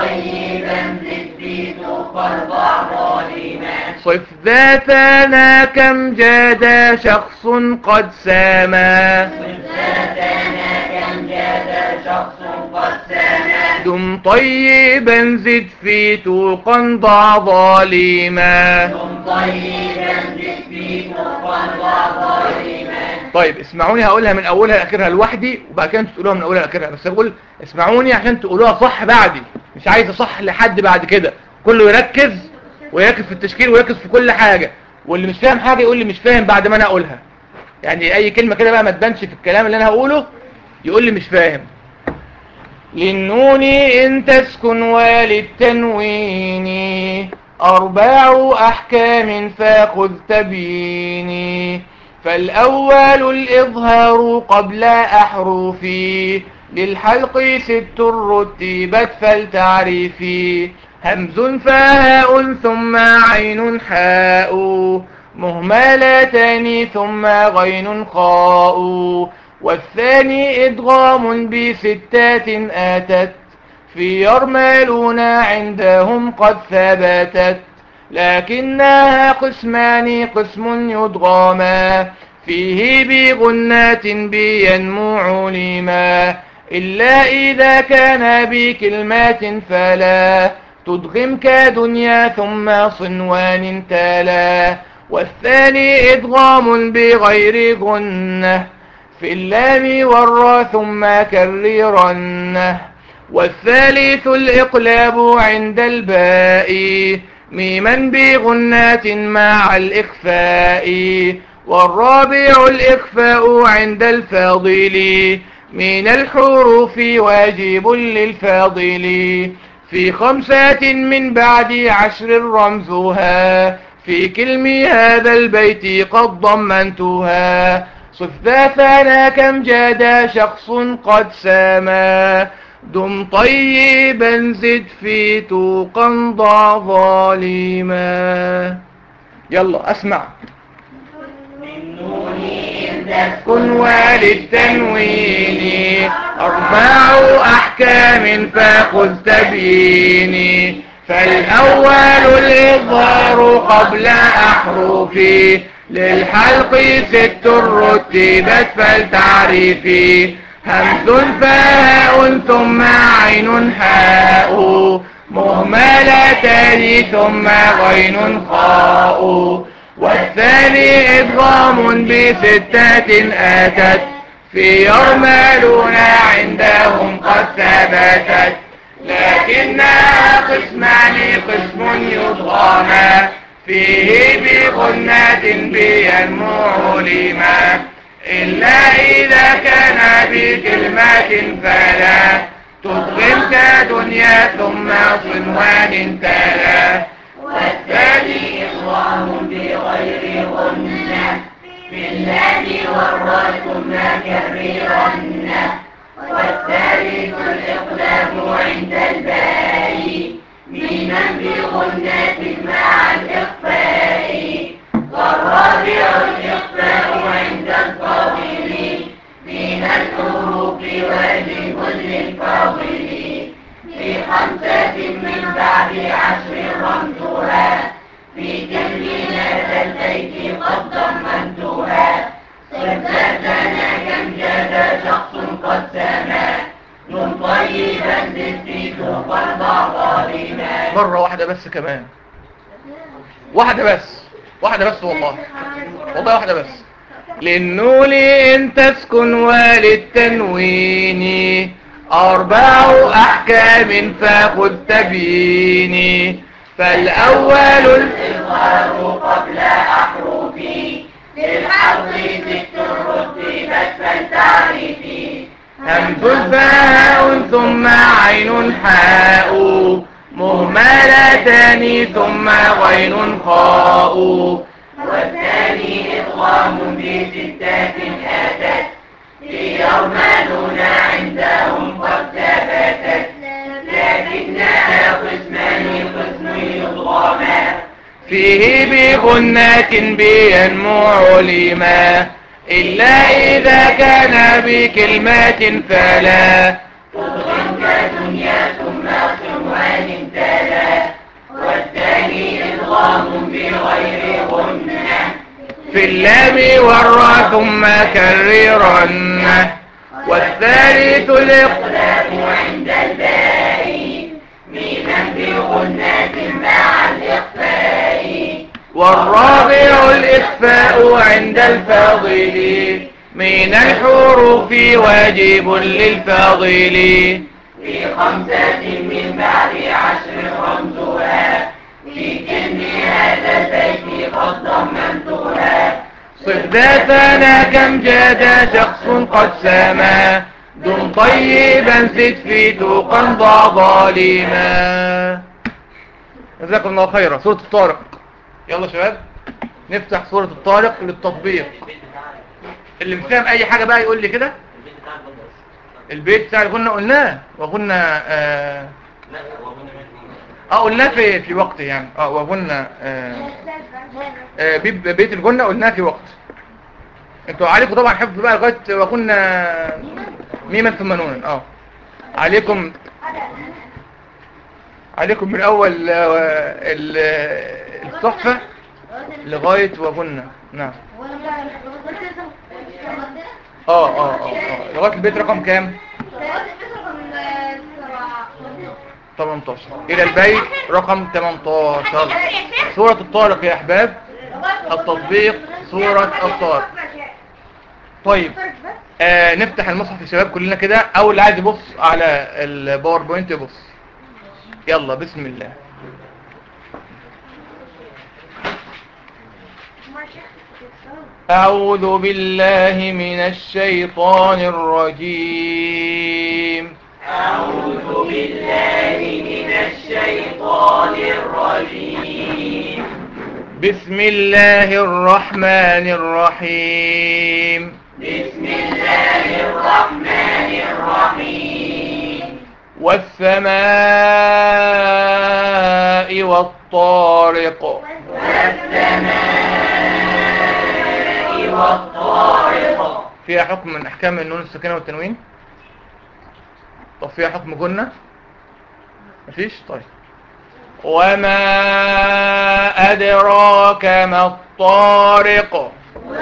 صف ذاتنا كم جاد شخص قد ساما دم طيبا زد في توقا ضع ظالما طيب اسمعوني هقولها من اولها لاخرها لوحدي وبعد كده انتوا تقولوها من اولها لاخرها بس اقول اسمعوني عشان تقولوها صح بعدي مش عايز اصح لحد بعد كده كله يركز ويركز في التشكيل ويركز في كل حاجة واللي مش فاهم حاجة يقول لي مش فاهم بعد ما انا اقولها يعني اي كلمة كده بقى ما تبانش في الكلام اللي انا هقوله يقول لي مش فاهم للنون إن تسكن وللتنوين أربع أحكام فاخذ تبيني فالأول الإظهار قبل أحرفي للحلق ست رتبت فلتعرفي همز فهاء ثم عين حاء مهملتان ثم غين خاء والثاني إدغام بستات آتت في يرملون عندهم قد ثبتت لكنها قسمان قسم يدغاما فيه بغنات بينمو علما إلا إذا كان بكلمات فلا تدغم كدنيا ثم صنوان تالا والثاني إدغام بغير غنة في اللام والراء ثم كررنه والثالث الإقلاب عند الباء ميما بغنات مع الإخفاء والرابع الإخفاء عند الفاضل من الحروف واجب للفاضل في خمسات من بعد عشر رمزها في كلم هذا البيت قد ضمنتها صف ذاتنا كم جاد شخص قد ساما دم طيبا زد في توقا ضع ظالما يلا اسمع كن وللتنوين أربع أحكام فخذ تبيني فالأول الإظهار قبل أحرفي للحلق ست رتبت فالتعريفي همز فاء ثم عين حاء مهملتان ثم غين خاء والثاني إدغام بستة آتت في يرملون عندهم قد ثبتت لكنها قسمان قسم يضغاما فيه بغنة بينمو لما إلا إذا كان بكلمة فلا تضغم كدنيا ثم صنوان تلا والثاني إضغام بغير غنة في اللام والراء ثم كررن والثالث الإقلام عند الباء ميما بغنة مع الإخفاء والرابع الإخفاء عند الفاضل من الحروف واجب للفاضل في خمسة من بعد عشر رمتها في جميل هذا البيت قد ضمنتها صرتنا كم جاد شخص قد سما من طيبا زدت قلب ظالما مرة واحدة بس كمان واحدة بس واحدة بس والله والله واحدة بس للنون إن تسكن وللتنوين أربع أحكام فخذ تبيني فالأول الإظهار قبل أحرفي للحرف ست رتبت فالتعريفي همز فاء ثم عين حاء مهملتان ثم غين خاء والثاني إضغام بستات آتت يرملون عندهم قد ثبتت لكنها قسمان قسم يضغما فيه بغنة بينمو علما إلا إذا كان بكلمات فلا تضغم كدنيا ثم صنوان تلا والثاني إضغام بغير غنة في اللام والراء ثم كررن والثالث الإقلام عند الباء ميما بغنة مع الإخفاء والرابع الإخفاء عند الفاضل من الحروف واجب للفاضل في خمسة من بعد عشر رمزها في جن هذا البيت قد ضمنتها صداتنا كم جاد شخص قد سما دم طيبا زد في توقا ضع ظالما جزاكم الله خيرا سورة الطارق يلا شباب نفتح سورة الطارق للتطبيق اللي مش فاهم اي حاجة بقى يقول لي كده البيت بتاع الغنى قلناه وقلنا آه اه قلناه في في وقت يعني اه وقلنا آه آه بيب- بيت الجنة قلناه في وقت انتوا عليكم طبعا حفظ بقى لغايه وقلنا ميما ثم نونا اه عليكم عليكم من اول آه، ال- آه، التحفه لغايه وقلنا نعم اه اه اه اه لغايه البيت رقم كام 18 الى البيت رقم 18 سوره الطارق يا احباب التطبيق سوره الطارق طيب آه نفتح المصحف يا شباب كلنا كده او اللي عايز يبص على الباوربوينت يبص يلا بسم الله أعوذ بالله من الشيطان الرجيم أعوذ بالله من الشيطان الرجيم بسم الله الرحمن الرحيم بسم الله الرحمن الرحيم والسماء والطارق فيها حكم من احكام النون الساكنه والتنوين طب فيها حكم جنة مفيش طيب وما أدراك ما الطارق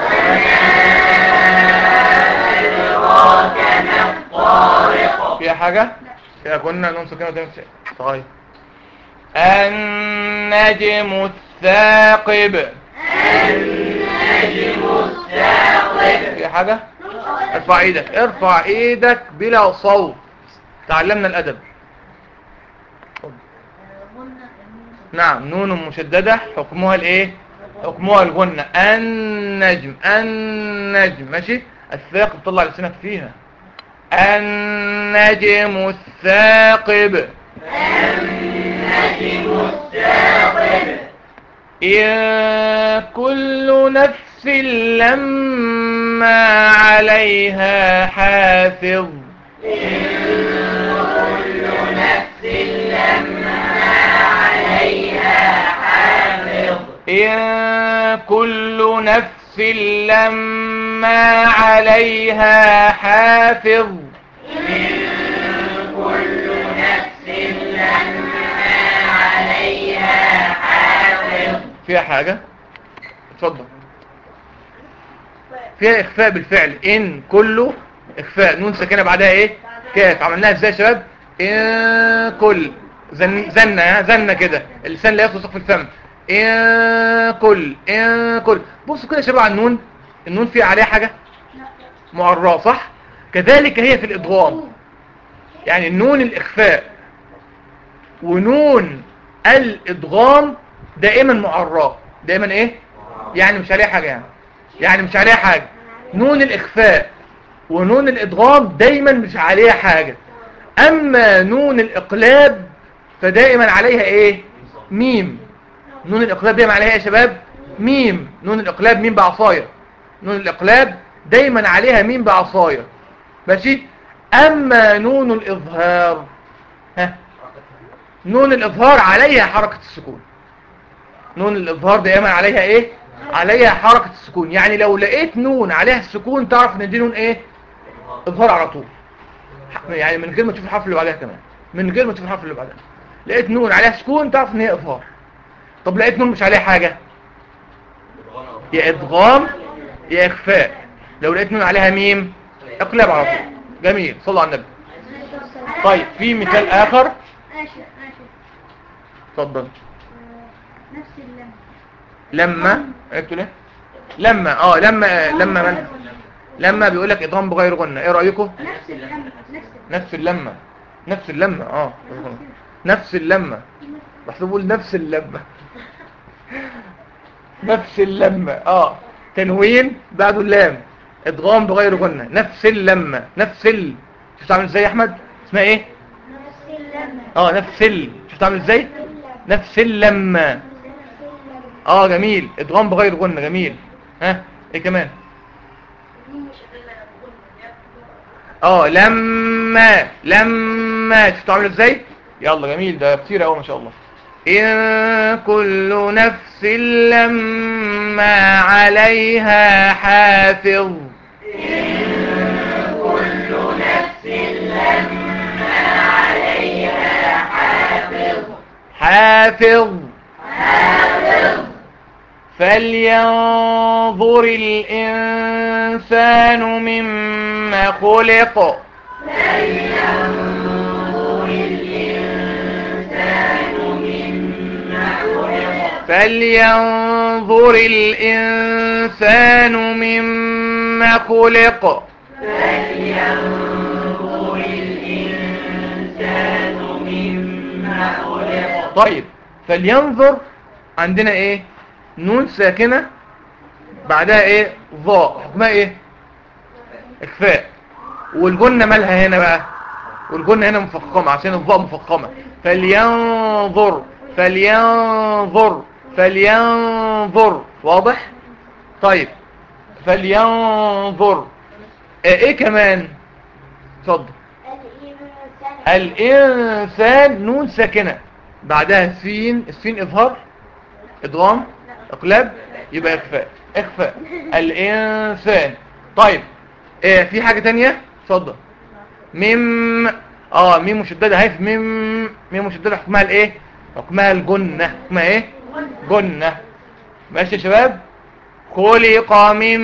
فيها حاجة فيها كنا نون سكينة وتنون سكينة. طيب النجم الثاقب في حاجة ارفع ايدك ارفع ايدك بلا صوت تعلمنا الادب غنى النون نعم نون مشددة حكمها الايه حكمها الغنة النجم النجم ماشي الثاقب طلع لسانك فيها النجم الثاقب إن كل نفس لما عليها حافظ إن كل نفس لما عليها حافظ فيها حاجة اتفضل فيها اخفاء بالفعل ان كله اخفاء نون ساكنه بعدها ايه كاف عملناها ازاي يا شباب ان كل زن زنه ها زنه كده اللسان لا يخرج سقف الفم ان كل ان كل بصوا كده يا شباب على النون النون فيها عليها حاجه معراه صح كذلك هي في الادغام يعني النون الاخفاء ونون الادغام دائما معراه دائما ايه يعني مش عليها حاجه يعني يعني مش عليها حاجه نون الاخفاء ونون الادغام دايما مش عليها حاجه اما نون الاقلاب فدائما عليها ايه ميم نون الاقلاب دايما عليها إيه يا شباب ميم نون الاقلاب ميم بعصايه نون الاقلاب دايما عليها ميم بعصايه ماشي اما نون الاظهار ها نون الاظهار عليها حركه السكون نون الاظهار دائما عليها ايه عليها حركه السكون يعني لو لقيت نون عليها السكون تعرف ان دي نون ايه اظهار على طول يعني من غير ما تشوف الحرف اللي بعدها كمان من غير ما تشوف الحرف اللي بعدها لقيت نون عليها سكون تعرف ان هي اظهار طب لقيت نون مش عليها حاجه يا ادغام يا اخفاء لو لقيت نون عليها ميم اقلب على طول جميل صلوا على النبي طيب في مثال اخر ماشي ماشي اتفضل آه، نفس اللمة لما قلت له لما اه لما لما من لما بيقول لك ادغام بغير غنة ايه رايكم نفس اللمة نفس نفس اللمة نفس اللمة اه نفس اللمة محسوب بقول نفس اللمة نفس اللمة اه تنوين بعده اللام ادغام بغير غنة نفس اللمة نفس ال شفت عامل ازاي يا احمد اسمها ايه نفس اللمة اه نفس ال شفت عامل ازاي نفس اللمة اه جميل ادغام بغير غنة جميل ها ايه كمان اه لما لما شفتوا عامل ازاي يلا جميل ده كتير قوي ما شاء الله ان كل نفس لما عليها حافظ حافظ فلينظر الإنسان مما خلق فلينظر الإنسان مما خلق طيب فلينظر عندنا ايه نون ساكنة بعدها ايه ظاء حكمها ايه اخفاء والجنة مالها هنا بقى والجنة هنا مفخمة عشان الظاء مفخمة فلينظر فلينظر فلينظر واضح طيب فلينظر ايه, إيه كمان اتفضل الإنسان الإنسان نون ساكنة بعدها سين السين إظهار إضغام إقلاب يبقى إخفاء إخفاء الإنسان طيب إيه في حاجة تانية اتفضل ميم اه ميم مشددة هاي في ميم ميم مشددة حكمها الايه حكمها الجنة حكمها ايه جنة ماشي يا شباب خلق من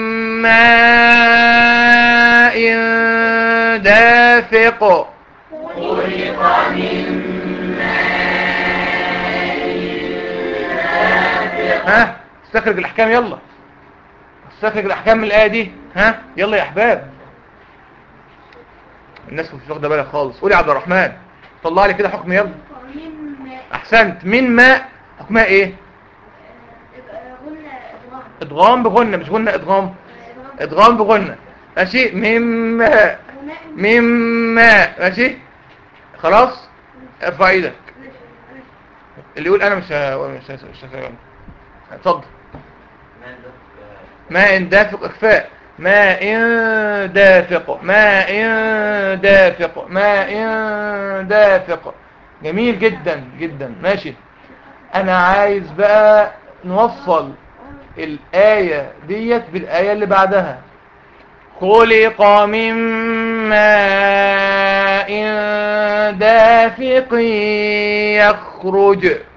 ماء دافق ها استخرج الاحكام يلا استخرج الاحكام من الايه دي ها يلا يا احباب الناس مش واخده بالها خالص قولي يا عبد الرحمن طلع لي كده حكم يلا احسنت من ماء حكمها ايه ادغام بغنة مش غنة ادغام ادغام بغنة ماشي من ماء من ماء ماشي خلاص ارفع ايدك اللي يقول انا مش ه- مش ه- مش ه- اتفضل ماء دافق اخفاء ماء دافق ماء دافق ماء دافق جميل جدا جدا ماشي انا عايز بقى نوصل الآية ديت بالآية اللي بعدها خلق من ماء دافق يخرج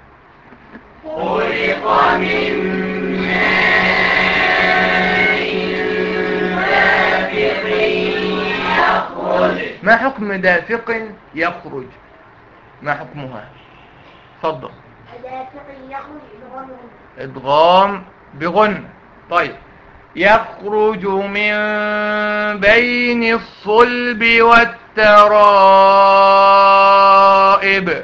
ما حكم دافق يخرج ما حكمها تفضل دافع يخرج إدغام ادغام بغن طيب يخرج من بين الصلب والترائب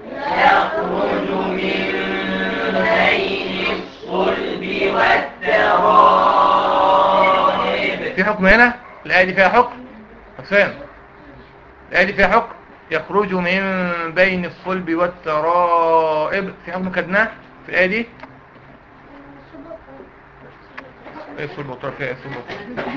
في حكم هنا الآية دي فيها حكم حسام الآية دي فيها حكم يخرج من بين الصلب والترائب في حكم خدناه في الآية دي ايه الصلب والترائب فيها ايه الصلب والترائب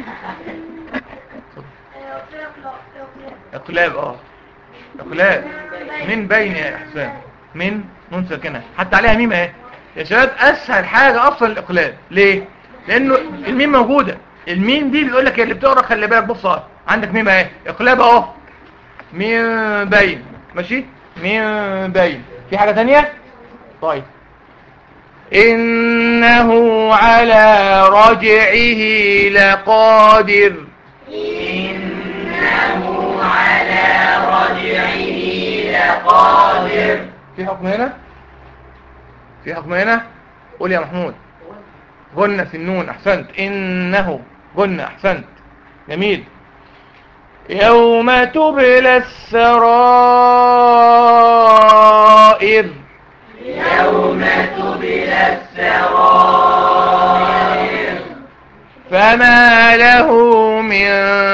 اقلاب اه اقلاب من بين يا حسام من نون ساكنه حتى عليها ميم اهي يا شباب اسهل حاجه اصلا الاقلاب ليه لانه الميم موجوده الميم دي بيقول لك اللي بتقرا خلي بالك بص اهو عندك ميم اهي اقلاب اهو من بين ماشي من بين في حاجه تانية طيب إنه على رجعه لقادر في حكم هنا في حكم هنا قول يا محمود غنى في النون احسنت انه غنى احسنت جميل يوم تبلى السرائر فما له من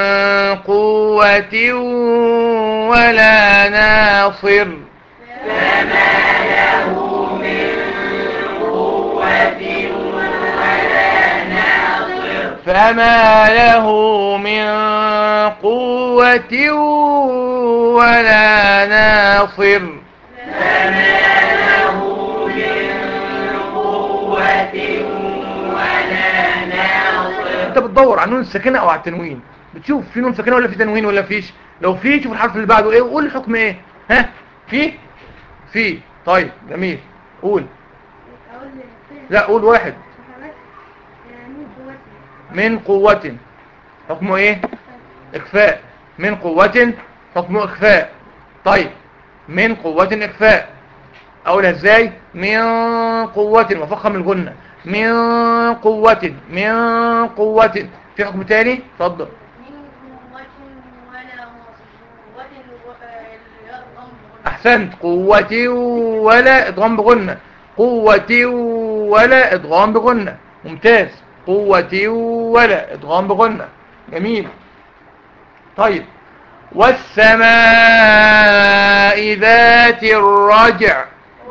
قوة ولا ناصر فما له من قوة ولا ناصر انت بتدور على النون الساكنه او على التنوين بتشوف في نون ساكنه ولا في تنوين ولا فيش لو في شوف الحرف اللي بعده ايه وقول الحكم ايه ها في في طيب جميل قول أقول فين؟ لا قول واحد حضرتك من قوتي من قوة حكمه ايه اخفاء من قوة حكمه اخفاء طيب من قوة اخفاء اقولها ازاي من قوة وفخم الجنة من قوة من قوة في حكم تاني اتفضل من قوة ولا ناصر قوة يضم احسنت قوة ولا ادغام بغنة قوة ولا ادغام بغنة ممتاز قوة ولا ادغام بغنة جميل طيب والسماء ذات الرجع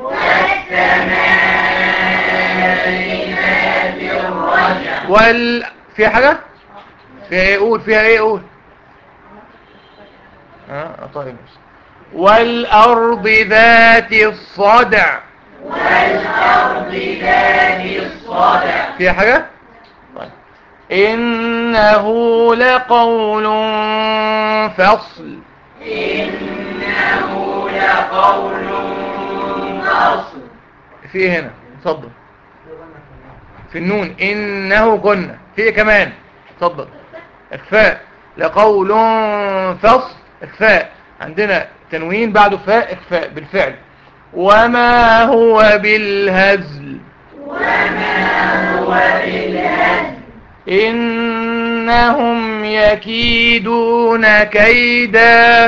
وال في حاجة فيها ايه قول فيها ايه قول اه آه، طيب والأرض ذات الصدع والأرض ذات الصدع فيها حاجة؟ طيب. إنه لقول فصل إنه لقول فصل في ايه هنا اتفضل في النون انه كنا في ايه كمان اتفضل اخفاء لقول فصل اخفاء عندنا تنوين بعده فاء اخفاء بالفعل وما هو بالهزل وما هو بالهزل إنهم يكيدون كيدا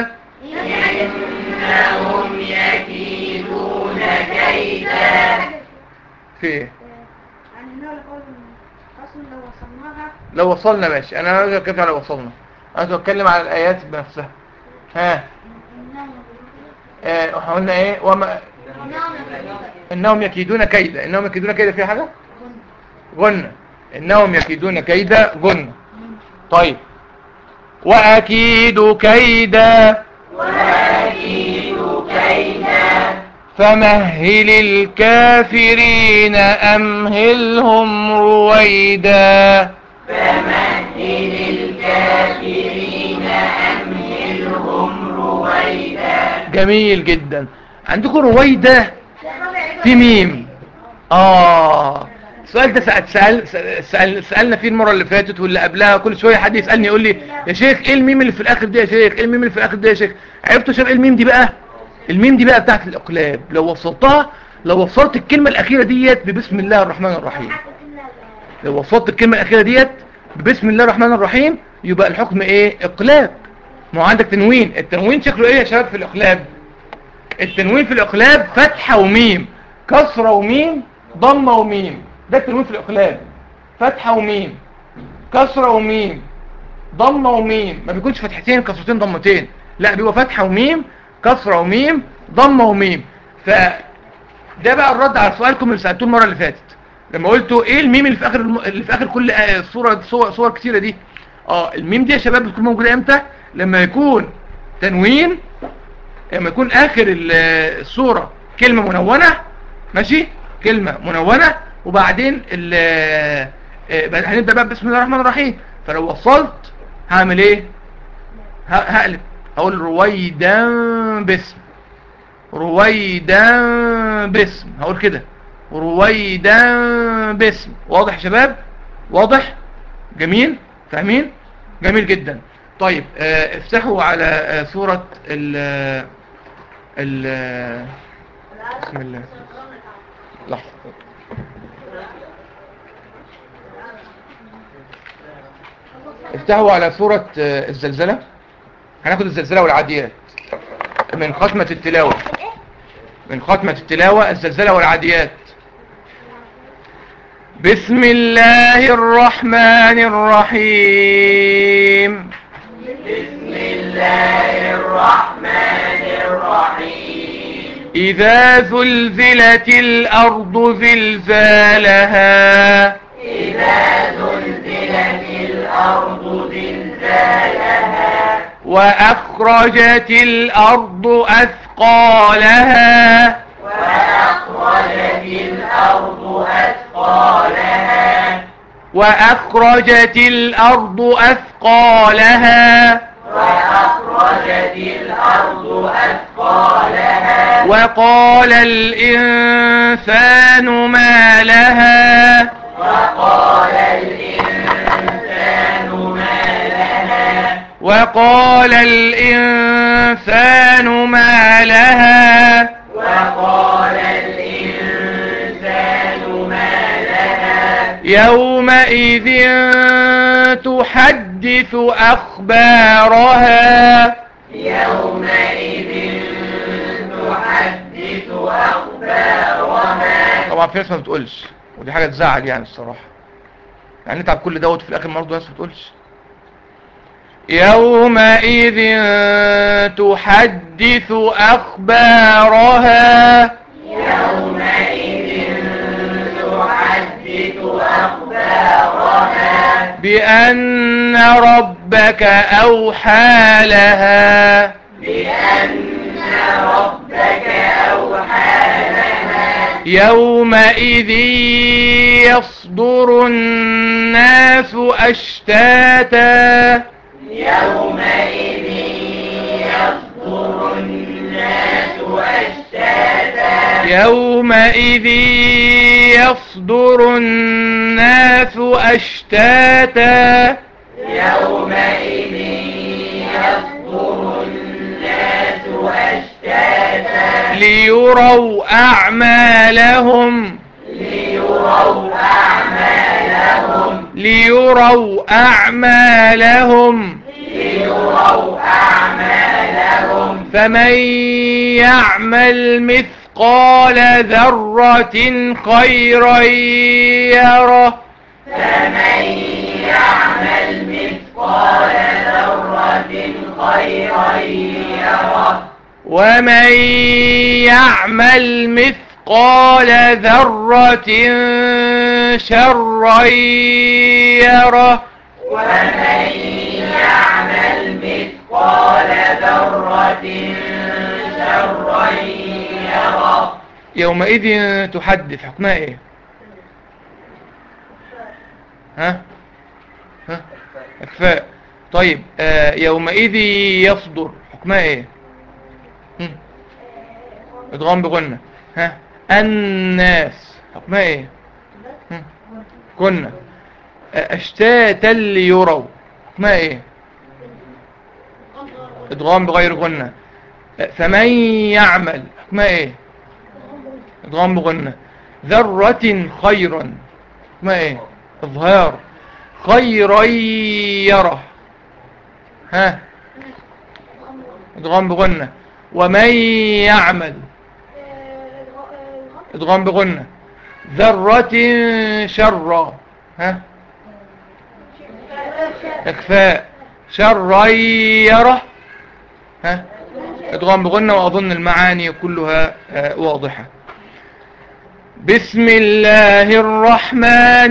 إنهم يكيدون كيدا في ايه عن النوع لقول فصل لو وصلناها لو وصلنا ماشي انا عايز اتكلم على وصلنا انا بتكلم على الايات بنفسها ها آه، احنا قلنا ايه وما انهم يكيدون كيدا انهم يكيدون كيدا في حاجه غنى انهم يكيدون كيدا غنى طيب واكيد كيدا وأكيد كيدا فمهل الكافرين امهلهم رويدا فمهل الكافرين أمهلهم رويدا جميل جدا عندكم رويدا في ميم اه السؤال ده سأل سأل سأل سألنا فيه المرة اللي فاتت واللي قبلها كل شوية حد يسألني يقول لي يا شيخ ايه الميم اللي في الاخر دي يا شيخ ايه الميم اللي في الاخر دي يا شيخ عرفتوا شباب ايه الميم دي بقى الميم دي بقى بتاعت الاقلاب لو وصلتها لو وصلت الكلمة الاخيرة ديت ببسم الله الرحمن الرحيم لو وصلت الكلمة الاخيرة ديت ببسم الله الرحمن الرحيم يبقى الحكم ايه اقلاب ما هو عندك تنوين التنوين شكله ايه يا شباب في الاقلاب التنوين في الاقلاب فتحة وميم كسرة وميم ضمة وميم ده التنوين في الاقلاب فتحة وميم كسرة وميم ضمة وميم ما بيكونش فتحتين كسرتين ضمتين لا بيبقى فتحة وميم كسرة وميم ضمة وميم ف ده بقى الرد على سؤالكم اللي سألتوه المرة اللي فاتت لما قلتوا ايه الميم اللي في اخر الم... اللي في اخر كل آية صورة صور, صور كتيرة دي اه الميم دي يا شباب بتكون موجودة امتى لما يكون تنوين لما يكون اخر ال- الصورة كلمة منونة ماشي كلمة منونة وبعدين ال آه، بعد- هنبدأ بقى بسم الله الرحمن الرحيم فلو وصلت هعمل ايه ه- هقلب هقول رويدا باسم رويدا باسم هقول كده رويدا باسم واضح يا شباب واضح جميل فاهمين جميل جدا طيب آه، افتحوا على آه، سورة ال ال بسم الله لحظة افتحوا على سورة آه، الزلزلة هناخد الزلزلة والعاديات من ختمة التلاوة من ختمة التلاوة الزلزلة والعاديات بسم الله الرحمن الرحيم بسم الله الرحمن الرحيم إذا زلزلت الأرض زلزالها إذا زلزلت الأرض زلزالها وأخرجت الأرض أثقالها وأخرجت الأرض أثقالها وأخرجت الأرض أثقالها وأخرجت الأرض أثقالها وقال الإنسان ما لها وقال الإنسان ما لها وقال الإنسان ما لها وقال الإنسان ما لها يومئذ تحدث أخبارها يومئذ تحدث أخبارها طبعا في ناس ما بتقولش ودي حاجة تزعل يعني الصراحة يعني نتعب كل دوت في الآخر برضه ناس ما بتقولش يومئذ تحدث أخبارها يومئذ تحدث أخبارها بأن ربك أوحى لها بأن ربك أوحى لها يومئذ يصدر الناس أشتاتا يومئذ يصدر الناس أشتاتا يومئذ يصدر الناس أشتاتا يومئذ يصدر الناس أشتاتا ليروا أعمالهم ليروا أعمالهم ليروا أعمالهم ليروا أعمالهم فمن يعمل مثقال ذرة خيرا يره فمن يعمل مثقال ذرة خيرا يره ومن يعمل مثقال ذرة شرا يره ومن يعمل مثقال ذرة شرا يره يومئذ تحدث حكمها ايه ها ها اكفاء طيب آه يومئذ يصدر حكمها ايه هم. ادغام بغنة ها الناس حكمها ايه هم. كنا آه، اشتاتا ليروا حكمها ايه ادغام بغير غنة آه، فمن يعمل حكمها ايه ادغام بغنة ذرة خيرا حكمها ايه اظهار خيرا يره ها ادغام بغنة ومن يعمل ادغام بغنة ذرة شرا ها اخفاء شرا يره ها ادغام بغنة واظن المعاني كلها آه، واضحة بسم الله الرحمن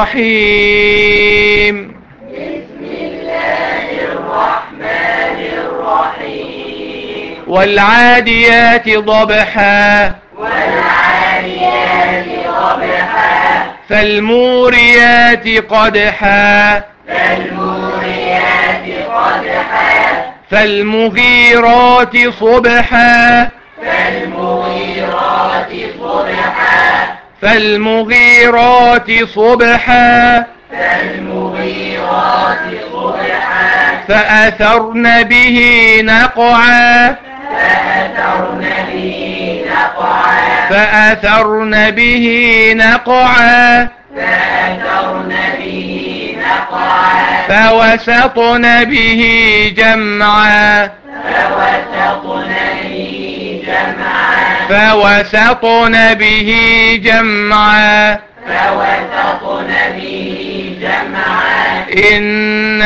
الرحيم بسم الله الرحمن الرحيم والعاديات ضبحا والعاديات ضبحا فالموريات قدحا فالموريات قدحا فالمغيرات صبحا فالمغيرات صبحا فالمغيرات صبحا فالمغيرات صبحا فأثرن به نقعا فأثرن به نقعا فأثرن به نقعا فأثرن به نقعا فوسطن به جمعا فوسطن به جمعا فوسطن به جمعا فوسطن به جمعا إن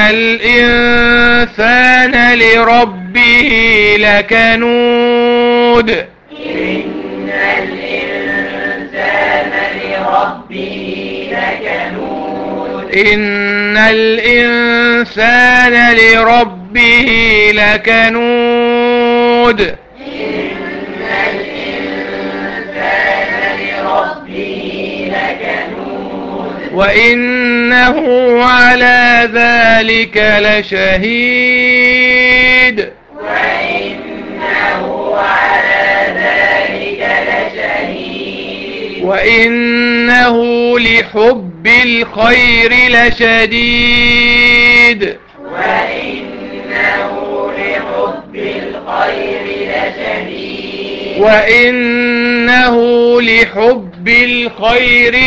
الإنسان لربه لكنود إن الإنسان لربه لكنود إن الإنسان لربه لكنود إن الإنسان لربه لكنود وإنه على ذلك لشهيد وإنه على ذلك لشهيد وإنه لحب الخير لشديد وإنه لحب الخير لشديد وإنه لحب الخير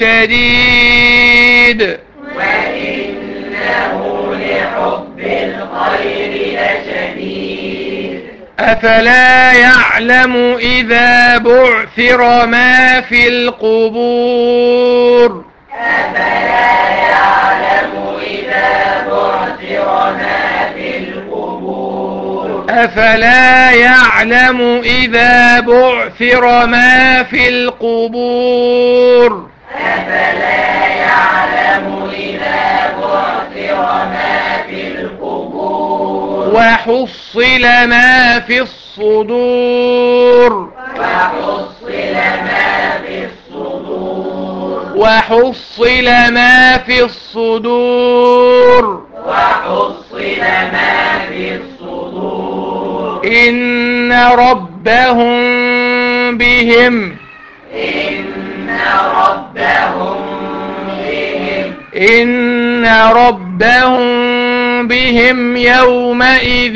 لشديد وإنه لحب الخير لشديد أفلا يعلم إذا بعثر ما في القبور أفلا يعلم إذا بعثر ما في القبور أفلا يعلم إذا بعثر ما في القبور أفلا يعلم إذا بعثر ما في القبور وحصل ما في الصدور الصدور وحصل ما في الصدور وحصل ما في الصدور وحصل ما في الصدور إن ربهم بهم إن ربهم بهم إن ربهم بهم يومئذ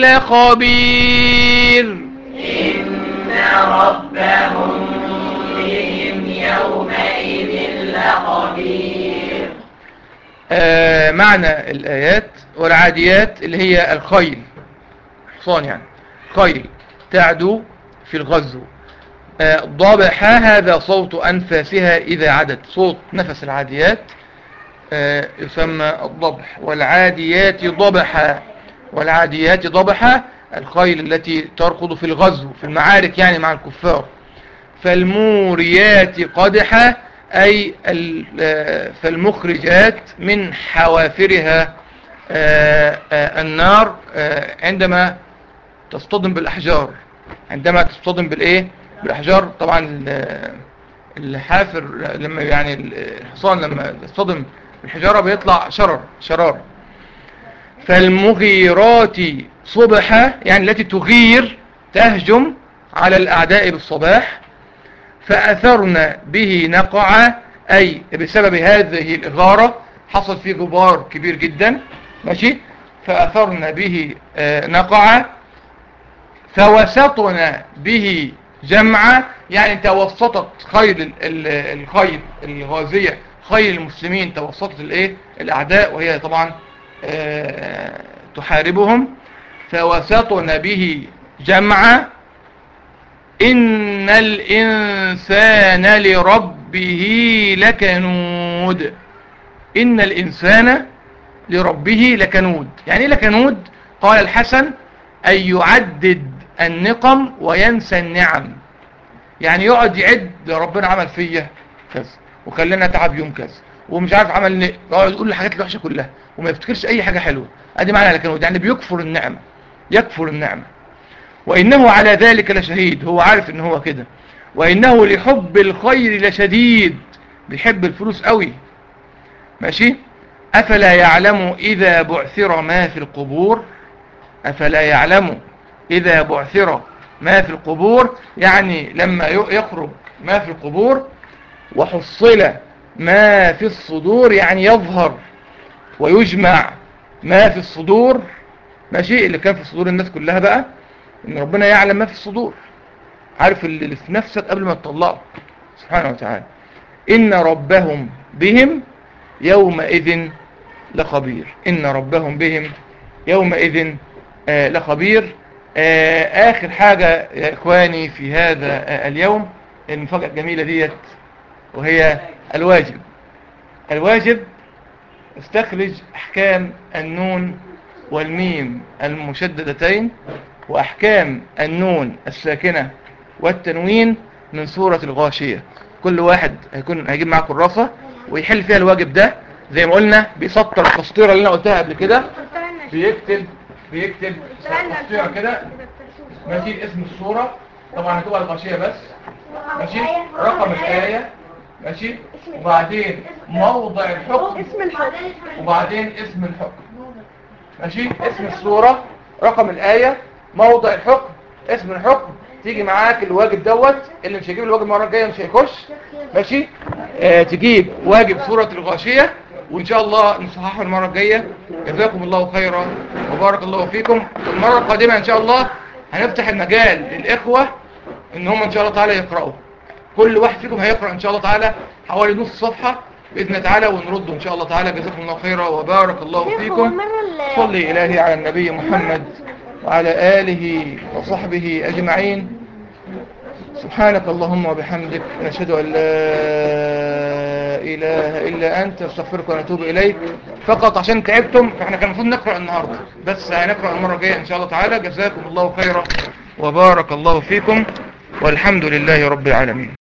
لخبير إن ربهم بهم يومئذ لخبير آه معنى الآيات والعاديات اللي هي الخيل حصان يعني خيل تعدو في الغزو آه ضبحا هذا صوت أنفاسها إذا عدت صوت نفس العاديات آه يسمى الضبح والعاديات ضبحا والعاديات ضبحا الخيل التي تركض في الغزو في المعارك يعني مع الكفار فالموريات قدحا أي ال- آه، فالمخرجات من حوافرها آه، آه، النار آه، عندما تصطدم بالأحجار عندما تصطدم بالإيه بالأحجار طبعا ال- الحافر لما يعني الحصان لما يصطدم بالحجارة بيطلع شرر شرار فالمغيرات صبحا يعني التي تغير تهجم على الأعداء بالصباح فأثرنا به نقعا أي بسبب هذه الإغارة حصل فيه غبار كبير جدا ماشي فأثرنا به آه، نقعا فوسطنا به جمعا يعني توسطت خيل ال- ال- الخيل الغازية خيل المسلمين توسطت الايه الأعداء وهي طبعا آه، تحاربهم فوسطنا به جمعا إن الإنسان لربه لكنود إن الإنسان لربه لكنود يعني إيه لكنود قال الحسن أن يعدد النقم وينسى النعم يعني يقعد يعد ربنا عمل فيا كذا وخلينا تعب يوم كذا ومش عارف عمل ليه يقعد يقول الحاجات الوحشه كلها وما يفتكرش اي حاجه حلوه ادي معنى لكنود يعني بيكفر النعمه يكفر النعمه وإنه على ذلك لشهيد هو عارف إن هو كده وإنه لحب الخير لشديد بيحب الفلوس قوي ماشي أفلا يعلم إذا بعثر ما في القبور أفلا يعلم إذا بعثر ما في القبور يعني لما ي- يخرج ما في القبور وحصل ما في الصدور يعني يظهر ويجمع ما في الصدور ماشي اللي كان في صدور الناس كلها بقى ان ربنا يعلم ما في الصدور عارف اللي في نفسك قبل ما تطلعه سبحانه وتعالى ان ربهم بهم يومئذ لخبير ان ربهم بهم يومئذ آه لخبير آه اخر حاجة يا اخواني في هذا آه اليوم المفاجأة الجميلة ديت وهي الواجب الواجب استخرج احكام النون والميم المشددتين واحكام النون الساكنة والتنوين من سورة الغاشية كل واحد هيكون هيجيب معاه كراسة ويحل فيها الواجب ده زي ما قلنا بيسطر التسطيرة اللي انا قلتها قبل كده بيكتب بيكتب تسطيرة كده ماشي اسم السورة طبعا هتبقى الغاشية بس ماشي رقم الآية ماشي وبعدين موضع الحكم اسم الحكم وبعدين اسم الحكم ماشي اسم السورة رقم الآية موضع الحكم اسم الحكم تيجي معاك الواجب دوت اللي مش هيجيب الواجب المرة الجاية مش هيخش ماشي آه تجيب واجب سورة الغاشية وإن شاء الله نصححه المرة الجاية جزاكم الله خيرا وبارك الله فيكم والمرة القادمة إن شاء الله هنفتح المجال للإخوة إن هم إن شاء الله تعالى يقرأوا كل واحد فيكم هيقرأ إن شاء الله تعالى حوالي نص صفحة بإذن الله تعالى ونرد إن شاء الله تعالى جزاكم الله خيرا وبارك الله فيكم صلي إلهي على النبي محمد وعلى آله وصحبه أجمعين سبحانك اللهم وبحمدك نشهد أن لا إله إلا أنت استغفرك ونتوب إليك فقط عشان تعبتم فإحنا كان المفروض نقرأ النهاردة بس هنقرأ المرة الجاية إن شاء الله تعالى جزاكم الله خيرا وبارك الله فيكم والحمد لله رب العالمين